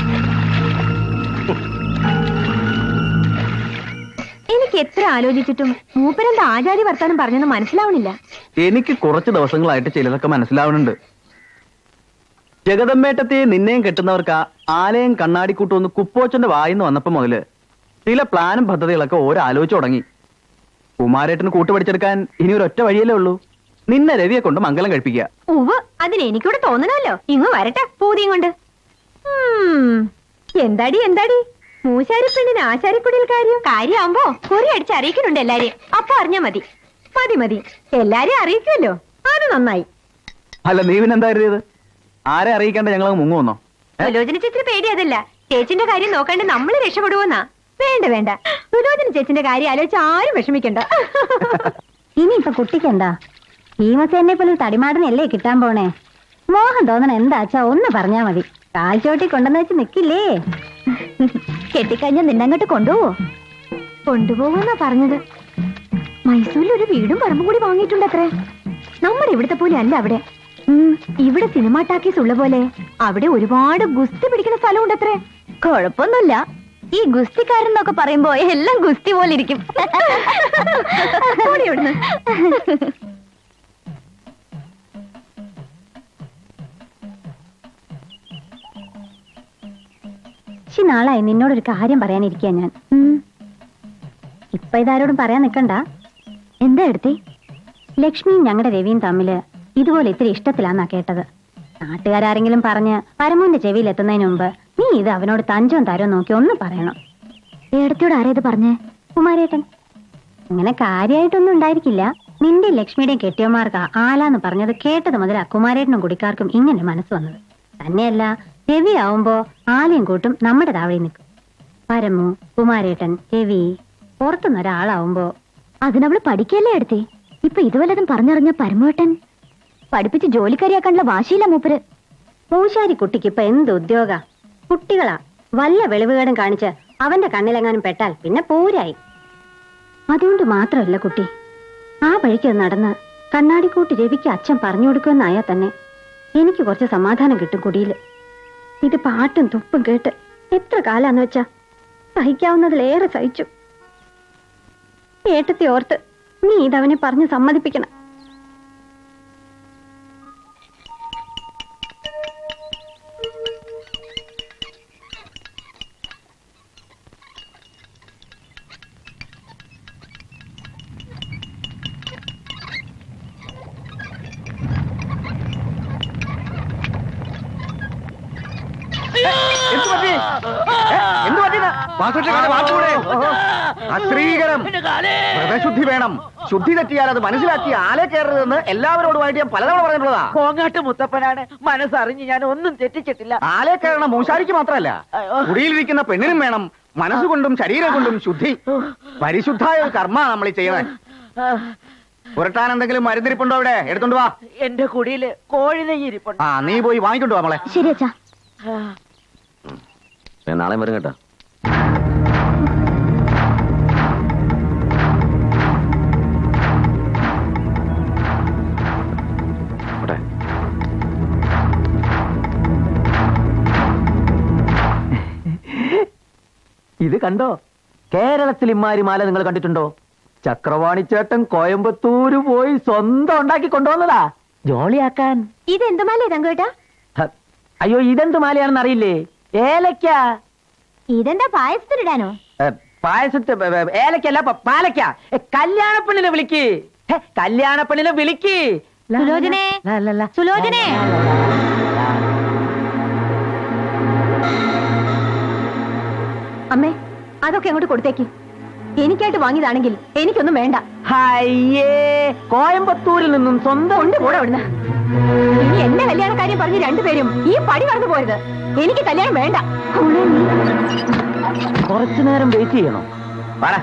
C: എനിക്ക് എത്ര ആലോചിച്ചിട്ടും മൂപ്പരെന്താ ആചാര്യ വർത്താനം പറഞ്ഞെന്ന് മനസ്സിലാവണില്ല
G: എനിക്ക് കുറച്ച് ദിവസങ്ങളായിട്ട് ചിലതൊക്കെ മനസ്സിലാവുന്നുണ്ട് ജഗദമ്മേട്ടത്തെ നിന്നെയും കെട്ടുന്നവർക്ക് ആ ആലയം കണ്ണാടിക്കൂട്ടും ഒന്ന് കുപ്പോച്ചന്റെ വായിന്ന് വന്നപ്പോ മുതല് ചില പ്ലാനും പദ്ധതികളൊക്കെ ഓരോ ആലോചിച്ചു തുടങ്ങി കുമാരേട്ടന് കൂട്ടുപടിച്ചെടുക്കാൻ ഇനി ഒരു ഒറ്റ വഴിയല്ലേ ഉള്ളൂ നിന്നെ രവിയെ കൊണ്ട് മംഗലം കഴിപ്പിക്കുക
C: ഉവ് അതിന് എനിക്കൂടെ തോന്നണമല്ലോ ഇങ്ങ് വരട്ടെ പൂതിയും കൊണ്ട് ഉം, എന്താടി എന്താടി മൂശാരി പെണ്ണിന് ആശാരിക്കുടിയിൽ കാര്യം കാര്യമാകുമ്പോ കുറി അടിച്ച് അറിയിക്കുന്നുണ്ട് എല്ലാരെയും അപ്പൊ അറിഞ്ഞാ മതി മതി മതി എല്ലാരെയും അറിയിക്കുമല്ലോ അത് നന്നായി
G: അല്ല നീ പിന്നെന്താ കരുതിയത് ആരെ അറിയിക്കാണ്ട് ഞങ്ങൾ മുങ്ങു വന്നോ
C: സുലോചന ചേച്ചിന് പേടി അതല്ല ചേച്ചിന്റെ കാര്യം നോക്കാണ്ട് നമ്മൾ രക്ഷപ്പെടുവോന്നാ വേണ്ട വേണ്ട സുലോചന ചേച്ചിന്റെ കാര്യം ആലോചിച്ച് ആരും വിഷമിക്കണ്ട
E: ഇനിയിപ്പൊ കുട്ടിക്കെന്താ ഭീമസേനെ പോലെ ഒരു തടിമാടനല്ലേ കിട്ടാൻ പോണേ മോഹം തോന്നണ എന്താച്ചാ ഒന്ന് പറഞ്ഞാ മതി കാൽച്ചോട്ടി കൊണ്ടെന്ന് വെച്ച് നിക്കില്ലേ
C: കെട്ടിക്കഴിഞ്ഞ നിന്നങ്ങോട്ട് കൊണ്ടുപോവോ കൊണ്ടുപോകുന്നാ പറഞ്ഞത് മൈസൂരിൽ ഒരു വീടും പറമ്പും കൂടി വാങ്ങിയിട്ടുണ്ട് അത്രേ നമ്മുടെ ഇവിടുത്തെ പോലെ അല്ല അവിടെ ഉം, ഇവിടെ സിനിമ ടാക്കീസ് ഉള്ള പോലെ അവിടെ ഒരുപാട് ഗുസ്തി പിടിക്കുന്ന സ്ഥലമുണ്ട് അത്രേ കുഴപ്പമൊന്നുമില്ല ഈ ഗുസ്തിക്കാരെന്നൊക്കെ പറയുമ്പോ എല്ലാം ഗുസ്തി പോലെ ഇരിക്കും പോടി ഇവിടുന്ന്.
E: ഇച്ചി നാളായി നിന്നോടൊരു കാര്യം പറയാനിരിക്കുക ഞാൻ ഇപ്പൊ ഇതാരോടും പറയാൻ നിക്കണ്ട എന്താ എടുത്തി ലക്ഷ്മിയും ഞങ്ങളുടെ രവിയും തമ്മില് ഇതുപോലെ ഇത്തിരി ഇഷ്ടത്തിലാന്നാ കേട്ടത് നാട്ടുകാരെങ്കിലും പറഞ്ഞ് പരമുവിന്റെ ചെവിയിൽ എത്തുന്നതിന് മുമ്പ് നീ ഇത് അവനോട് തഞ്ചവും തരവും നോക്കി ഒന്ന് പറയണം ഏടത്തിയോട് ആരാ ഇത് പറഞ്ഞേ കുമാരേട്ടൻ അങ്ങനെ കാര്യമായിട്ടൊന്നും ഉണ്ടായിരിക്കില്ല നിന്റെ ലക്ഷ്മിയുടെയും കെട്ടിയന്മാർക്ക് ആലാന്ന് പറഞ്ഞത് കേട്ടത് മുതൽ കുമാരേട്ടനും കുടിക്കാർക്കും ഇങ്ങനെ മനസ്സ് വന്നത് തന്നെയല്ല രവി ആവുമ്പോ ആലയും കൂട്ടും നമ്മുടെ താവഴി നിൽക്കും പരമു കുമാരേട്ടൻ രവി പുറത്തുനിന്ന് ഒരാളാവുമ്പോ
C: അതിനവള് പഠിക്കല്ലേ എടുത്തേ ഇപ്പൊ ഇതുവല്ലതും പറഞ്ഞറിഞ്ഞ പരമേട്ടൻ പഠിപ്പിച്ച് ജോലിക്കാരിയാക്കാനുള്ള വാശിയില്ല മൂപ്പര്
E: മൂശാരി കുട്ടിക്ക് ഇപ്പൊ എന്ത് ഉദ്യോഗ കുട്ടികളാ വല്ല വെളിവുകേടും കാണിച്ച് അവന്റെ കണ്ണിലെങ്ങാനും പെട്ടാൽ പിന്നെ പോരായി അതുകൊണ്ട് മാത്രമല്ല കുട്ടി ആ വഴിക്ക് നടന്ന് കണ്ണാടിക്കൂട്ടി രവിക്ക് അച്ഛൻ പറഞ്ഞു കൊടുക്കുമെന്നായാ തന്നെ എനിക്ക് കുറച്ച് സമാധാനം കിട്ടും കുടിയില് ഇത് പാട്ടും തുപ്പും കേട്ട് എത്ര കാലാന്ന് വെച്ചാ സഹിക്കാവുന്നതിലേറെ സഹിച്ചു ഏട്ടത്തെ ഓർത്ത് നീ ഇതവനെ പറഞ്ഞ് സമ്മതിപ്പിക്കണം
G: എന്ത് പറ്റി? ഏ, എന്ത് പറ്റിയെന്ന്? വാസുദേവന്റെ വാക്കുകൂടെ? അശ്രീകരം വ്രതശുദ്ധി വേണം ശുദ്ധി തെറ്റിയാൽ അത് മനസ്സിലാക്കി ആലെ കയറരുതെന്ന് എല്ലാവരോടുമായിട്ട് ഞാൻ പലതവണ പറഞ്ഞിട്ടുള്ളതാ
I: കോങ്ങാട്ട് മുത്തപ്പനാണ് മനസ്സറിഞ്ഞ് ഞാൻ ഒന്നും തെറ്റിച്ചിട്ടില്ല
G: ആലെ കയറണം മൂശാരിക്ക് മാത്രമല്ല കുടിയിലിരിക്കുന്ന പെണ്ണിനും വേണം മനസ്സുകൊണ്ടും ശരീരം കൊണ്ടും ശുദ്ധി പരിശുദ്ധായ ഒരു കർമ്മ നമ്മൾ ഈ ചെയ്യുന്നത് പുരട്ടാൻ എന്തെങ്കിലും മരുന്നിരിപ്പുണ്ടോ അവിടെ എടുത്തോണ്ട് വാ
I: എന്റെ കുടിയില് കോഴി നെയ്യിരിപ്പുണ്ട്
G: ആ നീ പോയി വാങ്ങിക്കൊണ്ട് വാ മോളെ
C: ശരി അച്ഛാ
R: ഞാൻ നാളെ വരും കേട്ടോ പോട്ടെ.
M: ഇത് കണ്ടോ കേരളത്തിൽ ഇമ്മാരി മാല നിങ്ങൾ കണ്ടിട്ടുണ്ടോ ചക്രവാണി ചേട്ടൻ കോയമ്പത്തൂര് പോയി സ്വന്തം ഉണ്ടാക്കി കൊണ്ടുവന്നതാ
I: ജോളിയാക്കാൻ
C: ഇതെന്ത് മാലേ തങ്കേട്ടാ
I: ഹ, അയ്യോ ഇതെന്ത് മാലയാണെന്ന് അറിയില്ലേ ഏലക്ക
E: ഇതെന്താ പായസത്തിലിടാനോ
I: ഏ, പായസത്തെ ഏ, ഏ, ഏലക്കല്ല പ- പാലക്ക ഏ, കല്യാണപ്പെണ്ണിനെ വിളിക്ക് ഹെ, കല്യാണപ്പെണ്ണിനെ വിളിക്ക് ലാ, ലാ,
E: സുലോചനെ
I: ലാ, ലാ, ലാ.
E: സുലോചനെ
C: അമ്മേ അതൊക്കെ അങ്ങോട്ട് കൊടുത്തേക്ക് എനിക്കായിട്ട് വാങ്ങിയതാണെങ്കിൽ എനിക്കൊന്നും വേണ്ട
I: ഹയ്യേ കോയമ്പത്തൂരിൽ നിന്നും സ്വന്തം
C: കൊണ്ട് കൂടെ അവിടുന്ന് ഇനി എന്റെ കല്യാണ കാര്യം പറഞ്ഞ് രണ്ടുപേരും ഈ പടി കടന്നു പോയത് എനിക്ക് കല്യാണം വേണ്ട അവളെ നീ-
I: കുറച്ചു നേരം വെയിറ്റ് ചെയ്യണം
M: വാടാ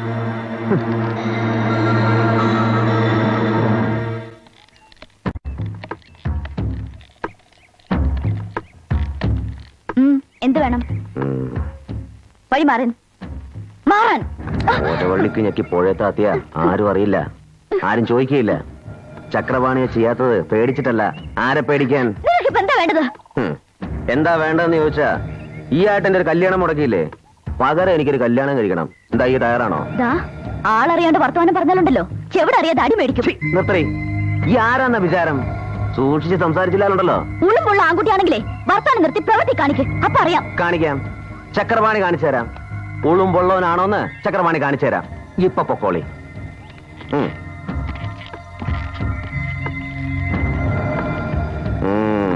C: ഉം, എന്ത് വേണം വഴി മാറാൻ മാറാൻ
R: വള്ളിക്ക് ഞെക്കി പുഴയത്താത്തിയ ആരും അറിയില്ല ആരും ചോദിക്കയില്ല ചക്രപാണിയെ ചെയ്യാത്തത് പേടിച്ചിട്ടല്ല ആരെ പേടിക്കാൻ
C: നിനക്കിപ്പോ എന്താ വേണ്ടത്
R: ഹും. എന്താ വേണ്ടതെന്ന് ചോദിച്ചാ ഈ ആയിട്ട് ഒരു കല്യാണം മുടക്കിയില്ലേ പകരം എനിക്കൊരു കല്യാണം കഴിക്കണം എന്താ ഈ തയ്യാറാണോ
C: ദാ ആളറിയാണ്ട് വർത്തമാനം പറഞ്ഞാലുണ്ടല്ലോ ചെവിടെ അറിയാതെ അടി മേടിക്കും
R: നിർത്തേ ഈ ആരാന്ന വിചാരം സൂക്ഷിച്ച് സംസാരിച്ചില്ലാലുണ്ടല്ലോ
C: ഉള്ളുമുള്ള ആൺകുട്ടിയാണെങ്കിലേ വർത്താനം നിർത്തി പ്രവൃത്തി കാണിക്ക് അപ്പൊ അറിയാം
R: കാണിക്കാം ചക്രപാണി കാണിച്ചു തരാം ഉളും പൊള്ളവനാണോന്ന് ചക്രപാണി കാണിച്ചു തരാം ഇപ്പൊ പൊക്കോളി ഉം. ഉം.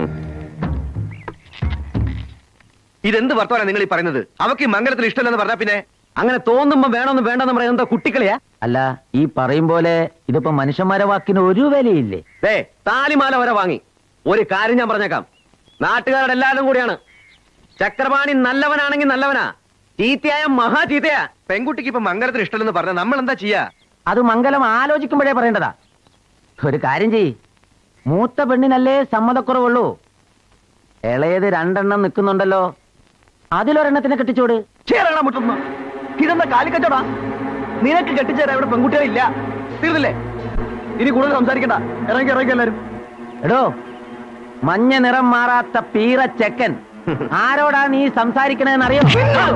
Q: ഇതെന്ത് വർത്തമാനം നിങ്ങൾ ഈ പറയുന്നത് അവക്ക് ഈ മംഗലത്തിൽ ഇഷ്ടമല്ലെന്ന് പറഞ്ഞാ പിന്നെ
M: അങ്ങനെ തോന്നുമ്പോ വേണമെന്ന് വേണ്ടെന്ന് പറയുന്നത് എന്താ കുട്ടിക്കളിയാ
I: അല്ല ഈ പറയും പോലെ ഇതിപ്പോ മനുഷ്യന്മാരെ വാക്കിന് ഒരു വിലയില്ലേ
M: ദേ താലിമാല വരെ വാങ്ങി ഒരു കാര്യം ഞാൻ പറഞ്ഞേക്കാം നാട്ടുകാരുടെ എല്ലാവരും കൂടിയാണ് ചക്രപാണി നല്ലവനാണെങ്കിൽ നല്ലവനാ ചീത്തയായ മഹാ ചീത്തയാ
Q: പെൺകുട്ടിക്ക് ഇപ്പൊ മംഗലത്തിൽ ഇഷ്ടമല്ലെന്ന് പറഞ്ഞാൽ നമ്മൾ എന്താ ചെയ്യാ
I: അത് മംഗലം ആലോചിക്കുമ്പോഴേ പറയേണ്ടതാ ഒരു കാര്യം ചെയ് മൂത്ത പെണ്ണിനല്ലേ സമ്മതക്കുറവുള്ളൂ ഇളയത് രണ്ടെണ്ണം നിൽക്കുന്നുണ്ടല്ലോ അതിലൊരെണ്ണത്തിനെ കെട്ടിച്ചോട്
M: ചേരണ മുട്ടുന്ന ഇതെന്താ കാലിക്കച്ചോടാ നിനക്ക് കെട്ടിച്ചേരാ ഇവിടെ പെൺകുട്ടികളില്ല തീർന്നില്ലേ ഇനി കൂടുതൽ സംസാരിക്കണ്ട ഇറങ്ങി ഇറങ്ങി എല്ലാരും
I: എടോ മഞ്ഞ നിറം മാറാത്ത പീറ ചെക്കൻ ആരോടാ നീ സംസാരിക്കണേന്ന് അറിയോ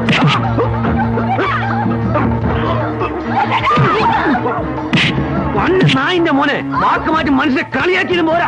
M: നായിന്റെ മോനെ വാക്ക് മാറ്റി മനുഷ്യനെ കളിയാക്കിയതും പോരാ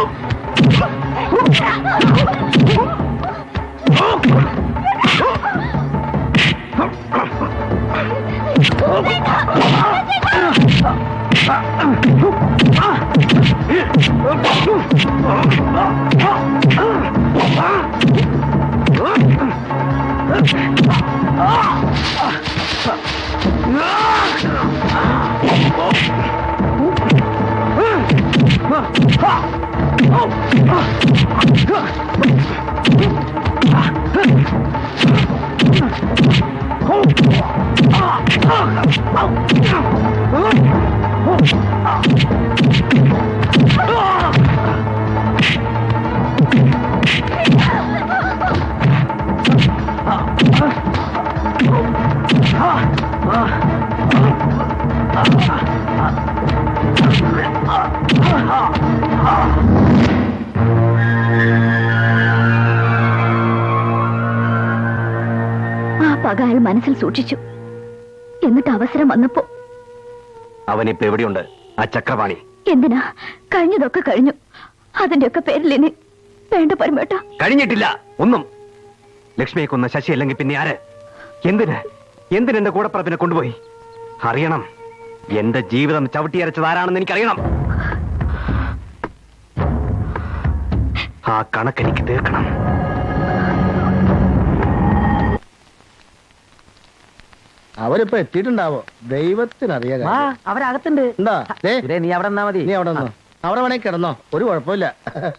C: ആ പക അയാൾ മനസ്സിൽ സൂക്ഷിച്ചു എന്നിട്ട് അവസരം വന്നപ്പോ
M: അവനിപ്പോ എവിടെയുണ്ട് ആ ചക്രപാണി
C: എന്തിനാ കഴിഞ്ഞതൊക്കെ കഴിഞ്ഞു അതിന്റെ ഒക്കെ പേരിൽ ഇനി വേണ്ട പരമേട്ട
M: കഴിഞ്ഞിട്ടില്ല ഒന്നും ലക്ഷ്മിയെ കൊന്ന ശശി അല്ലെങ്കിൽ പിന്നെ ആര് എന്തിന് എന്തിന് എന്റെ കൂടപ്പറപ്പിനെ കൊണ്ടുപോയി അറിയണം എന്റെ ജീവിതം ചവിട്ടിയരച്ചത് ആരാണെന്ന് എനിക്കറിയണം ആ കണക്കെനിക്ക് തീർക്കണം
B: അവരിപ്പോ എത്തിയിട്ടുണ്ടാവോ ദൈവത്തിനറിയാ
I: വാ അവരകത്തുണ്ട്
B: എന്താ ദേ,
I: സുരേ, നീ അവിടെ നിന്നാ മതി
B: നീ അവിടെ നിന്നോ അവിടെ വേണേ കിടന്നോ ഒരു കുഴപ്പമില്ല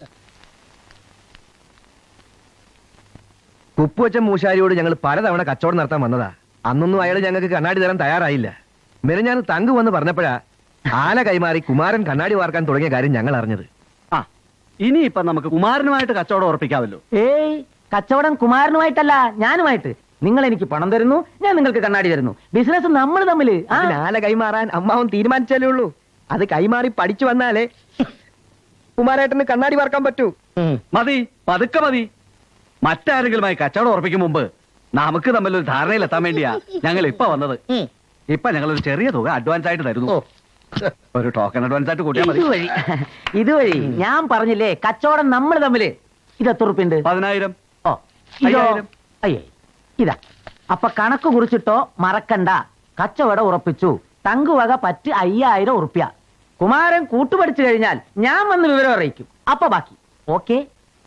Q: കുപ്പുവച്ചൻ മൂശാരിയോട് ഞങ്ങൾ പലതവണ കച്ചവടം നടത്താൻ വന്നതാ അന്നൊന്നും അയാൾ ഞങ്ങൾക്ക് കണ്ണാടി തരാൻ തയ്യാറായില്ല മെനഞ്ഞാൻ തങ്കു വന്ന് പറഞ്ഞപ്പോഴാ ആല കൈമാറി കുമാരൻ കണ്ണാടി വാർക്കാൻ തുടങ്ങിയ കാര്യം ഞങ്ങൾ അറിഞ്ഞത്
M: ആ ഇനിയിപ്പൊ നമുക്ക് കുമാരനുമായിട്ട് കച്ചവടം ഉറപ്പിക്കാമല്ലോ
I: ഏയ് കച്ചവടം കുമാരനുമായിട്ടല്ല ഞാനുമായിട്ട് നിങ്ങൾ എനിക്ക് പണം തരുന്നു ഞാൻ നിങ്ങൾക്ക് കണ്ണാടി തരുന്നു ബിസിനസ് നമ്മൾ തമ്മില് ആ
O: ആല കൈമാറാൻ അമ്മാവൻ തീരുമാനിച്ചാലേ ഉള്ളൂ അത് കൈമാറി പഠിച്ചു വന്നാലേ കുമാരേട്ടന് കണ്ണാടി വാർക്കാൻ പറ്റൂ
M: മതി പതുക്കെ മതി മറ്റാരെങ്കിലുമായി കച്ചവടം ഉറപ്പിക്കും മുമ്പ് നമുക്ക് തമ്മിൽ ഒരു ധാരണയിലെത്താൻ വേണ്ടിയാ ഞങ്ങൾ ഇപ്പൊ വന്നത് ഇപ്പൊ ഞങ്ങൾ ഒരു ചെറിയ തുക അഡ്വാൻസ് ആയിട്ട് തരുന്നു
G: ഒരു ടോക്കൺ അഡ്വാൻസ് ആയിട്ട് കൂട്ടിയാൽ മതി
I: ഇതുവഴി ഇതുവഴി ഞാൻ പറഞ്ഞില്ലേ കച്ചവടം നമ്മൾ തമ്മില് ഇത് എത്ര ഉറുപ്പിണ്ട്
G: പതിനായിരം
I: ഓ ഇതോ
G: അയ്യായിരം.
I: അയ്യേ ഇതാ അപ്പൊ കണക്ക് കുറിച്ചിട്ടോ മറക്കണ്ട കച്ചവടം ഉറപ്പിച്ചു തങ്കുവക പറ്റ് അയ്യായിരം ഉറുപ്പ്യ കുമാരൻ കൂട്ടുപടിച്ചു കഴിഞ്ഞാൽ ഞാൻ വന്ന് വിവരം അറിയിക്കും അപ്പൊ ബാക്കി ഓക്കെ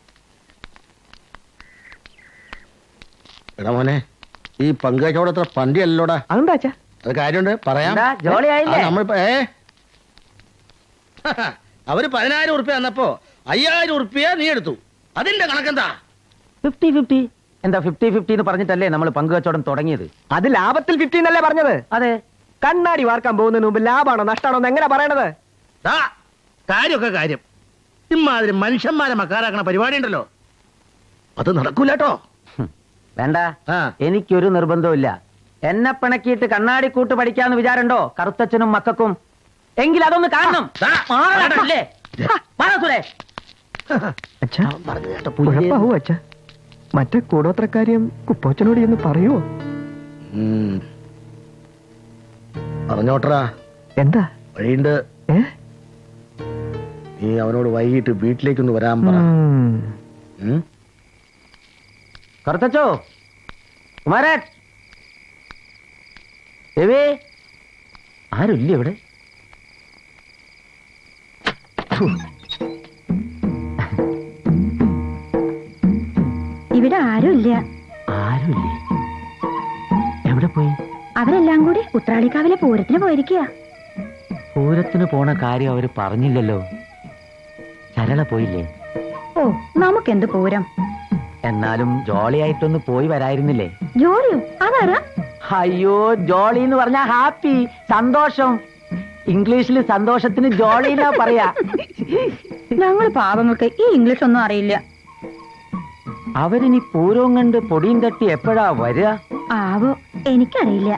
B: എടാ മോനെ ഈ പങ്കുവച്ചോടത്ര പണ്ടി അല്ലോടാ
O: അതെന്താ
B: അത് കാര്യമുണ്ട് പറയാം
I: എന്താ, ജോളിയായില്ലേ?
B: ആ, നമ്മളിപ്പോ ഏ അവര് പതിനായിരം ഉറുപ്പ്യ തന്നപ്പോ അയ്യായിരം ഉറുപ്പ്യ നീ എടുത്തു അതിന്റെ കണക്കെന്താ
I: ഫിഫ്റ്റി ഫിഫ്റ്റി എന്താ ഫിഫ്റ്റി ഫിഫ്റ്റി എന്ന് പറഞ്ഞിട്ടല്ലേ നമ്മൾ പങ്കുവച്ചവടം തുടങ്ങിയത്
O: അത് ലാഭത്തിൽ ഫിഫ്റ്റി എന്നല്ലേ പറഞ്ഞത്
I: അതെ
O: കണ്ണാടി വാർക്കാൻ പോകുന്നതിന് മുമ്പ് ലാഭാണോ നഷ്ടാണോ എന്ന് എങ്ങനെ പറയണത്
B: ദാ, കാര്യമൊക്കെ കാര്യം ഇമാതിരി മനുഷ്യന്മാരെ മക്കാരാക്കണ പരിപാടി ഉണ്ടല്ലോ അത് നടക്കൂലട്ടോ
I: വേണ്ട എനിക്കൊരു നിർബന്ധമില്ല എന്നെ പിണക്കിയിട്ട് കണ്ണാടി കൂട്ട് പഠിക്കാന്ന് വിചാരണ്ടോ കറുത്തച്ഛനും മക്കൾക്കും എങ്കിൽ അതൊന്ന് കാണണം മാറണല്ലേ? പറ സുരേഷ്.
O: അച്ഛാ കുഴപ്പാവോ അച്ഛാ മറ്റേ കൂടോത്രക്കാര്യം കുപ്പോച്ചനോട് എന്ന് പറയുവോ
B: ഉം. പറഞ്ഞോട്ടറാ
O: എന്താ
B: വഴിയുണ്ട്
O: ഏ
B: നീ അവനോട് വൈകിട്ട് വീട്ടിലേക്കൊന്ന് വരാൻ പറ ഉം?
I: കറുത്തച്ചോ കുമാരൻ രവി ആരുമില്ല ഇവിടെ
F: ഇവിടെ ആരുമില്ല
I: ആരുമില്ലേ എവിടെ പോയി
F: അവരെല്ലാം കൂടി ഉത്രാളിക്കാവിലെ പൂരത്തിന് പോയിരിക്കുക
I: പൂരത്തിന് പോണ കാര്യം അവര് പറഞ്ഞില്ലല്ലോ സരള പോയില്ലേ
F: ഓ നമുക്കെന്ത് പൂരം
I: എന്നാലും ജോളിയായിട്ടൊന്ന് പോയി വരായിരുന്നില്ലേ
F: ജോലിയോ അതാരാ
I: അയ്യോ ജോളി എന്ന് പറഞ്ഞാ ഹാപ്പി സന്തോഷം ഇംഗ്ലീഷിൽ സന്തോഷത്തിന് ജോളി എന്നാ പറയാ
F: ഞങ്ങൾ പാവങ്ങൾക്ക് ഈ ഇംഗ്ലീഷ് ഒന്നും അറിയില്ല
I: അവരിനി പൂരവും കണ്ട് പൊടിയും തട്ടി എപ്പോഴാ വരിക
F: ആവോ എനിക്കറിയില്ല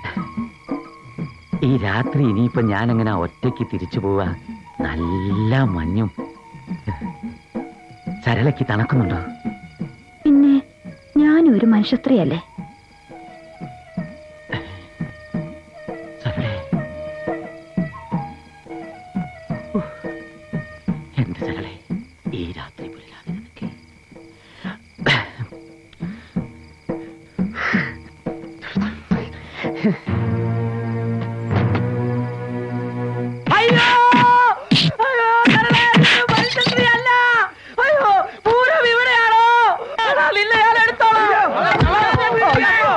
I: ഈ രാത്രി ഇനിയിപ്പോ ഞാൻ എങ്ങനെ ഒറ്റയ്ക്ക് തിരിച്ചു പോവാ നല്ല മഞ്ഞും സരളയ്ക്ക് തണുക്കുന്നുണ്ടോ
F: പിന്നെ ഞാനും ഒരു മനുഷ്യസ്ത്രീയല്ലേ
I: സരളെ ഉഫ്. എന്റെ സരളെ ഈ രാത്രി പുലരാതെ നിനക്ക്
P: അയ്യോ അയ്യോ സരളേ, ഇത് മനുഷ്യസ്ത്രീയല്ല. അയ്യോ പൂരം ഇവിടെയാണോ എടാ, നിന്നെ ഞാൻ എടുത്തോളാം. അയ്യോ.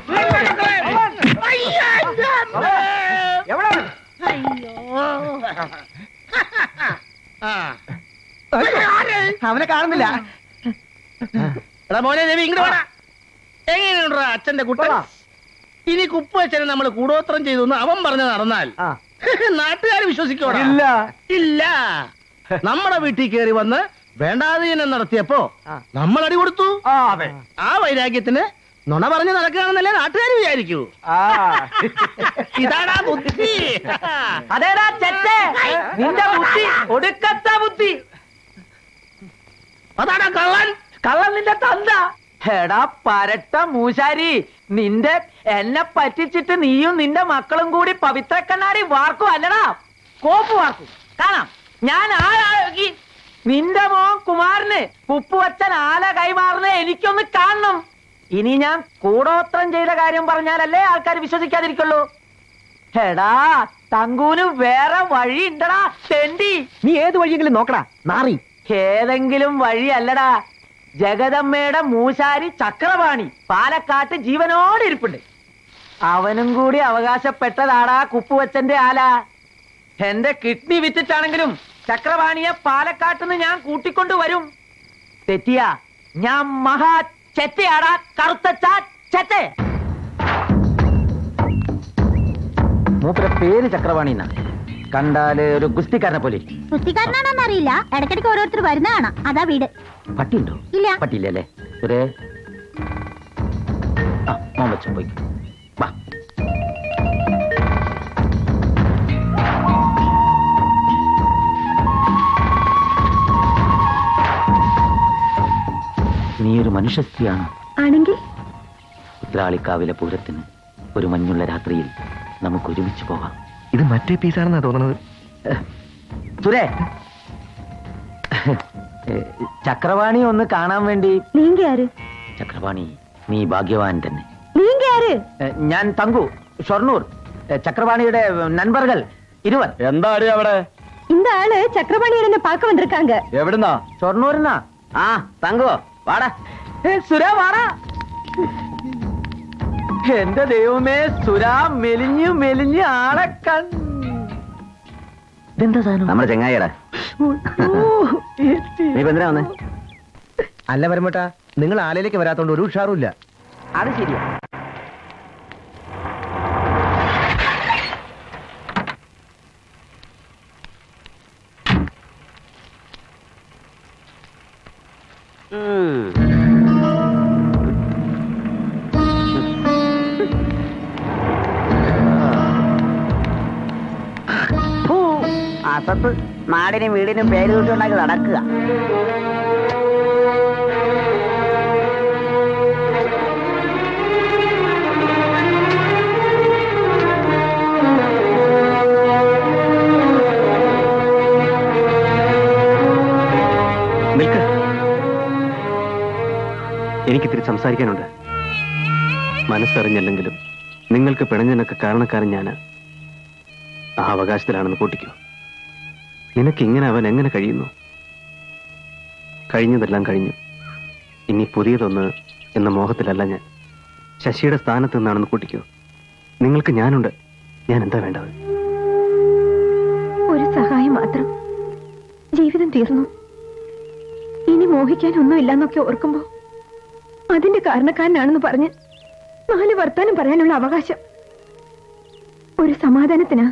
O: അവനെ കാണുന്നില്ല
B: എടാ മോനെ രവി ഇങ്ങോട്ട് വേണ എങ്ങനെയുണ്ടാ അച്ഛന്റെ കുട്ടൻ ഇനി കുപ്പ് അച്ഛനെ നമ്മൾ കൂടോത്രം ചെയ്തു എന്ന് അവൻ പറഞ്ഞു നടന്നാൽ നാട്ടുകാർ വിശ്വസിക്കോടാ
O: ഇല്ല.
B: ഇല്ല നമ്മുടെ വീട്ടിൽ കയറി വന്ന് വേണ്ടാതീനം നടത്തിയപ്പോ നമ്മൾ അടി കൊടുത്തു ആ വൈരാഗ്യത്തിന് നുണ പറഞ്ഞ് നടക്കുകയാണെന്നല്ലേ നാട്ടുകാർ വിചാരിക്കൂ ഇതാടാ ബുദ്ധി
I: അതേടാ ചെറ്റേ നിന്റെ ബുദ്ധി ഒടുക്കത്ത ബുദ്ധി
B: അതാടാ കള്ളൻ
I: കള്ളൻ നിന്റെ തന്ത എടാ പരട്ട മൂശാരി നിന്റെ എന്നെ പറ്റിച്ചിട്ട് നീയും നിന്റെ മക്കളും കൂടി പവിത്ര കണ്ണാടി വാർക്കും അല്ലടാ കോപ്പ് വാർക്കും കാണാം ഞാൻ ആരാക്കി നിന്റെ മോൻ കുമാരന് ഉപ്പുവച്ചൻ ആല കൈമാറുന്ന എനിക്കൊന്ന് കാണണം ഇനി ഞാൻ കൂടോത്രം ചെയ്ത കാര്യം പറഞ്ഞാലല്ലേ ആൾക്കാർ വിശ്വസിക്കാതിരിക്കുള്ളൂ എടാ തങ്കൂന് വേറെ വഴി ഉണ്ടടാ തെണ്ടി
O: നീ ഏത് വഴിയെങ്കിലും നോക്കടാ നാറി
I: ഏതെങ്കിലും വഴി അല്ലടാ ജഗദമ്മയുടെ മൂശാരി ചക്രപാണി പാലക്കാട്ട് ജീവനോടെ ഇരിപ്പുണ്ട് അവനും കൂടി അവകാശപ്പെട്ടതാടാ കുപ്പുവച്ചന്റെ ആല എന്റെ കിഡ്നി വിറ്റിട്ടാണെങ്കിലും ചക്രപാണിയെ പാലക്കാട്ടുനിന്ന് ഞാൻ കൂട്ടിക്കൊണ്ടു വരും തെറ്റിയ ഞാൻ മഹാ ചെറ്റയാടാ കറുത്തച്ച ചെറ്റേ മൂപ്പര പേര് ചക്രപാണി എന്നാ കണ്ടാല് ഒരു ഗുസ്തിക്കാരനെ പോലെ ഇരിക്കും.
E: കുസ്തിക്കാരനാണോന്ന് അറിയില്ല ഇടയ്ക്കിടയ്ക്ക് ഓരോരുത്തർ വരുന്ന കാണാം അതാ വീട്
I: പട്ടിയുണ്ടോ
E: ഇല്ല
I: പട്ടിയില്ലല്ലേ സുരേ ആ മോൻ വെച്ചു പോയി വാ നീ ഒരു മനുഷ്യ സ്ത്രീയാണ്
F: ആണെങ്കിൽ
I: ഉത്രാളിക്കാവിലെ പൂരത്തിന് ഒരു മഞ്ഞുള്ള രാത്രിയിൽ നമുക്ക് ഒരുമിച്ച് പോവാം
M: ഇത് മറ്റേ പീസാണെന്നാ തോന്നുന്നത്
I: സുരേ ചക്രവാണി ഒന്ന് കാണാൻ വേണ്ടി
F: നീങ്ക ആര്
I: ചക്രവാണി നീ ഭാഗ്യവാൻ തന്നെ
F: നീങ്ക ആര്
I: ഏ, ഞാൻ തങ്കു ഷൊർണൂർ ഏ, ചക്രവാണിയുടെ നண்பர்கள் ഇരുവർ
M: എന്താടി അവിടെ
F: இந்த ஆளு சக்கரபாணியர் என்ன பார்க்க வந்திருக்காங்க
M: എവിടുന്നാ
I: ഷൊർണൂരിനാ
R: ആ തങ്കോ വാടാ
I: സുര വാടാ എന്റെ ദൈവമേ സുര മെലിഞ്ഞു മെലിഞ്ഞ് ആളെ കൺ ഇതെന്താ സാധനം
R: നമ്മുടെ ചെങ്ങായിടാ നീ ഇപ്പൊ എന്തിനാ വന്നേ
O: അല്ല വരുമ്പോട്ടാ നിങ്ങൾ ആലയിലേക്ക് വരാത്തോണ്ട് ഒരു ഉഷാറുമില്ല
I: അത് ശരിയാ
H: അസത്ത് നാടിനും വീടിനും പേര് കിട്ടുണ്ടാക്കി നടക്കുക
M: നിൽക്ക് എനിക്കിത്തിരി സംസാരിക്കാനുണ്ട് മനസ്സറിഞ്ഞല്ലെങ്കിലും നിങ്ങൾക്ക് പിണഞ്ഞതിനൊക്കെ കാരണക്കാരൻ ഞാൻ ആ അവകാശത്തിലാണെന്ന് കൂട്ടിക്കോ നിനക്ക് ഇങ്ങനെ അവൻ എങ്ങനെ കഴിയുന്നു കഴിഞ്ഞതെല്ലാം കഴിഞ്ഞു ഇനി പുതിയതൊന്ന് എന്ന മോഹത്തിലല്ല ഞാൻ ശശിയുടെ സ്ഥാനത്ത് നിന്നാണെന്ന് കൂട്ടിക്കോ നിങ്ങൾക്ക് ഞാനുണ്ട് ഞാൻ എന്താ വേണ്ടത്
C: ഒരു സഹായം മാത്രം ജീവിതം തീർന്നു ഇനി മോഹിക്കാനൊന്നുമില്ലെന്നൊക്കെ ഓർക്കുമ്പോ അതിന്റെ കാരണക്കാരനാണെന്ന് പറഞ്ഞ് നാല് വർത്താനം പറയാനുള്ള അവകാശം ഒരു സമാധാനത്തിനാ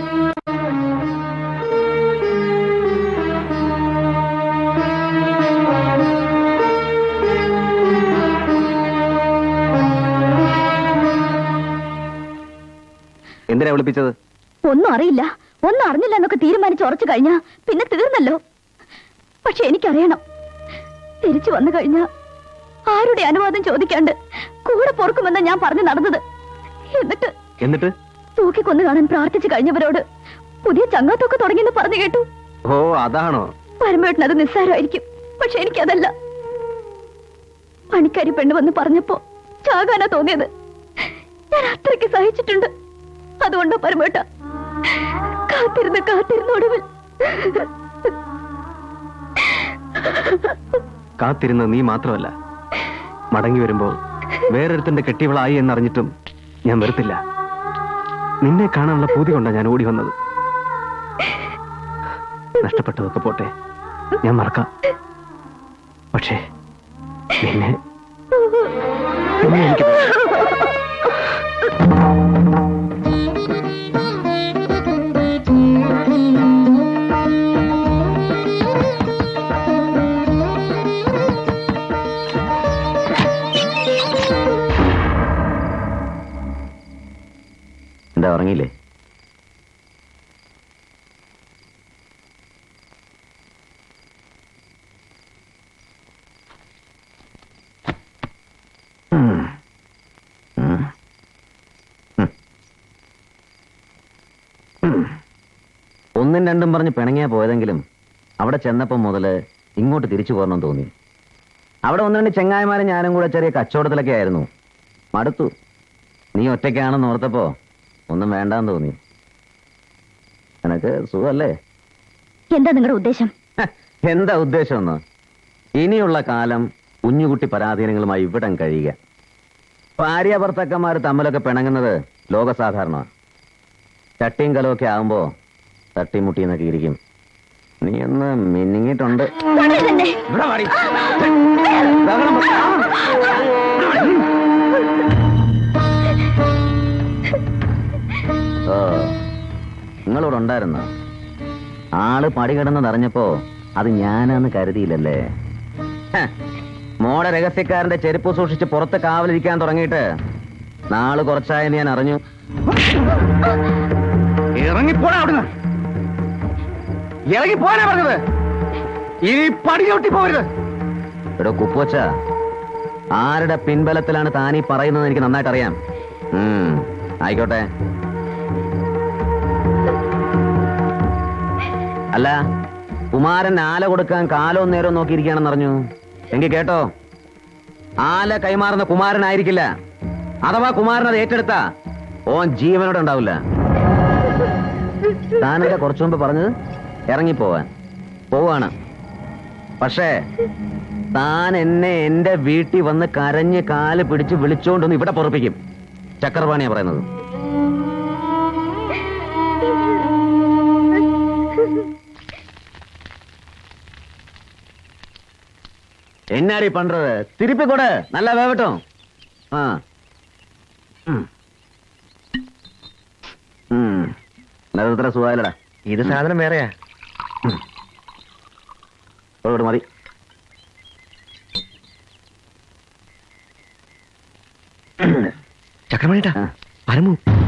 M: എന്തിനാ വിളിപ്പിച്ചത്
C: ഒന്നും അറിയില്ല ഒന്നും അറിഞ്ഞില്ല എന്നൊക്കെ തീരുമാനിച്ച് ഉറച്ചു കഴിഞ്ഞാ പിന്നെ തീർന്നല്ലോ പക്ഷെ എനിക്കറിയണം തിരിച്ചു വന്നു കഴിഞ്ഞാ ആരുടെ അനുവാദം ചോദിക്കാണ്ട് കൂടെ പൊറുക്കുമെന്ന് ഞാൻ പറഞ്ഞു നടന്നത് എന്നിട്ട്
M: എന്നിട്ട്
C: തൂക്കിക്കൊന്നു കാണാൻ പ്രാർത്ഥിച്ചു കഴിഞ്ഞവരോട് പുതിയ ചങ്ങാത്തൊക്കെ തുടങ്ങിയെന്ന് പറഞ്ഞു കേട്ടു
M: ഓ അതാണോ
C: പരമേട്ടൻ അത് നിസ്സാരമായിരിക്കും പക്ഷെ എനിക്കതല്ല പണിക്കാരി പെണ്ണ് വന്ന് പറഞ്ഞപ്പോ ചാകാനാ തോന്നിയത് ഞാൻ അത്രയ്ക്ക് സഹിച്ചിട്ടുണ്ട് അതുകൊണ്ടോ പരമേട്ട കാത്തിരുന്ന് കാത്തിരുന്ന ഒടുവിൽ
M: കാത്തിരുന്നത് നീ മാത്രമല്ല മടങ്ങി വരുമ്പോ വേറൊരുത്തന്റെ കെട്ടിയവളായി എന്നറിഞ്ഞിട്ടും ഞാൻ വെറുത്തില്ല നിന്നെ കാണാനുള്ള പൂതി കൊണ്ടാ ഞാൻ ഓടി വന്നത് നഷ്ടപ്പെട്ടതൊക്കെ പോട്ടെ ഞാൻ മറക്കാം പക്ഷേ നിന്നെ നിന്നെ എനിക്ക്
R: എന്താ ഉറങ്ങിയില്ലേ ഉം. ഉം. ഉം. ഉം. ഒന്നും രണ്ടും പറഞ്ഞ് പിണങ്ങിയാ പോയതെങ്കിലും അവിടെ ചെന്നപ്പം മുതല് ഇങ്ങോട്ട് തിരിച്ചു പോരണം തോന്നി അവിടെ ഒന്ന് രണ്ട് ചെങ്ങായിമാരും ഞാനും കൂടെ ചെറിയ കച്ചവടത്തിലൊക്കെ ആയിരുന്നു മടുത്തു നീ ഒറ്റയ്ക്കാണെന്ന് ഓർത്തപ്പോ ഒന്നും വേണ്ടാന്ന് തോന്നി നിനക്ക് സുഖല്ലേ
C: എന്താ നിങ്ങളുടെ ഉദ്ദേശം
R: എന്താ ഉദ്ദേശം എന്ന് ഇനിയുള്ള കാലം കുഞ്ഞുകുട്ടി പരാധീനങ്ങളുമായി ഇവിടം കഴിയുക ഭാര്യ ഭർത്താക്കന്മാർ തമ്മിലൊക്കെ പിണങ്ങുന്നത് ലോകസാധാരണ ചട്ടിയും കലമൊക്കെ ആവുമ്പോ തട്ടിമുട്ടിന്നൊക്കെ ഇരിക്കും നീ ഒന്ന് മിന്നിങ്ങിട്ടുണ്ട് ഇവിടെ വാടി. ബഹളം വെക്ക. ഓ നിങ്ങളിവിടെ ഉണ്ടായിരുന്ന ആള് പടി കിടന്നതറിഞ്ഞപ്പോ അത് ഞാനാന്ന് കരുതിയില്ലല്ലേ ഹ, മോടെ രഹസ്യക്കാരന്റെ ചെരുപ്പ് സൂക്ഷിച്ച് പുറത്ത് കാവലിരിക്കാൻ തുടങ്ങിയിട്ട് നാള് കുറച്ചായെന്ന് ഞാൻ അറിഞ്ഞു
G: ഇറങ്ങിപ്പോടാ അവിടുന്ന് ഇറങ്ങിപ്പോനാ പറഞ്ഞത് ഇനി പടി ചവിട്ടി പോകരുത്
R: എടോ കുപ്പുവച്ച ആരുടെ പിൻബലത്തിലാണ് താനീ പറയുന്നത് എനിക്ക് നന്നായിട്ട് അറിയാം ഉം, ആയിക്കോട്ടെ അല്ല കുമാരൻ ആല കൊടുക്കാൻ കാലവും നേരവും നോക്കിയിരിക്കുകയാണെന്ന് അറിഞ്ഞു എങ്കിൽ കേട്ടോ ആല കൈമാറുന്ന കുമാരനായിരിക്കില്ല അഥവാ കുമാരൻ അത് ഏറ്റെടുത്ത ഓൻ ജീവനോടെ ഉണ്ടാവില്ല താനെന്താ കുറച്ചു മുമ്പ് പറഞ്ഞത് ഇറങ്ങിപ്പോവാൻ പോവാണ് പക്ഷേ താൻ എന്നെ എന്റെ വീട്ടിൽ വന്ന് കരഞ്ഞ് കാല് പിടിച്ച് വിളിച്ചോണ്ടൊന്ന് ഇവിടെ പൊറപ്പിക്കും ചക്രപാണിയാ പറയുന്നത് എന്നാടി പண்றது திருப்பி கொடு நல்லா வேவட்டும் ஆ ம். ம். നഗരത്തിലെ സുഖമായില്ലടാ
O: ഇത് സാധനം വേറെയാ
R: ഒരുപാട് മതി
O: ചക്രമണിട്ടാ പരമു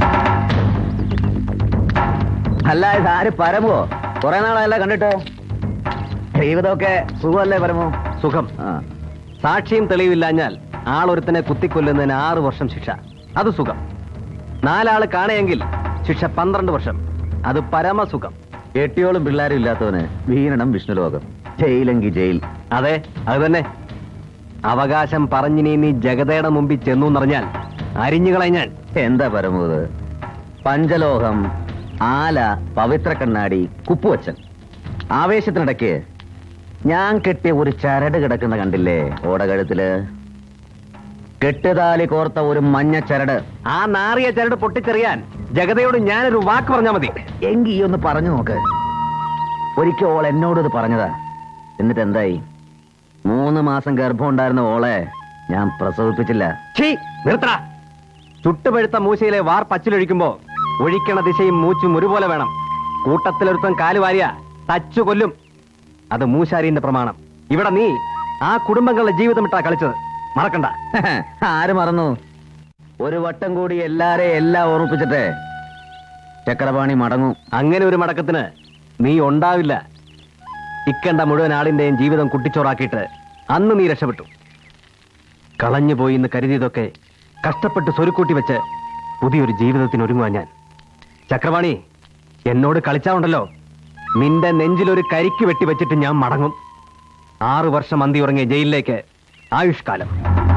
R: അല്ല ഇത് ആര് പരമോ കുറെ നാളായല്ല കണ്ടിട്ട് ജീവിതമൊക്കെ സുഖമല്ലേ പരമോ
M: സുഖം സാക്ഷിയും തെളിവില്ലാഞ്ഞാൽ ആളൊരുത്തനെ കുത്തിക്കൊല്ലുന്നതിന് ആറ് വർഷം ശിക്ഷ അത് സുഖം നാലാള് കാണുമെങ്കിൽ ശിക്ഷ പന്ത്രണ്ട് വർഷം അത് പരമസുഖം
R: എട്ടിയോളം പിള്ളേരും ഇല്ലാത്തവന് വീരണം വിഷ്ണുലോകം ജയിലെങ്കി ജയിൽ
M: അതെ അത് തന്നെ അവകാശം പറഞ്ഞിനി നീ ജഗതയുടെ മുമ്പിൽ ചെന്നു എന്നറിഞ്ഞാൽ അരിഞ്ഞു കളഞ്ഞാൽ
R: എന്താ പരമത് പഞ്ചലോഹം ആല പവിത്ര കണ്ണാടി കുപ്പുവച്ചൻ ആവേശത്തിനിടയ്ക്ക് ഞാൻ കെട്ടിയ ഒരു ചരട് കിടക്കുന്ന കണ്ടില്ലേ ഓടകഴുത്തില് കെട്ടുതാലി കോർത്ത ഒരു മഞ്ഞ ചരട്
M: ആ നാറിയ ചരട് പൊട്ടിച്ചെറിയാൻ ജഗതയോട് ഞാനൊരു വാക്ക് പറഞ്ഞാൽ മതി
R: എങ്കി ഈ ഒന്ന് പറഞ്ഞു നോക്ക് ഒരിക്കൽ ഓൾ എന്നോട് ഇത് പറഞ്ഞതാ എന്നിട്ട് എന്തായി മൂന്ന് മാസം ഗർഭം ഉണ്ടായിരുന്ന ഓളെ ഞാൻ പ്രസവിപ്പിച്ചില്ല
M: ഛീ, നിർത്തടാ ചുട്ടുപഴുത്ത മൂശയിലെ വാർ പച്ചിലൊഴിക്കുമ്പോ ഒഴിക്കണ ദിശയും മൂച്ചും ഒരുപോലെ വേണം കൂട്ടത്തിലൊരുത്തൻ കാല് വാരിയ തച്ചു കൊല്ലും അത് മൂശാരിന്റെ പ്രമാണം ഇവിടെ നീ ആ കുടുംബങ്ങളുടെ ജീവിതം ഇട്ടാ കളിച്ചത് മറക്കണ്ട
R: ആര് മറന്നു ഒരു വട്ടം കൂടി എല്ലാരെയും എല്ലാം ഓർമ്മിപ്പിച്ചിട്ടേ ചക്രപാണി മടങ്ങും
M: അങ്ങനെ ഒരു മടക്കത്തിന് നീ ഉണ്ടാവില്ല ഇക്കണ്ട മുഴുവൻ ആളിന്റെയും ജീവിതം കുട്ടിച്ചോറാക്കിയിട്ട് അന്ന് നീ രക്ഷപ്പെട്ടു കളഞ്ഞു പോയി എന്ന് കരുതിയതൊക്കെ കഷ്ടപ്പെട്ട് സ്വരുക്കൂട്ടി വെച്ച് പുതിയൊരു ജീവിതത്തിന് ഒരുങ്ങുവാൻ ഞാൻ ചക്രവാണി എന്നോട് കളിച്ചാവുണ്ടല്ലോ നിന്റെ നെഞ്ചിലൊരു കരിക്ക് വെട്ടി വെച്ചിട്ട് ഞാൻ മടങ്ങും ആറു വർഷം അന്തി ഉറങ്ങിയ ജയിലിലേക്ക് ആയുഷ്കാലം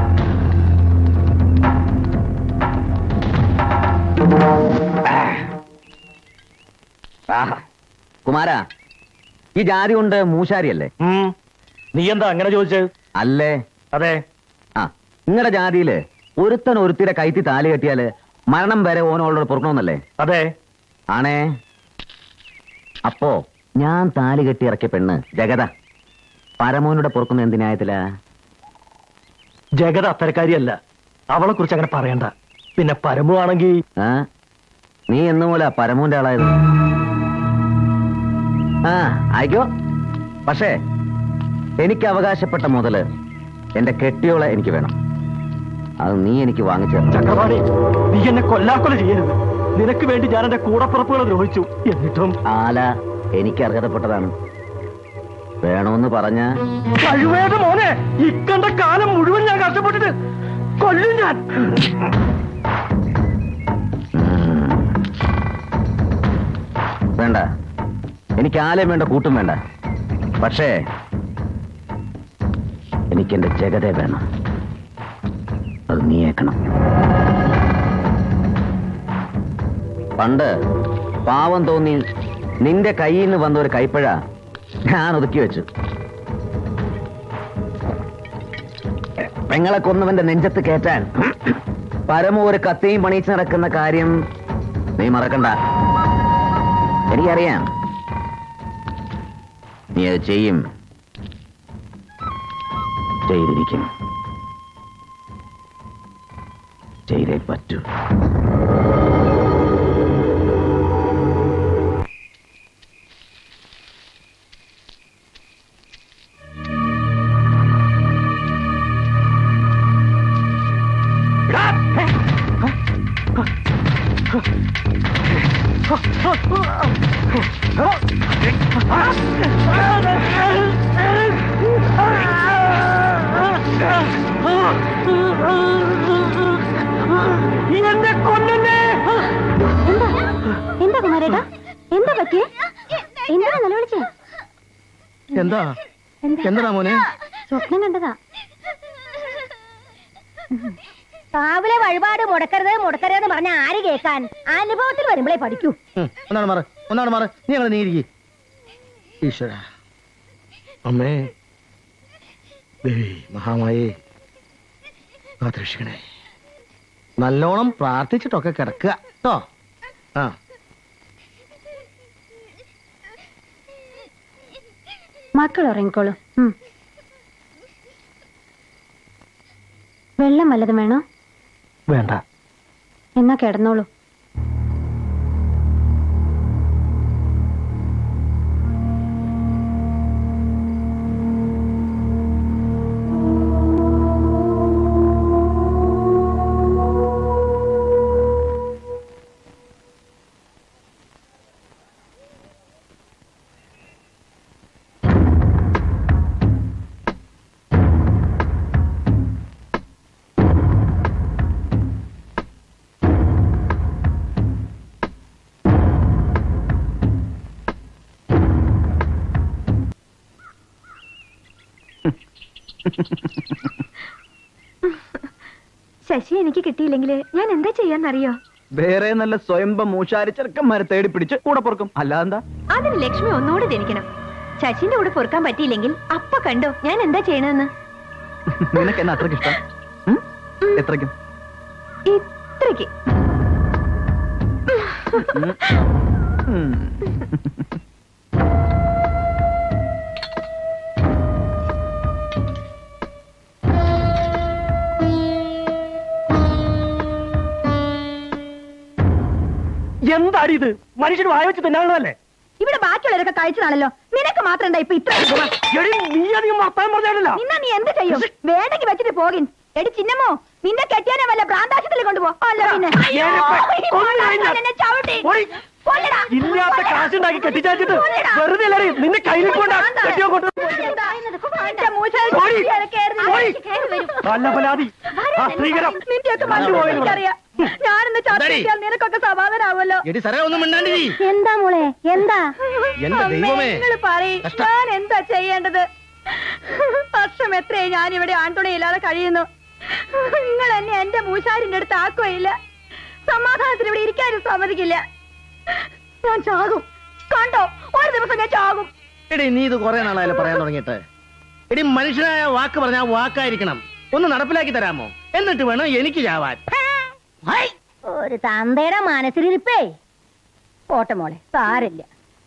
R: ആഹാ. കുമാരാ ഈ ജാതി കൊണ്ട് മൂശാരിയല്ലേ
D: നീ എന്താ അങ്ങനെ ചോദിച്ചത്
R: അല്ലേ
D: അതെ
R: ആ നിങ്ങളുടെ ജാതിയില് ഒരുത്തൻ ഒരുത്തിയുടെ കൈത്തി താലി കെട്ടിയാല് മരണം വരെ ഓനോളോട് പൊറുക്കണമെന്നല്ലേ
D: അതെ
R: ആണേ അപ്പോ ഞാൻ താലി കെട്ടി ഇറക്കിയ പെണ്ണ് ജഗത പരമോനോടെ പൊറുക്കുന്ന എന്തിനായത്തില
D: ജഗത അത്തരക്കാരിയല്ല അവളെ കുറിച്ച് അങ്ങനെ പറയണ്ട പിന്നെ പരമു ആണെങ്കിൽ
R: ആ നീ എന്നു പോലെ പരമോന്റെ ആളായത് ആ ആയിക്കോ പക്ഷേ എനിക്ക് അവകാശപ്പെട്ട മുതല് എന്റെ കെട്ടിയോളെ എനിക്ക് വേണം അത് നീ എനിക്ക് വാങ്ങിച്ചു തരണം.
D: ചക്രപാണി നീ എന്നെ കൊല്ലാക്കൊല ചെയ്യരുത് നിനക്ക് വേണ്ടി ഞാൻ എന്റെ കൂടപ്പുറപ്പുകളെ ദ്രോഹിച്ചു എന്നിട്ടും
R: ആല എനിക്ക് അർഹതപ്പെട്ടതാണ് വേണമെന്ന് പറഞ്ഞ
D: കഴിവേത് മോനെ ഇക്കണ്ട കാലം മുഴുവൻ ഞാൻ കഷ്ടപ്പെട്ടിട്ട് കൊല്ലും ഞാൻ
R: വേണ്ട എനിക്ക് ആലയും വേണ്ട കൂട്ടും വേണ്ട പക്ഷേ എനിക്ക് എന്റെ ജഗതെ വേണം അത് നീയേക്കണം പണ്ട് പാവം തോന്നി നിന്റെ കയ്യിൽ നിന്ന് വന്ന ഒരു കൈപ്പഴ ഞാൻ ഒതുക്കി വെച്ചു പെങ്ങളെ കൊന്നവന്റെ നെഞ്ചത്ത് കയറ്റാൻ പരമ ഒരു കത്തിയും പണിയിച്ച് നടക്കുന്ന കാര്യം നീ മറക്കണ്ട എനിക്കറിയാം നീ അത് ചെയ്യും ചെയ്തിരിക്കും ചെയ്തേ പറ്റൂ
C: എന്താ കുമാരേട്ടാ എന്താ പറ്റിയേ
E: എന്തിനാ നിലവിളിച്ചേ
B: എന്താ എന്താ മോനെ
E: സ്വപ്നം കണ്ടതാ കാവിലെ വഴിപാട് മുടക്കരുത് മുടക്കരുത് പറഞ്ഞ ആര് കേൾക്കാൻ അനുഭവത്തിൽ വരുമ്പോഴേ പഠിക്കൂ
B: ഉം, ഒന്നാണ് മാറ് ഒന്നാണ് മാറ് നീ അങ്ങനെ നീരികി ഈശ്വര അമ്മേ ദേവി മഹാമായേ കാത്തുരക്ഷിക്കണേ നല്ലോണം പ്രാർത്ഥിച്ചിട്ടൊക്കെ കിടക്കുക കേട്ടോ ആ
E: മക്കൾ ഉറങ്ങിക്കോളൂ ഉം. വെള്ളം വല്ലതും വേണോ
D: വേണ്ട
E: എന്നാ കിടന്നോളൂ
C: ശശി എനിക്ക് കിട്ടിയില്ലെങ്കിൽ ഞാൻ എന്താ ചെയ്യാന്നറിയോ
M: വേറെ നല്ല സ്വയംഭം മൂശാരി ചെറുക്കന്മാരെ തേടി പിടിച്ച് കൂടെ പൊറുക്കും അല്ലാതെന്താ
C: അതിന് ലക്ഷ്മി ഒന്നുകൂടെ ജനിക്കണം ശശിന്റെ കൂടെ പൊറുക്കാൻ പറ്റിയില്ലെങ്കിൽ അപ്പ കണ്ടോ ഞാൻ എന്താ ചെയ്യണമെന്ന്
M: നിനക്ക് എന്നെ അത്രയ്ക്ക് ഇഷ്ടം ഉം? എത്രയ്ക്കും
C: ഇത്രയ്ക്ക്
M: ഉം.
D: എന്താടി ഇത് മനുഷ്യൻ വായ വെച്ച് തിന്നാണല്ലേ
F: ഇവിടെ ബാക്കിയുള്ളവരൊക്കെ കഴിച്ചതാണല്ലോ നിനക്ക് മാത്രം എന്താ ഇപ്പൊ ഇത്ര സുഖം?
D: നീ അധികം വർത്താനം പറഞ്ഞാണല്ലോ
F: നിന്നാ നീ എന്ത് ചെയ്യും വേണ്ടെങ്കിൽ വെച്ചിട്ട് പോകിൻ എടി ചിന്നമ്മോ നിന്നെ കെട്ടിയാനെ വല്ല ഭ്രാന്താശുപത്രിയിൽ കൊണ്ടുപോ അല്ല പിന്നെ
D: ഞാനിപ്പോ കൊന്നു കഴിഞ്ഞാ-
F: എന്നെ ചവിട്ടി.
D: ഓടി.
F: കൊല്ലടാ.
D: ഇല്ലാത്ത കാശുണ്ടാക്കി കെട്ടിച്ചാച്ചിട്ട്
F: കൊല്ലടാ.
D: വെറുതെ അല്ലേ നിന്നെ കയ്യിൽ കൊണ്ട
F: ഭ്രാന്താ.
D: കെട്ടിയോ കൊണ്ട്
F: എന്താ? എന്റെ മൂശാരി
D: ഓടി.
F: ഇയാളെ കേറി
D: ഓടി.
F: കേറി വരും.
D: നല്ല പലാതി ആ സ്ത്രീകരം
F: നിന്റെയൊക്കെ മനസ്സിൽ എനിക്കറിയാം ഞാനിന്ന് ചത്തിയാൽ നിനക്കൊക്കെ സമാധാനാവുമല്ലോ
B: എടി സറേ ഒന്നും മിണ്ടാണ്ടി
E: എന്താ മോളെ എന്താ
B: എന്റെ ദൈവമേ
F: നിങ്ങൾ പറയും
B: കഷ്ടം.
F: ഞാൻ എന്താ ചെയ്യേണ്ടത് വർഷം എത്രയായി ഞാൻ ഇവിടെ ആൺതുണയില്ലാതെ കഴിയുന്നു നിങ്ങൾ എന്നെ എന്റെ മൂശാരിന്റെ അടുത്ത് ആക്കുകയില്ല സമാധാനത്തിന് ഇവിടെ ഇരിക്കാനും സമ്മതിക്കില്ല ഞാൻ ചാകും കണ്ടോ ഒരു ദിവസം ഞാൻ ചാകും
B: എടി നീ ഇത് കുറെ നാളായാലും പറയാൻ തുടങ്ങിയിട്ട് എടി മനുഷ്യനായ വാക്ക് പറഞ്ഞാൽ വാക്കായിരിക്കണം ഒന്ന് നടപ്പിലാക്കി തരാമോ എന്നിട്ട് വേണം എനിക്ക് ചാവാൻ
E: ഒരു തന്തയുടെ മനസ്സിലിരിപ്പേ പോട്ടെ മോളെ സാരില്ല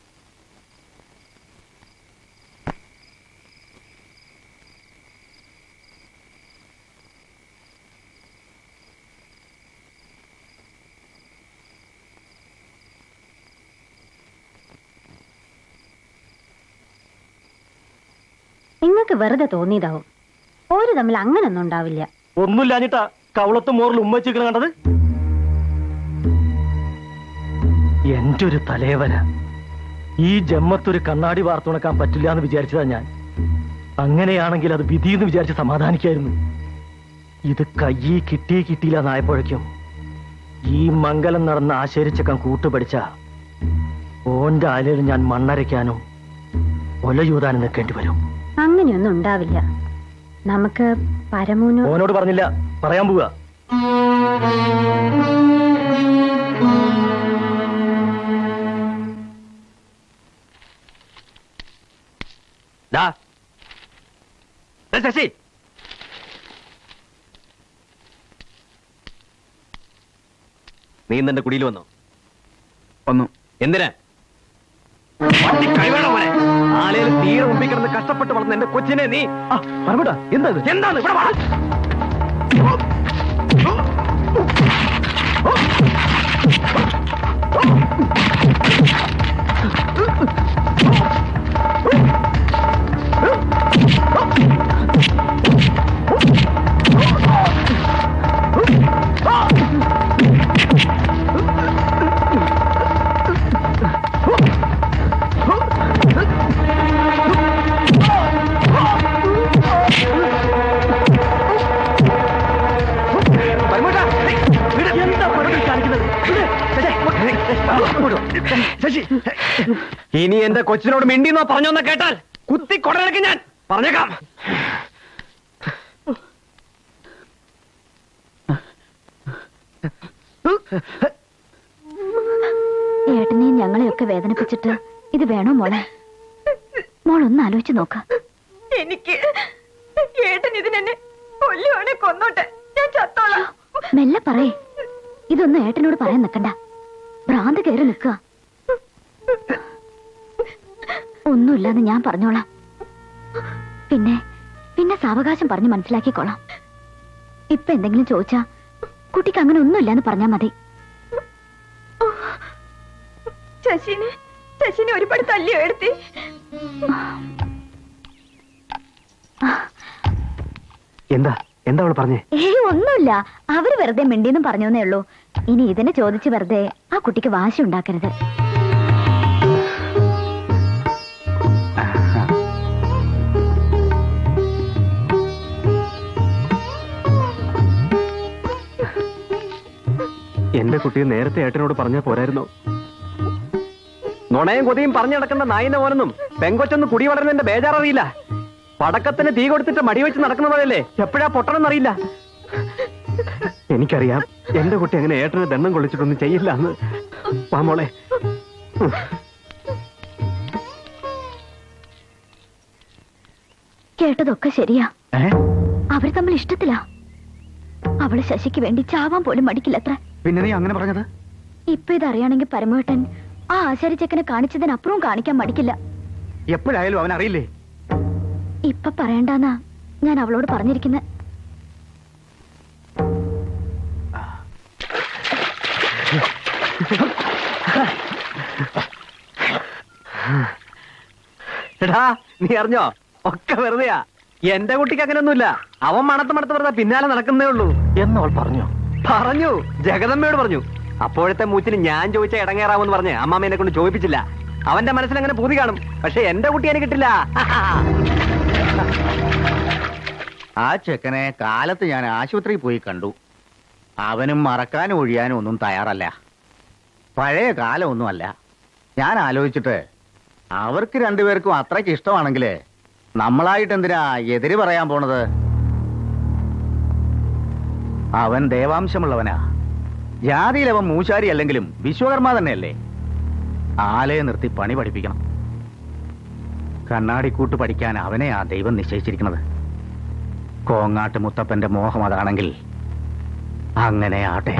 E: നിങ്ങൾക്ക് വെറുതെ തോന്നിയതാവും ഒരു തമ്മിൽ അങ്ങനൊന്നും ഉണ്ടാവില്ല
D: ഒന്നുമില്ലാഞ്ഞിട്ടാ കവളത്ത് മോറിൽ ഉമ്മച്ചിക്കണ കണ്ടത് എന്റെ ഒരു തലേവര ഈ ജന്മത്തൊരു കണ്ണാടി വാർത്തുണക്കാൻ പറ്റില്ല എന്ന് വിചാരിച്ചതാ ഞാൻ അങ്ങനെയാണെങ്കിൽ അത് വിധിയെന്ന് വിചാരിച്ച് സമാധാനിക്കായിരുന്നു ഇത് കയ്യി കിട്ടി കിട്ടിയില്ല നായപ്പോഴേക്കും ഈ മംഗലം നടന്ന ആശേരിച്ചക്കം കൂട്ടുപടിച്ച ഓന്റെ അലയിൽ ഞാൻ മണ്ണരയ്ക്കാനും ഒലയൂതാനും നിൽക്കേണ്ടി വരും
E: അങ്ങനെയൊന്നും ഉണ്ടാവില്ല നമുക്ക് പരമൂന്
D: ഓനോട് പറഞ്ഞില്ല പറയാൻ പോവുക
M: ദാ. ദേ ശശി
R: നീ ഇന്ന് എന്റെ കുടിയിൽ വന്നോ
M: വന്നു
R: എന്തിനാ
M: ആലയിൽ തീരെ മുമ്പിൽ കിടന്ന് കഷ്ടപ്പെട്ട് വളർന്ന എന്റെ കൊച്ചിനെ നീ പറമ്പടാ എന്താ ഇത്? എന്താണ് ഇവിടെ വാ.
P: Oh!
M: ഇനി എന്റെ കൊച്ചിനോട് മിണ്ടിന്നോ പറഞ്ഞോന്ന് കേട്ടാൽ കുത്തി കൊടലക്ക് ഞാൻ പറഞ്ഞേക്കാം
C: ഏട്ടനെയും ഞങ്ങളെയൊക്കെ വേദനിപ്പിച്ചിട്ട് ഇത് വേണോ മോളെ മോൾ ഒന്ന് ആലോചിച്ച് നോക്ക
F: എനിക്ക് ഏട്ടൻ ഇതിനെന്നെ കൊല്ലുവാണെ കൊന്നോട്ടെ ഞാൻ ചത്തോളാം
C: മെല്ലെ പറയേ ഇതൊന്നും ഏട്ടനോട് പറയാൻ നിക്കണ്ട ഭ്രാന്ത് കയറി നിൽക്കുക ഒന്നുമില്ലാന്ന് ഞാൻ പറഞ്ഞോളാം പിന്നെ പിന്നെ സാവകാശം പറഞ്ഞ് മനസ്സിലാക്കിക്കോളാം ഇപ്പൊ എന്തെങ്കിലും ചോദിച്ചാ കുട്ടിക്ക് അങ്ങനെ ഒന്നുമില്ലാന്ന് പറഞ്ഞാ മതി
F: ശശിനെ ശശിനെ ഒരുപാട് തല്ലിയോ എടുത്തി
M: എന്താ എന്താ അവള് പറഞ്ഞേ
C: ഏയ് ഒന്നുമില്ല അവര് വെറുതെ മിണ്ടിയെന്നും പറഞ്ഞേ ഉള്ളൂ ഇനി ഇതിനെ ചോദിച്ച് വെറുതെ ആ കുട്ടിക്ക് വാശി ഉണ്ടാക്കരുത്
M: എന്റെ കുട്ടിയെ നേരത്തെ ഏട്ടനോട് പറഞ്ഞാ പോരായിരുന്നോ നുണയും കൊതിയും പറഞ്ഞു നടക്കുന്ന നായിന്റെ മോനൊന്നും പെങ്കൊച്ചൊന്ന് കുടി വളരുന്നതിന്റെ ബേജാററിയില്ല പടക്കത്തിന് തീ കൊടുത്തിട്ട് മടി വെച്ച് നടക്കുന്നതല്ലേ എപ്പോഴാ പൊട്ടണമെന്നറിയില്ല എനിക്കറിയാം എന്റെ കുട്ടി അങ്ങനെ ഏട്ടന് ദണ്ണം കൊള്ളിച്ചിട്ടൊന്നും ചെയ്യില്ല എന്ന് വാ മോളെ
C: കേട്ടതൊക്കെ ശരിയാ അവർ തമ്മിൽ ഇഷ്ടത്തിലാ അവള് ശശിക്ക് വേണ്ടി ചാവാൻ പോലും മടിക്കില്ലത്ര
J: പിന്നെ നീ അങ്ങനെ പറഞ്ഞത്
C: ഇപ്പൊ ഇതറിയാണെങ്കിൽ പരമേട്ടൻ ആ ആശാരിച്ചക്കനെ കാണിച്ചതിനപ്പുറവും കാണിക്കാൻ മടിക്കില്ല
J: എപ്പോഴായാലും അവൻ അറിയില്ലേ
C: ഇപ്പൊ പറയണ്ടാന്നാ ഞാൻ അവളോട് പറഞ്ഞിരിക്കുന്നത്
M: എടാ നീ അറിഞ്ഞോ ഒക്കെ വെറുതെയാ എന്റെ കുട്ടിക്ക് അങ്ങനെയൊന്നുമില്ല അവൻ മണത്ത് മണത്ത് വെറുതെ പിന്നാലെ നടക്കുന്നേ ഉള്ളൂ
D: എന്നവൾ പറഞ്ഞോ
M: പറഞ്ഞു ജഗദമ്മയോട് പറഞ്ഞു അപ്പോഴത്തെ മൂച്ചിന് ഞാൻ ചോദിച്ച ഇടങ്ങേറാമെന്ന് പറഞ്ഞ് അമ്മാമ്മ എന്നെ കൊണ്ട് ചോദിപ്പിച്ചില്ല അവന്റെ മനസ്സിൽ അങ്ങനെ പൂതി കാണും പക്ഷെ എന്റെ കുട്ടി എനിക്ക് കിട്ടില്ല
J: ആ ചെക്കനെ കാലത്ത് ഞാൻ ആശുപത്രിയിൽ പോയി കണ്ടു അവനും മറക്കാനും ഒഴിയാനും ഒന്നും തയ്യാറല്ല പഴയ കാലമൊന്നുമല്ല ഞാൻ ആലോചിച്ചിട്ട് അവർക്ക് രണ്ടുപേർക്കും അത്രയ്ക്ക് ഇഷ്ടമാണെങ്കിൽ നമ്മളായിട്ട് എന്തിനാ എതിര് പറയാൻ പോണത് അവൻ ദേവാംശമുള്ളവനാ ജാതിയിൽ അവൻ മൂശാരി അല്ലെങ്കിലും വിശ്വകർമ്മ തന്നെയല്ലേ ആലയെ നിർത്തി പണി പഠിപ്പിക്കണം കണ്ണാടിക്കൂട്ട് പഠിക്കാൻ അവനെ ആ ദൈവം നിശ്ചയിച്ചിരിക്കുന്നത് കോങ്ങാട്ട് മുത്തപ്പന്റെ മോഹം അതാണെങ്കിൽ അങ്ങനെ ആട്ടെ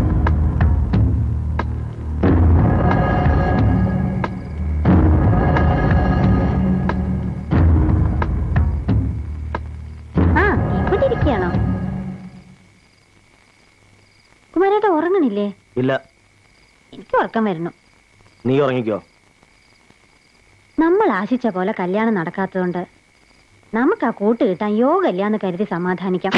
C: ആ ഇവിടെ ഇരിക്കുകയാണോ കുമാരേട്ട ഉറങ്ങണില്ലേ
D: ഇല്ല
C: എനിക്ക് ഉറക്കം വരുന്നു
D: നീ ഉറങ്ങിക്കോ
C: നമ്മൾ ആശിച്ച പോലെ കല്യാണം നടക്കാത്തതുകൊണ്ട് നമുക്ക് ആ കൂട്ട് കിട്ടാൻ യോഗമില്ല എന്ന് കരുതി സമാധാനിക്കാം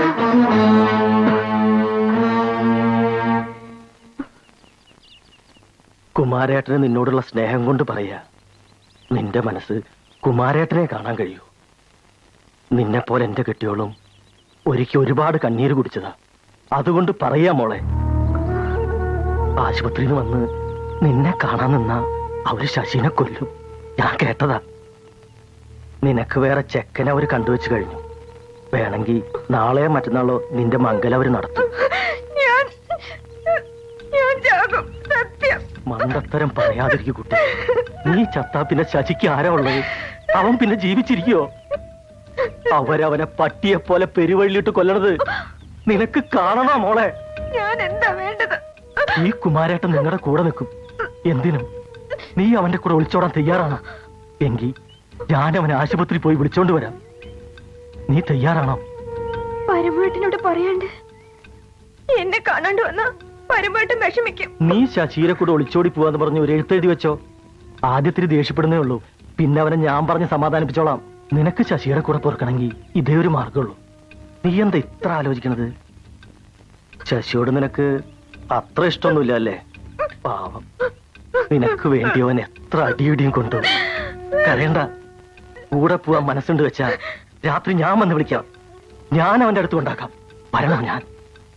D: കുമാരേട്ടന് നിന്നോടുള്ള സ്നേഹം കൊണ്ട് പറയാ നിന്റെ മനസ്സ് കുമാരേട്ടനെ കാണാൻ കഴിയൂ നിന്നെ പോലെ എന്റെ കെട്ടിയോളും ഒരിക്കൽ ഒരുപാട് കണ്ണീര് കുടിച്ചതാ അതുകൊണ്ട് പറയാ മോളെ ആശുപത്രിയിൽ വന്ന് നിന്നെ കാണാൻ നിന്ന അവര് ശശിനെ കൊല്ലും ഞാൻ കേട്ടതാ നിനക്ക് വേറെ ചെക്കനെ അവര് കണ്ടുവച്ച് കഴിഞ്ഞു വേണമെങ്കിൽ നാളെയോ മറ്റന്നാളോ നിന്റെ മംഗലം അവര് നടത്തും
F: ഞാൻ ഞാൻ ചാകും സത്യം
D: മണ്ടത്തരം പറയാതിരിക്കു കുട്ടി നീ ചത്താ പിന്നെ ശശിക്ക് ആരാ ഉള്ളത് അവൻ പിന്നെ ജീവിച്ചിരിക്കോ അവരവനെ പട്ടിയെ പോലെ പെരുവഴിയിലിട്ട് കൊല്ലണത് നിനക്ക് കാണണോ മോളെ
F: ഞാൻ എന്താ വേണ്ടത്
D: ഈ കുമാരേട്ടൻ നിങ്ങളുടെ കൂടെ നിൽക്കും എന്തിനും നീ അവന്റെ കൂടെ ഒളിച്ചോടാൻ തയ്യാറാണോ എങ്കിൽ ഞാൻ അവനെ ആശുപത്രി പോയി വിളിച്ചോണ്ട് വരാം നീ തയ്യാറാണോ
F: പരമേട്ടനോട് പറയാണ്ട് എന്നെ കാണാണ്ട് വന്ന പരമേട്ടൻ വിഷമിക്കും
D: നീ ശശീരെ കൂടെ ഒളിച്ചോടി പോവാന്ന് പറഞ്ഞ് ഒരു എഴുത്തെഴുതി വെച്ചോ ആദ്യത്തിന് ദേഷ്യപ്പെടുന്നേ ഉള്ളൂ പിന്നെ അവനെ ഞാൻ പറഞ്ഞ് സമാധാനിപ്പിച്ചോളാം നിനക്ക് ശശിയുടെ കൂടെ പൊറുക്കണമെങ്കിൽ ഇതേ ഒരു മാർഗമുള്ളൂ നീ എന്താ ഇത്ര ആലോചിക്കണത് ശശിയോട് നിനക്ക് അത്ര ഇഷ്ടമൊന്നുമില്ല അല്ലേ പാവം നിനക്ക് വേണ്ടി അവൻ എത്ര അടിയിടിയും കൊണ്ടു കരയണ്ട കൂടെ പോവാൻ മനസ്സുണ്ട് വെച്ചാ രാത്രി ഞാൻ വന്ന് വിളിക്കാം ഞാൻ അവന്റെ അടുത്ത് കൊണ്ടാക്കാം വരണം ഞാൻ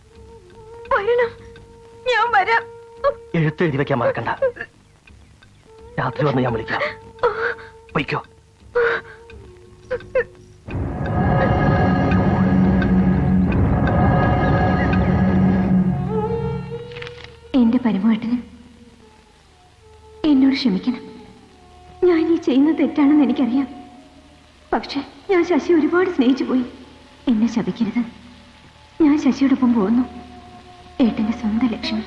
F: വരണം ഞാൻ വരാം
D: എഴുത്തെഴുതി വെക്കാൻ മറക്കണ്ട രാത്രി വന്ന് ഞാൻ വിളിക്കാം വയ്ക്കോ
C: എന്റെ പരമേട്ടന് എന്നോട് ക്ഷമിക്കണം ഞാൻ ഈ ചെയ്യുന്നത് തെറ്റാണെന്ന് എനിക്കറിയാം പക്ഷെ ഞാൻ ശശി ഒരുപാട് സ്നേഹിച്ചു പോയി എന്നെ ശപിക്കരുത് ഞാൻ ശശിയോടൊപ്പം പോകുന്നു ഏട്ടന്റെ സ്വന്തം ലക്ഷ്മി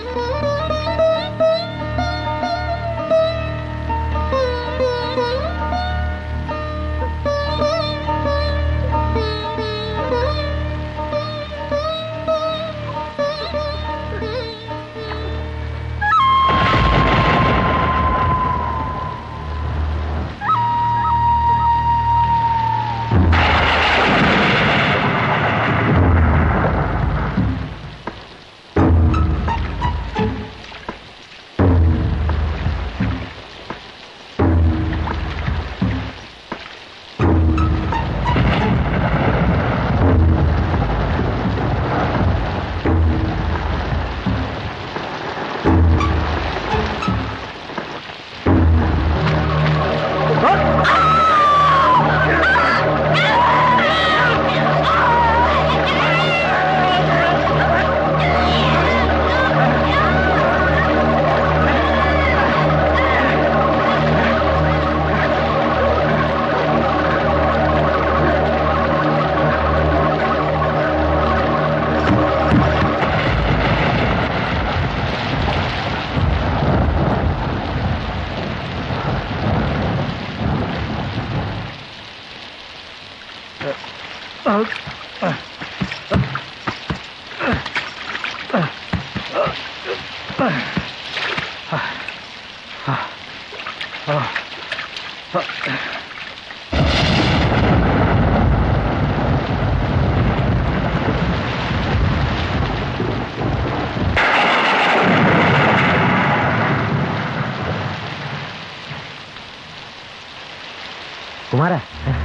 R: കുമാര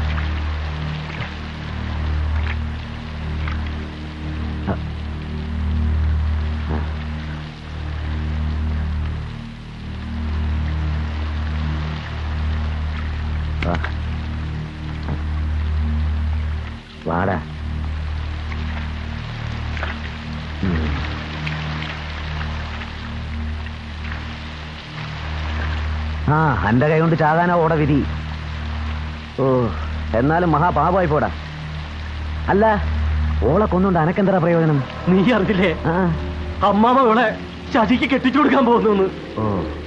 R: വാടാ ഉം. ആ എന്റെ കൈ കൊണ്ട് ചാകാനാ ഓട വിധി ഓ എന്നാലും മഹാപാപമായി പോടാ അല്ല ഓളെ കൊന്നുകൊണ്ട് അനക്കെന്തറ പ്രയോജനം
D: നീ അറിഞ്ഞില്ലേ അമ്മാമ അവളെ ശശിക്ക് കെട്ടിച്ചു കൊടുക്കാൻ പോകുന്നു
R: ഓ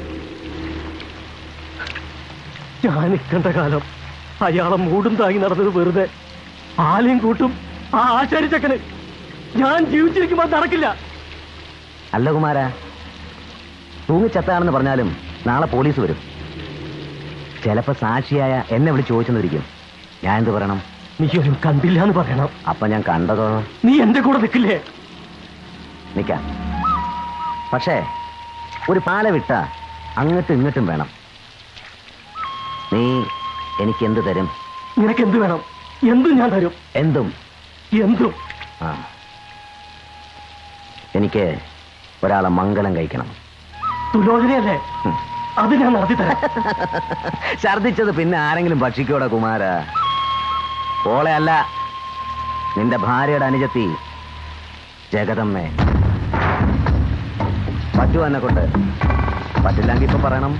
D: ഞാൻ നിൽക്കേണ്ട കാലം അയാളെ മൂടും താങ്ങി നടന്നത് വെറുതെ ആലയും കൂട്ടും ആ ആശാരിച്ചക്കന് ഞാൻ ജീവിച്ചിരിക്കുമ്പോൾ അത് നടക്കില്ല
R: അല്ല കുമാര തൂങ്ങിച്ചത്താണെന്ന് പറഞ്ഞാലും നാളെ പോലീസ് വരും ചിലപ്പോ സാക്ഷിയായ എന്നെ വിളിച്ച് ചോദിച്ചെന്നിരിക്കും ഞാൻ എന്ത് പറയണം
D: നീ ഒരു കണ്ടില്ല എന്ന് പറയണം
R: അപ്പൊ ഞാൻ കണ്ടതോ
D: നീ എന്റെ കൂടെ നിൽക്കില്ലേ
R: നിക്കാം പക്ഷേ ഒരു പാല വിട്ട അങ്ങോട്ടും ഇങ്ങോട്ടും വേണം നീ എനിക്ക് എന്ത് തരും
D: നിനക്ക് എന്ത് വേണം എന്തും ഞാൻ തരും
R: എന്തും
D: എന്തും
R: ആ എനിക്ക് ഒരാളെ മംഗലം കഴിക്കണം
D: തുലോചനയല്ലേ അത് ഞാൻ നടത്തി തരാം
R: ഛർദിച്ചത് പിന്നെ ആരെങ്കിലും ഭക്ഷിക്കോടെ കുമാര ഓളെ അല്ല നിന്റെ ഭാര്യയുടെ അനുജത്തി ജഗതമ്മേ പറ്റുമോ എന്നെ കൊണ്ട് പറ്റില്ലെങ്കിൽ ഇപ്പൊ പറയണം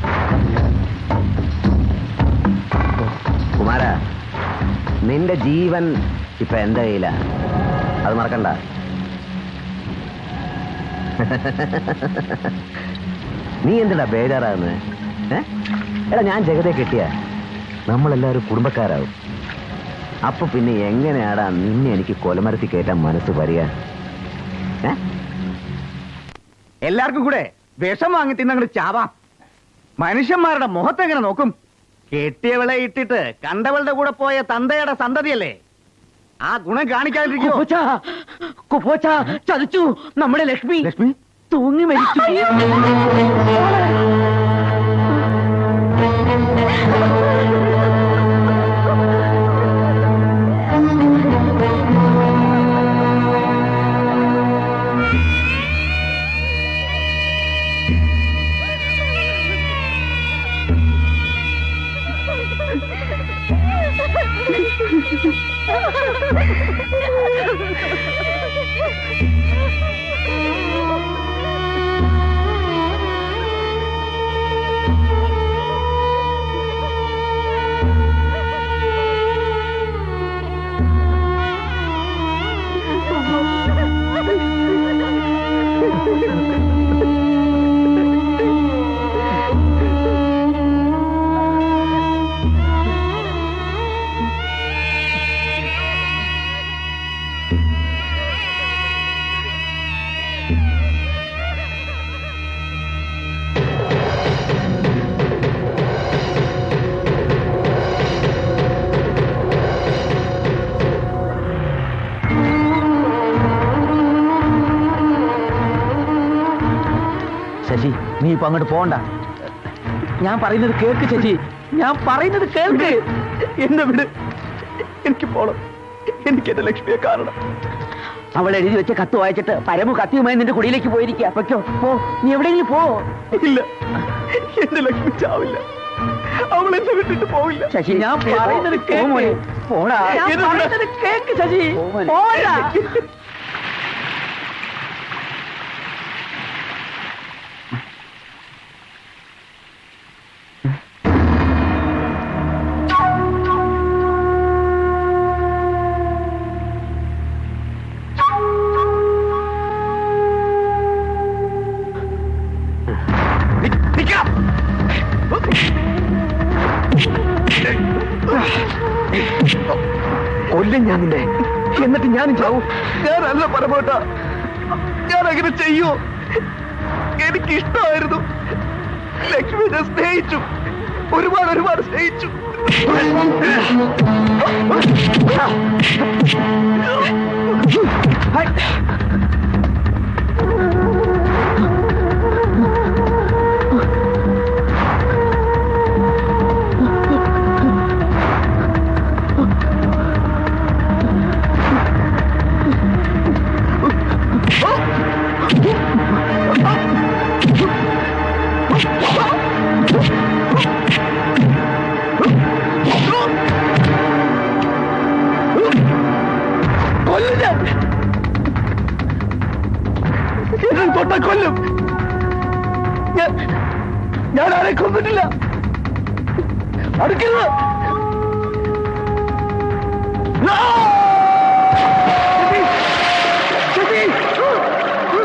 R: കുമാര നിന്റെ ജീവൻ ഇപ്പൊ എന്റെ കയ്യില അത് മറക്കണ്ട നീ എന്തിനാ ബേജാറാകുന്നത് ഏ? എടാ ഞാൻ ജഗതെ കെട്ടിയ നമ്മളെല്ലാവരും കുടുംബക്കാരാവും അപ്പൊ പിന്നെ എങ്ങനെയാടാ നിന്നെ എനിക്ക് കൊലമരത്തി കയറ്റാൻ മനസ്സ് വരിക ഏ?
G: എല്ലാവർക്കും കൂടെ വിഷം വാങ്ങി തിന്നങ്ങട് ചാവാം മനുഷ്യന്മാരുടെ മുഖത്തെങ്ങനെ നോക്കും കെട്ടിയവളെ ഇട്ടിട്ട് കണ്ടവളുടെ കൂടെ പോയ തന്തയുടെ സന്തതിയല്ലേ ആ ഗുണം കാണിക്കാതിരിക്കുമോ
I: ചതിച്ചു നമ്മുടെ ലക്ഷ്മി
G: ലക്ഷ്മി
I: തൂങ്ങി മരിച്ചു
O: ശശി നീ ഇപ്പൊ അങ്ങോട്ട് പോണ്ട ഞാൻ പറയുന്നത് കേൾക്ക് ശശി ഞാൻ പറയുന്നത് കേൾക്ക് എന്നെ വിട് എനിക്ക് പോണം എനിക്ക് എന്റെ ലക്ഷ്മിയെ കാണണം
H: അവൾ എഴുതി വെച്ച കത്ത് വായിച്ചിട്ട് പരമു കത്തിയുമായി നിന്റെ കുടിയിലേക്ക് പോയിരിക്കുക പൊയ്ക്കോ പോ നീ എവിടെയെങ്കിലും പോ
O: ഇല്ല എന്റെ ലക്ഷ്മി ചാവില്ല അവൾ എന്നെ വിട്ടിട്ട് പോവില്ല
H: ശശി
O: ഞാൻ
H: പോ,
O: പറയുന്നത്
H: പോ മോനെ. പോടാ.
O: ഞാൻ
H: എന്നെ വിട്.
O: പറയുന്നത് കേൾക്ക് ശശി
H: പോ മോനെ.
O: പോടാ. കൊല്ലും ഞാൻ നിന്നെ എന്നിട്ട് ഞാനും ചാവും ഞാനല്ല പരമോട്ട ഞാൻ അങ്ങനെ ചെയ്യൂ എനിക്ക് ഇഷ്ടമായിരുന്നു ലക്ഷ്മി ഞാൻ സ്നേഹിച്ചു ഒരുപാട് ഒരുപാട് സ്നേഹിച്ചു കൊല്ലും ഞാൻ എന്നെ തൊട്ട കൊല്ലും ഞാൻ ഞാൻ ആരെ കൊന്നിട്ടില്ല അടുക്കരുത് No! ശശി! ശശി!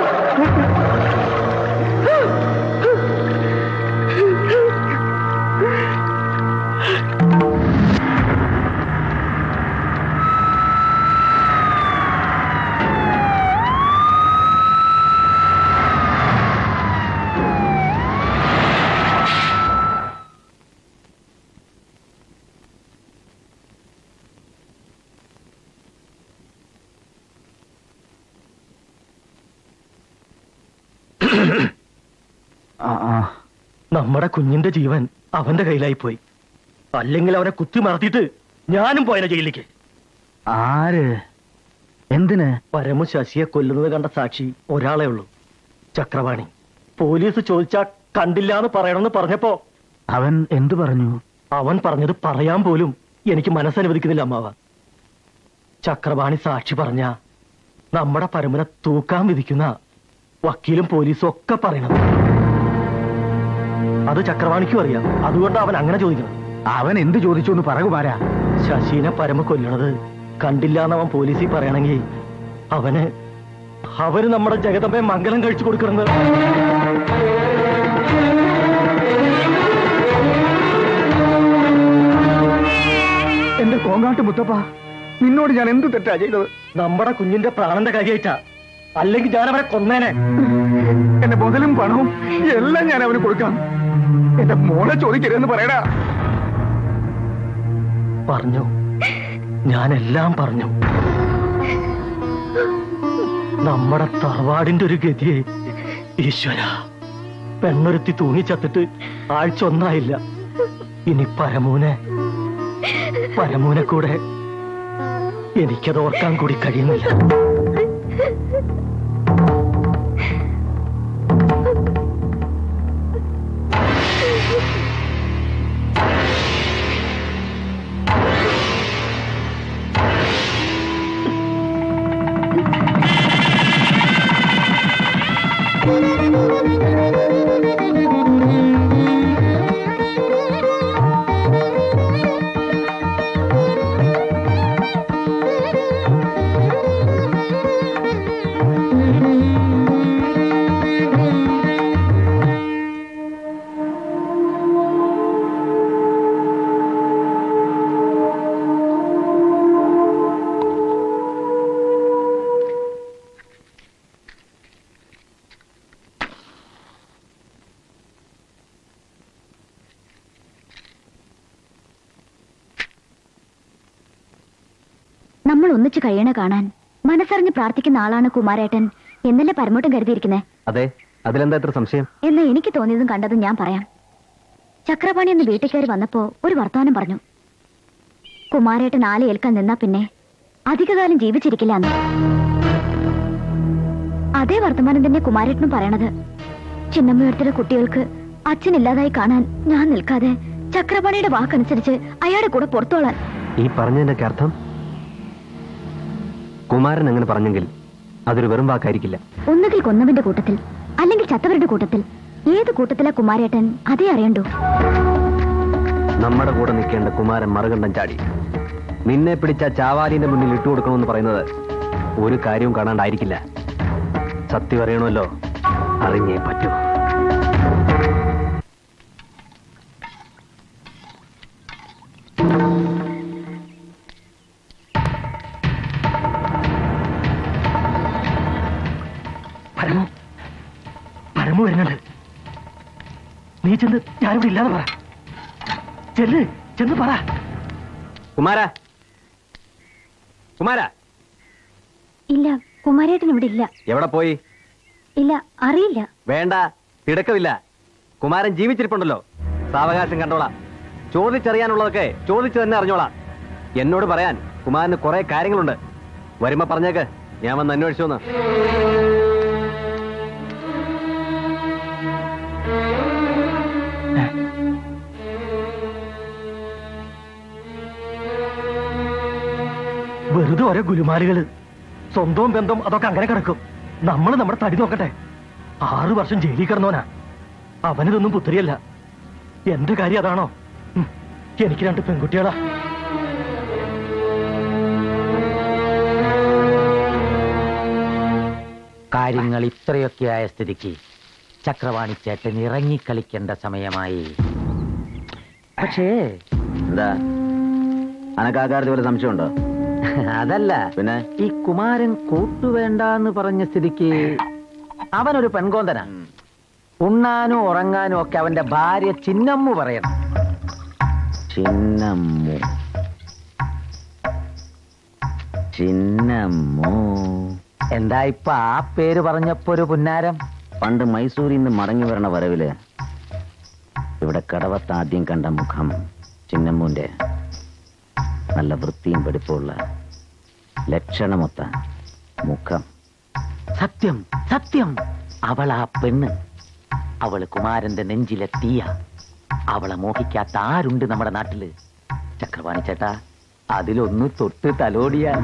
D: നമ്മുടെ കുഞ്ഞിന്റെ ജീവൻ അവന്റെ കയ്യിലായി പോയി അല്ലെങ്കിൽ അവനെ കുത്തി മറത്തിയിട്ട് ഞാനും പോയനെ ജയിലിലേക്ക്
O: ആര് എന്തിന്
D: പരമു ശശിയെ കൊല്ലുന്നത് കണ്ട സാക്ഷി ഒരാളെ ഉള്ളൂ ചക്രവാണി പോലീസ് ചോദിച്ചാ കണ്ടില്ല എന്ന് പറയണമെന്ന് പറഞ്ഞപ്പോ
O: അവൻ എന്തു പറഞ്ഞു
D: അവൻ പറഞ്ഞത് പറയാൻ പോലും എനിക്ക് മനസ്സനുവദിക്കുന്നില്ല അമ്മാവ ചക്രവാണി സാക്ഷി പറഞ്ഞ നമ്മുടെ പരമനെ തൂക്കാൻ വിധിക്കുന്ന വക്കീലും പോലീസും ഒക്കെ പറയണത് അത് ചക്രവാണിക്കും അറിയാം അതുകൊണ്ട് അവൻ അങ്ങനെ ചോദിക്കണം
O: അവൻ എന്ത് ചോദിച്ചു എന്ന് പറയുമാരാ
D: ശശീനെ പരമ കൊല്ലണത് കണ്ടില്ല എന്ന് അവൻ പോലീസിൽ പറയണമെങ്കിൽ അവന് അവന് നമ്മുടെ ജഗതമ്മയെ മംഗലം കഴിച്ചു കൊടുക്കണത്
O: എന്റെ കോങ്ങാട്ട് മുത്തപ്പ നിന്നോട് ഞാൻ എന്ത് തെറ്റാ ചെയ്തത്
D: നമ്മുടെ കുഞ്ഞിന്റെ പ്രാണന്റെ കാര്യമായിട്ടാ അല്ലെങ്കിൽ ഞാൻ അവനെ കൊന്നേനെ
O: എന്റെ മുതലും പണവും എല്ലാം ഞാൻ അവന് കൊടുക്കാം എന്റെ മോളെ ചോദിക്കരുതെന്ന് പറയടാ
D: പറഞ്ഞു ഞാനെല്ലാം പറഞ്ഞു നമ്മുടെ തറവാടിന്റെ ഒരു ഗതിയെ ഈശ്വര പെണ്ണൊരുത്തി തൂങ്ങിച്ചത്തിട്ട് ആഴ്ച ഒന്നായില്ല ഇനി പരമൂനെ പരമൂനെ കൂടെ എനിക്കത് ഓർക്കാൻ കൂടി കഴിയുന്നില്ല
C: നമ്മൾ ഒന്നിച്ചു കഴിയണ കാണാൻ മനസ്സറിഞ്ഞ് പ്രാർത്ഥിക്കുന്ന ആളാണ് കുമാരേട്ടൻ എന്നല്ലേ പരമോട്ടം കരുതിയിരിക്കുന്നേ
M: അതെ അതിലെന്താ ഇത്ര സംശയം
C: എന്ന് എനിക്ക് തോന്നിയതും കണ്ടതും ഞാൻ പറയാം ചക്രപാണി എന്ന് വീട്ടിൽ കയറി വന്നപ്പോ ഒരു വർത്തമാനം പറഞ്ഞു കുമാരേട്ടൻ ആലെ ഏൽക്കാൻ നിന്നാ പിന്നെ അധികകാലം ജീവിച്ചിരിക്കില്ല എന്ന് അതേ വർത്തമാനം തന്നെ കുമാരേട്ടനും പറയണത് ചിന്നമ്മയടുത്തുള്ള കുട്ടികൾക്ക് അച്ഛനില്ലാതായി കാണാൻ ഞാൻ നിൽക്കാതെ ചക്രപാണിയുടെ വാക്കനുസരിച്ച് അയാളുടെ കൂടെ പുറത്തോളാൻ
M: ഈ പറഞ്ഞതിന്റെ അർത്ഥം കുമാരൻ അങ്ങനെ പറഞ്ഞെങ്കിൽ അതൊരു വെറും വാക്കായിരിക്കില്ല
C: ഒന്നുകിൽ കൊന്നവന്റെ കൂട്ടത്തിൽ അല്ലെങ്കിൽ ചത്തവരുടെ കൂട്ടത്തിൽ ഏത് കൂട്ടത്തിലാ കുമാരേട്ടൻ അതേ അറിയണ്ടോ
M: നമ്മുടെ കൂടെ നിൽക്കേണ്ട കുമാരൻ മറുകണ്ഠം ചാടി നിന്നെ പിടിച്ച ചാവാലിന്റെ മുന്നിൽ ഇട്ടുകൊടുക്കണമെന്ന് പറയുന്നത് ഒരു കാര്യവും കാണാണ്ടായിരിക്കില്ല സത്യം അറിയണമല്ലോ അറിഞ്ഞേ പറ്റൂ
D: പരമു പരമു വരുന്നുണ്ട് നീ ചെന്ന് ഞാനിവിടെ ഇല്ലാതെ പറ ചെല്ല് ചെന്ന് പറ
M: കുമാര കുമാര
C: ഇല്ല കുമാരേട്ടൻ ഇവിടെ ഇല്ല
M: എവിടെ പോയി
C: ഇല്ല അറിയില്ല
M: വേണ്ട തിടക്കമില്ല കുമാരൻ ജീവിച്ചിരിപ്പുണ്ടല്ലോ സാവകാശം കണ്ടോളാം ചോദിച്ചറിയാനുള്ളതൊക്കെ ചോദിച്ചു തന്നെ അറിഞ്ഞോളാം എന്നോട് പറയാൻ കുമാരന് കുറെ കാര്യങ്ങളുണ്ട് വരുമ്പോ പറഞ്ഞേക്ക് ഞാൻ വന്ന് അന്വേഷിച്ചു വന്ന്
D: വെറുതെ ഓരോ ഗുരുമാലുകള് സ്വന്തവും ബന്ധം അതൊക്കെ അങ്ങനെ കിടക്കും നമ്മൾ നമ്മുടെ തടി നോക്കട്ടെ ആറു വർഷം ജയിലിൽ കിടന്നോനാ അവനിതൊന്നും പുത്രിയല്ല എന്റെ കാര്യം അതാണോ ഉം, എനിക്ക് രണ്ട് പെൺകുട്ടികളാ
S: കാര്യങ്ങൾ ഇത്രയൊക്കെ ആയ സ്ഥിതിക്ക് ചക്രവാണി ചേട്ടൻ ഇറങ്ങിക്കളിക്കേണ്ട സമയമായി പക്ഷേ
R: എന്താ അനക്കാകാരത്തിൽ വല്ല സംശയമുണ്ടോ
S: അതല്ല
R: പിന്നെ
S: ഈ കുമാരൻ കൂട്ടുവേണ്ടെന്ന് പറഞ്ഞ സ്ഥിതിക്ക് അവനൊരു പെൺകോന്തനാ ഉണ്ണാനും ഉറങ്ങാനും ഒക്കെ അവന്റെ ഭാര്യ ചിന്നമ്മു പറയണം
R: ചിന്നമ്മു ചിന്നമ്മു
S: എന്താ ഇപ്പൊ ആ പേര് പറഞ്ഞപ്പോ ഒരു പുന്നാരം
R: പണ്ട് മൈസൂരിൽ നിന്ന് മടങ്ങി വരണ വരവില് ഇവിടെ കടവത്ത് ആദ്യം കണ്ട മുഖം ചിന്നമ്മുന്റെ നല്ല വൃത്തിയും പഠിപ്പുള്ള ലക്ഷണമൊത്ത മുഖം
S: സത്യം സത്യം അവൾ ആ പെണ്ണ് അവള് കുമാരന്റെ നെഞ്ചിലെ തീയ അവളെ മോഹിക്കാത്ത ആരുണ്ട് നമ്മുടെ നാട്ടില് ചക്രവാണി ചേട്ടാ അതിലൊന്ന് തൊട്ട് തലോടിയാൽ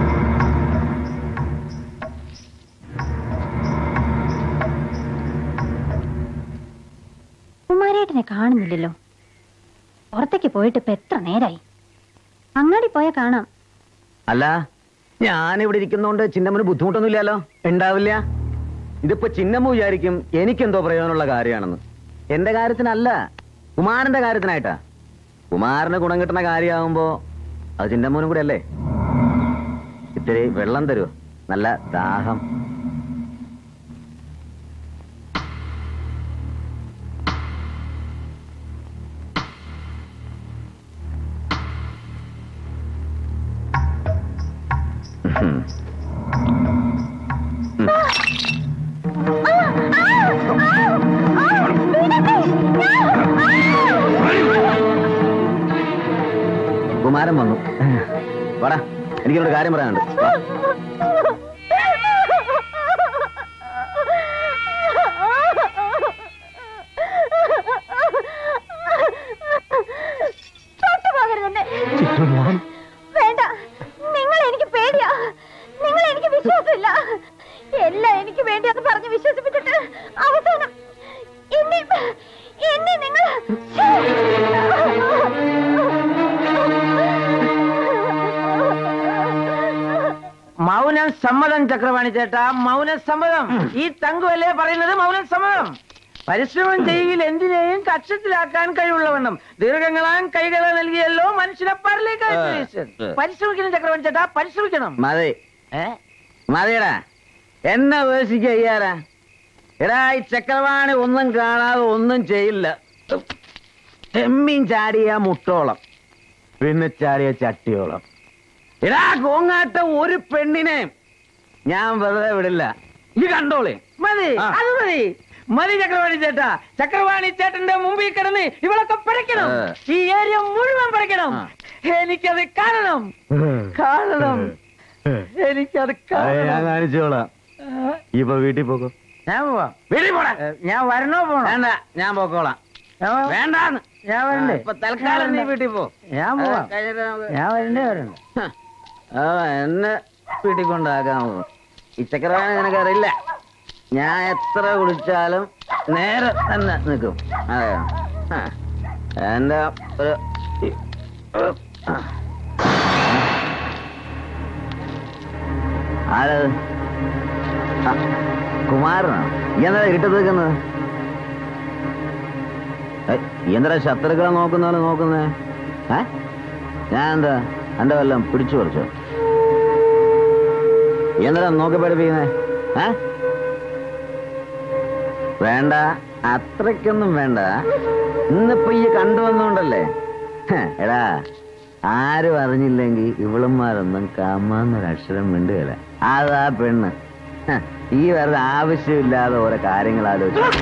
F: കുമാരേട്ടനെ കാണുന്നില്ലല്ലോ പുറത്തേക്ക് പോയിട്ട് ഇപ്പൊ എത്ര നേരായി അങ്ങാടി പോയാ കാണാം
R: അല്ല ഞാൻ ഇവിടെ ഇരിക്കുന്നോണ്ട് ചിന്നമ്മന് ബുദ്ധിമുട്ടൊന്നുമില്ലല്ലോ ഉണ്ടാവില്ല ഇതിപ്പോ ചിന്നമ്മ വിചാരിക്കും എനിക്കെന്തോ പ്രയോജനമുള്ള കാര്യമാണെന്ന് എന്റെ കാര്യത്തിനല്ല കുമാരന്റെ കാര്യത്തിനായിട്ടാ കുമാരന് ഗുണം കിട്ടുന്ന കാര്യമാകുമ്പോ അത് ചിന്നമ്മനും കൂടെ അല്ലേ ഇത്തിരി വെള്ളം തരുമോ നല്ല ദാഹം ഉം. കുമാരൻ വന്നു വാടാ എനിക്കൊരു കാര്യം പറയാനുണ്ട് വാ.
E: തൊട്ടുപോകരുതെന്നെ
D: ഞാൻ
E: വേണ്ട നിങ്ങൾ എനിക്ക് പേടിയാ നിങ്ങൾ എനിക്ക് വിശ്വാസമില്ല എല്ലാം എനിക്ക് വേണ്ടി അത് പറഞ്ഞ് വിശ്വസിപ്പിച്ചിട്ട് അവസാനം എന്നെ എന്നെ നിങ്ങൾ
I: മൗനം സമ്മതം ചക്രവാണി ചേട്ടാ മൗനം സമ്മതം ഈ തങ്കുവല്ലേ പറയുന്നത് മൗനം സമ്മതം പരിശ്രമം ചെയ്യുകയിൽ എന്തിനേയും കക്ഷത്തിലാക്കാൻ കഴിവുള്ളവണ്ണം ദീർഘങ്ങളാൻ കൈകളെ നൽകിയല്ലോ മനുഷ്യനെ പരലേക്ക് അയച്ചു ഈശ്വരൻ. പരിശ്രമിക്കണം ചക്രവാണി ചേട്ടാ പരിശ്രമിക്കണം
R: മതി മതിയടാ എന്നെ ഉപേക്ഷിക്കുക ചെയ്യാറാ എടാ ഈ ചക്രവാണി ഒന്നും കാണാതെ ഒന്നും ചെയ്യില്ല ചെമ്മീൻ ചാടിയ മുട്ടോളം പിന്നെ ചാടിയ ചട്ടിയോളം
H: എടാ കോങ്ങാട്ട ഒരു പെണ്ണിനെ ഞാൻ വെറുതെ വിടില്ല ഇത് കണ്ടോളെ
I: മതി അത് മതി മതി ചക്രവാണി ചേട്ടാ ചക്രവാണി ചേട്ടന്റെ മുമ്പിൽ കിടന്ന് ഇവളൊക്കെ പറിക്കണം
R: ആ.
I: ഈ ഏരിയ മുഴുവൻ പറിക്കണം എനിക്കത് കാണണം കാണണം എനിക്കത്
J: ഞാൻ
I: കാണണം
J: കാണിച്ചോളാം ഇപ്പൊ വീട്ടിൽ പോകോ
I: ഞാൻ പോവാം വീട്ടിൽ പോടാ ഞാൻ വരണോ പോണോ
H: വേണ്ട ഞാൻ പോക്കോളാം വേണ്ടാന്ന്
I: ഞാൻ വരണ്ടേ
H: ഇപ്പൊ തൽക്കാലം നീ വീട്ടിൽ പോ
I: ഞാൻ പോവാം
H: അത് കഴിഞ്ഞിട്ട് നമുക്ക്
I: ഞാൻ വരണ്ടേ വരണ്ട
H: ആ എന്നെ വീട്ടിൽ കൊണ്ടാക്കാമോ ഈ ചക്രവാണി നിനക്കറിയില്ല ഞാൻ എത്ര കുളിച്ചാലും നേരെ തന്നെ നിൽക്കും അതെ ആ. എന്റെ ഒരു ആ. ആരത് ആ, കുമാരനാണോ ഈ എന്താ ഇരുട്ടത്ത് നിൽക്കുന്നത് ഏയ്, ഈ എന്താ ശത്രുക്കളെ നോക്കുന്ന പോലെ നോക്കുന്നേ ഏ ഞാൻ എന്താ എന്റെ വല്ലതും പിടിച്ചു പറിച്ചോ ഈ എന്താ നോക്കി പഠിപ്പിക്കുന്നേ ഏ വേണ്ട അത്രയ്ക്കൊന്നും വേണ്ട ഇന്നിപ്പോ ഈ കണ്ടുവന്നോണ്ടല്ലേ ഹ, എടാ ആരും അറിഞ്ഞില്ലെങ്കിൽ ഇവളന്മാരൊന്നും കമ്മാന്നൊരക്ഷരം മിണ്ടുകയില്ല അതാ പെണ്ണ് ഹ, ഈ വെറുതെ ആവശ്യമില്ലാതെ ഓരോ കാര്യങ്ങൾ ആലോചിച്ചു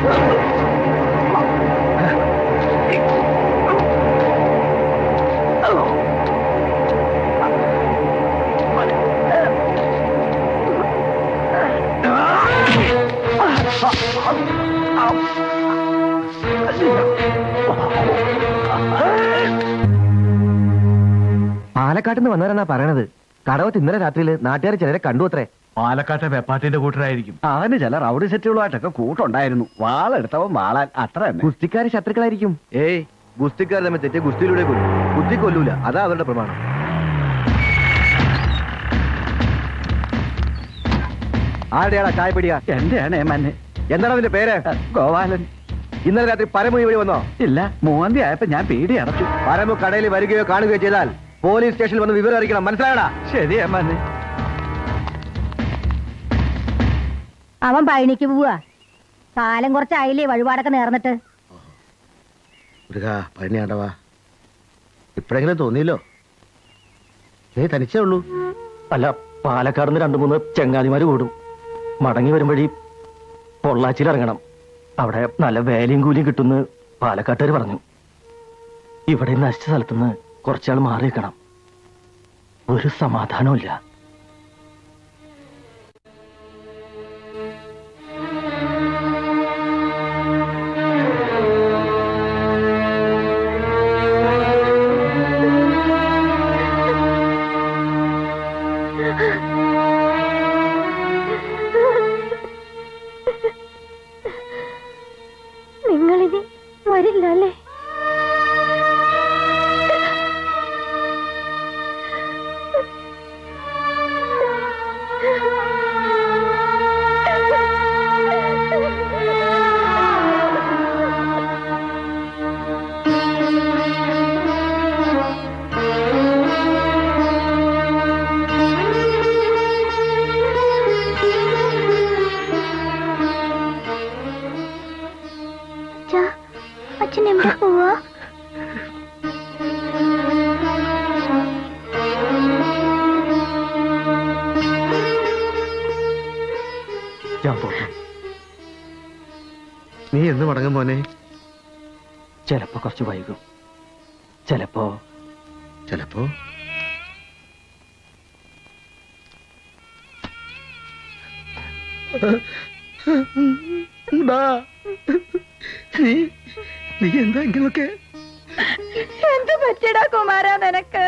Q: പാലക്കാട്ടിൽ നിന്ന് വന്നവരെന്നാ പറയണത് കടവത്ത് ഇന്നലെ രാത്രിയിൽ നാട്ടുകാർ ചിലരെ കണ്ടു അത്രേ
K: പാലക്കാട്ടെ വെപ്പാട്ടിന്റെ കൂട്ടരായിരിക്കും
G: അവന് ചില റൗഡി സെറ്റുകളുമായിട്ടൊക്കെ കൂട്ടുണ്ടായിരുന്നു വാളെടുത്തവൻ വാളാൻ അത്ര തന്നെ
Q: ഗുസ്തിക്കാര് ശത്രുക്കളായിരിക്കും ഏയ് ഗുസ്തിക്കാർ തമ്മിൽ തെറ്റി ഗുസ്തിയിലൂടെ കൊല്ലും കുത്തി കൊല്ലൂല അതാ അവരുടെ പ്രമാണം ആരുടെയാടാ ചായപ്പിടിയാ
G: എന്റെയാണ് മന്നെ
Q: എന്താണ് അവന്റെ പേര്
G: ഗോപാലൻ
Q: ഇന്നലെ രാത്രി പരമു വഴി വന്നോ
G: ഇല്ല മൂന്നാം തീയതി ആയപ്പോ ഞാൻ പേടി അടച്ചു
Q: പരമു കടയിൽ വരികയോ കാണുകയോ ചെയ്താൽ പോലീസ് സ്റ്റേഷനിൽ വന്ന് വിവരം അറിയിക്കണം മനസ്സിലായടാ
G: ശരി അമ്മന്നെ
E: അവൻ പഴനിക്ക് പോവാ കാലം കുറച്ചായില്ലേ വഴിപാടൊക്കെ നേർന്നിട്ട്
B: മുരുക പഴനിയാണ്ടവാ ഇപ്പോഴെങ്കിലും തോന്നിയല്ലോ നീ തനിച്ചേ ഉള്ളൂ
D: അല്ല പാലക്കാട് നിന്ന് രണ്ടു മൂന്ന് ചെങ്ങാതിമാര് കൂടും മടങ്ങി വരുമ്പഴി പൊള്ളാച്ചിയിൽ ഇറങ്ങണം അവിടെ നല്ല വേലയും കൂലിയും കിട്ടുമെന്ന് പാലക്കാട്ടുകാർ പറഞ്ഞു ഇവിടെ ഈ നശിച്ച സ്ഥലത്തുനിന്ന് കുറച്ചാൾ മാറി നിൽക്കണം ഒരു സമാധാനവും ഇല്ല
C: നിങ്ങളിനി വരില്ല അല്ലേ അച്ഛൻ എവിടെ പോവാ
D: ഞാൻ പോട്ടെ
B: നീ എന്ന് മടങ്ങും മോനെ
D: ചിലപ്പോ കുറച്ച് വൈകും ചിലപ്പോ
B: ചിലപ്പോ
O: ഡാ, നീ നീ എന്താ ഇങ്ങനൊക്കെ
C: എന്ത് പറ്റിടാ കുമാര നിനക്ക്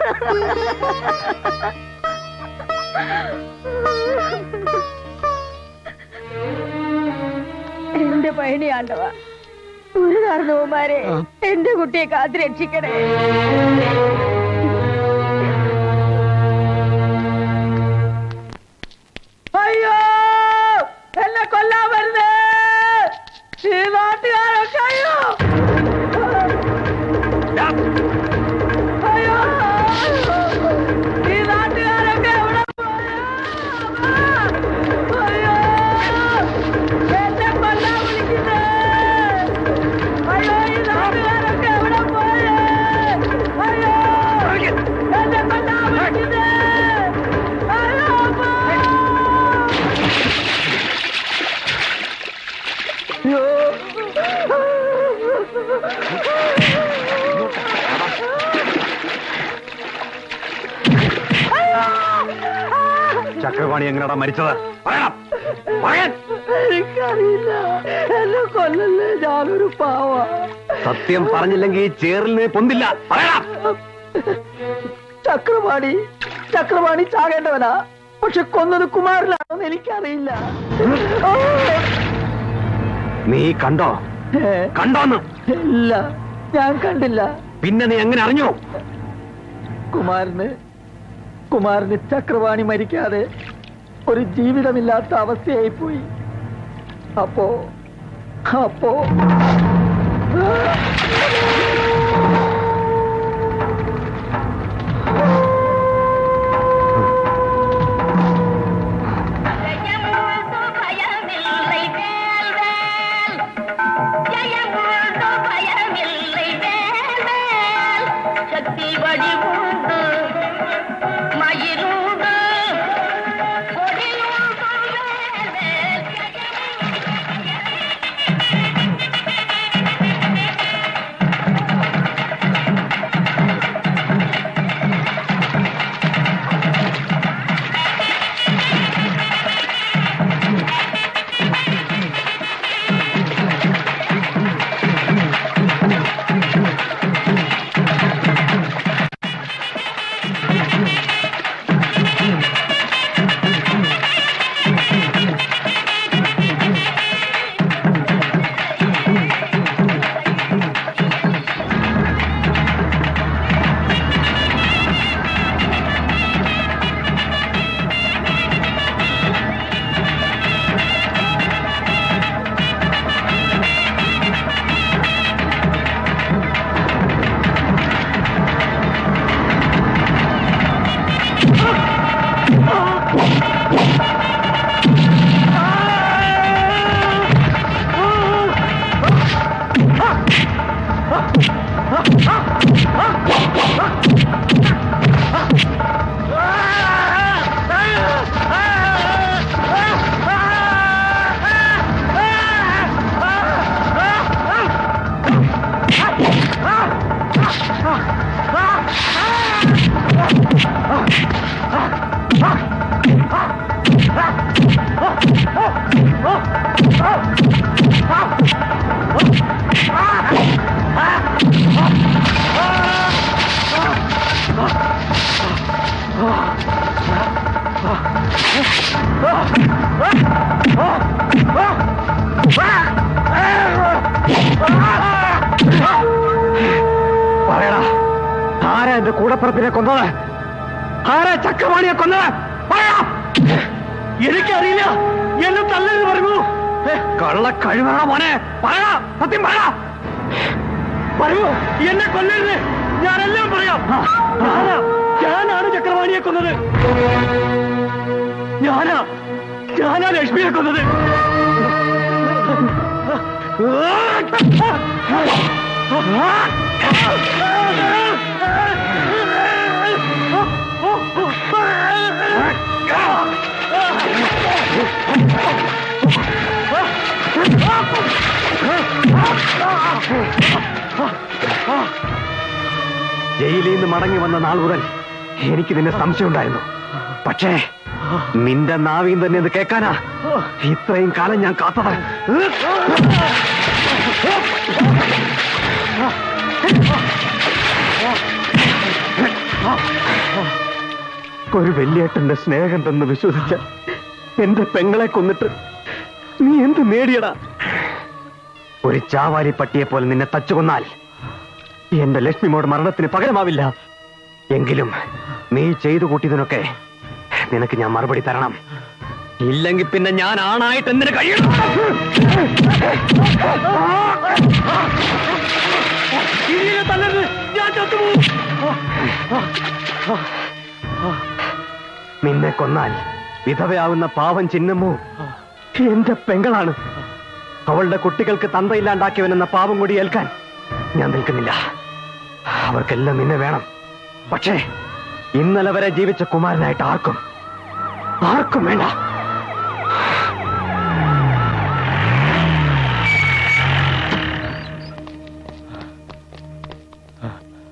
C: എന്റെ പഴനിയാണ്ടവ ഒരു കാരണവുമാരെ എന്റെ കുട്ടിയെ കാത്തു രക്ഷിക്കണേ
I: അയ്യോ എന്നെ കൊല്ലാൻ വരുന്നേ ഈ നാട്ടുകാരൊക്കെ അയ്യോ അയ്യോ ഈ നാട്ടുകാരൊക്കെ എവിടെ പോയാ? അയ്യോ എന്നെ കൊല്ലാൻ വിളിക്കുന്നേ അയ്യോ ഈ നാട്ടുകാരൊക്കെ എവിടെ പോയേ അയ്യോ
M: ചക്രപാണി എങ്ങനെയാടാ മരിച്ചത് പറയണം പറയാൻ
I: എനിക്കറിയില്ല എന്നെ കൊല്ലല്ലേ ഞാനൊരു പാവ
M: സത്യം പറഞ്ഞില്ലെങ്കിൽ ചേറിന് പൊന്തില്ല പറയണം
I: ചക്രപാണി ചക്രപാണി ചാകേണ്ടവനാ പക്ഷെ കൊന്നത് കുമാരനാണെന്ന് എനിക്കറിയില്ല
M: നീ കണ്ടോ കണ്ടോന്ന്
I: ഇല്ല ഞാൻ കണ്ടില്ല
M: പിന്നെ നീ എങ്ങനെ അറിഞ്ഞു
I: കുമാരന് കുമാരന് ചക്രവാണി മരിക്കാതെ ഒരു ജീവിതമില്ലാത്ത അവസ്ഥയായി പോയി അപ്പോ അപ്പോ
P: சக்தி வடிவுண்டு மயிருண்டு
M: പറയടാ ആരാ എന്റെ കൂടപ്പുറപ്പിനെ കൊന്നത് ആരാ ചക്രവാണിയെ കൊന്നത് പറയാ എനിക്കറിയില്ല എന്നെ തല്ലെന്ന് പറഞ്ഞു കള്ള കഴിവറ മോനെ പറയാ സത്യം പറയാ പറയൂ എന്നെ കൊല്ലരുത് ഞാനെല്ലാം പറയാം ഞാനാ ഞാനാണ് ചക്രവാണിയെ കൊന്നത് ഞാനാ ഞാനാ ലക്ഷ്മിയെ കൊന്നത് ജയിലിൽ നിന്ന് മടങ്ങി വന്ന നാൾ മുതൽ എനിക്ക് നിന്നെ സംശയമുണ്ടായിരുന്നു പക്ഷേ നിന്റെ നാവിയും തന്നെ ഇത് കേൾക്കാനാ ഇത്രയും കാലം ഞാൻ കാത്തത് ഒരു വലിയേട്ടന്റെ സ്നേഹം തന്ന് വിശ്വസിച്ച എന്റെ പെങ്ങളെ കൊന്നിട്ട് നീ എന്ത് നേടിയടാ ഒരു ചാവാലി പട്ടിയെ പോലെ നിന്നെ തച്ചുകൊന്നാൽ എന്റെ ലക്ഷ്മിമോട് മരണത്തിന് പകരമാവില്ല എങ്കിലും നീ ചെയ്തു കൂട്ടിയതിനൊക്കെ നിനക്ക് ഞാൻ മറുപടി തരണം ഇല്ലെങ്കിൽ പിന്നെ ഞാൻ ആണായിട്ട് എന്തിനു കഴിയണം ഇനിയെ തല്ലരുത്. ഞാൻ ചത്തുപോകും. നിന്നെ കൊന്നാൽ വിധവയാവുന്ന പാവം ചിന്നമ്മു എന്റെ പെങ്ങളാണ് അവളുടെ കുട്ടികൾക്ക് തന്തയില്ലാണ്ടാക്കിയവനെന്ന പാവം കൂടി ഏൽക്കാൻ ഞാൻ നിൽക്കുന്നില്ല അവർക്കെല്ലാം നിന്നെ വേണം പക്ഷേ ഇന്നലെ വരെ ജീവിച്ച കുമാരനായിട്ട് ആർക്കും ആർക്കും വേണ്ട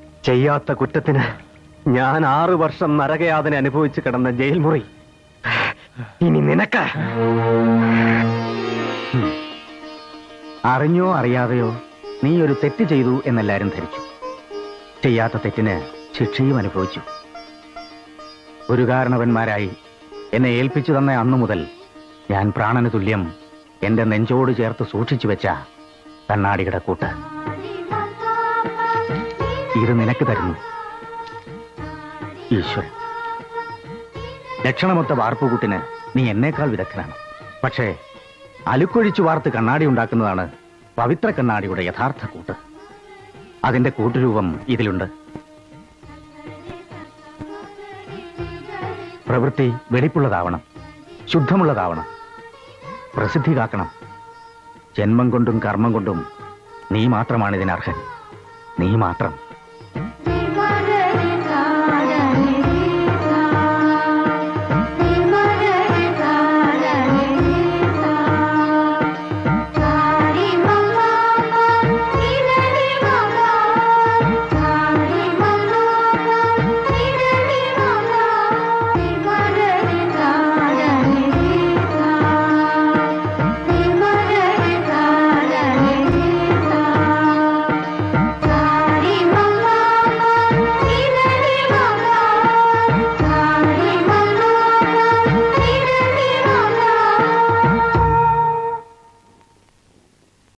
M: ചെയ്യാത്ത കുറ്റത്തിന് ഞാൻ ആറു വർഷം നരകയാതന അനുഭവിച്ച് കിടന്ന ജയിൽ മുറി ഇനി നിനക്ക്
J: അറിഞ്ഞോ അറിയാതെയോ നീ ഒരു തെറ്റ് ചെയ്തു എന്നെല്ലാരും ധരിച്ചു ചെയ്യാത്ത തെറ്റിന് ശിക്ഷയും അനുഭവിച്ചു ഒരു കാരണവന്മാരായി എന്നെ ഏൽപ്പിച്ചു തന്ന അന്നു മുതൽ ഞാൻ പ്രാണന് തുല്യം എന്റെ നെഞ്ചോട് ചേർത്ത് സൂക്ഷിച്ചു വെച്ച കണ്ണാടിയുടെ കൂട്ട് ഇത് നിനക്ക് തരുന്നു ഈശ്വരൻ ലക്ഷണമൊത്ത വാർപ്പുകൂട്ടിന് നീ എന്നേക്കാൾ വിദഗ്ധനാണ് പക്ഷേ അലുക്കൊഴിച്ചു വാർത്ത് കണ്ണാടി ഉണ്ടാക്കുന്നതാണ് പവിത്ര കണ്ണാടിയുടെ യഥാർത്ഥ കൂട്ട് അതിന്റെ കൂട്ടുരൂപം ഇതിലുണ്ട് പ്രവൃത്തി വെടിപ്പുള്ളതാവണം ശുദ്ധമുള്ളതാവണം പ്രസിദ്ധി കാക്കണം ജന്മം കൊണ്ടും കർമ്മം കൊണ്ടും നീ മാത്രമാണ് ഇതിനർഹൻ നീ മാത്രം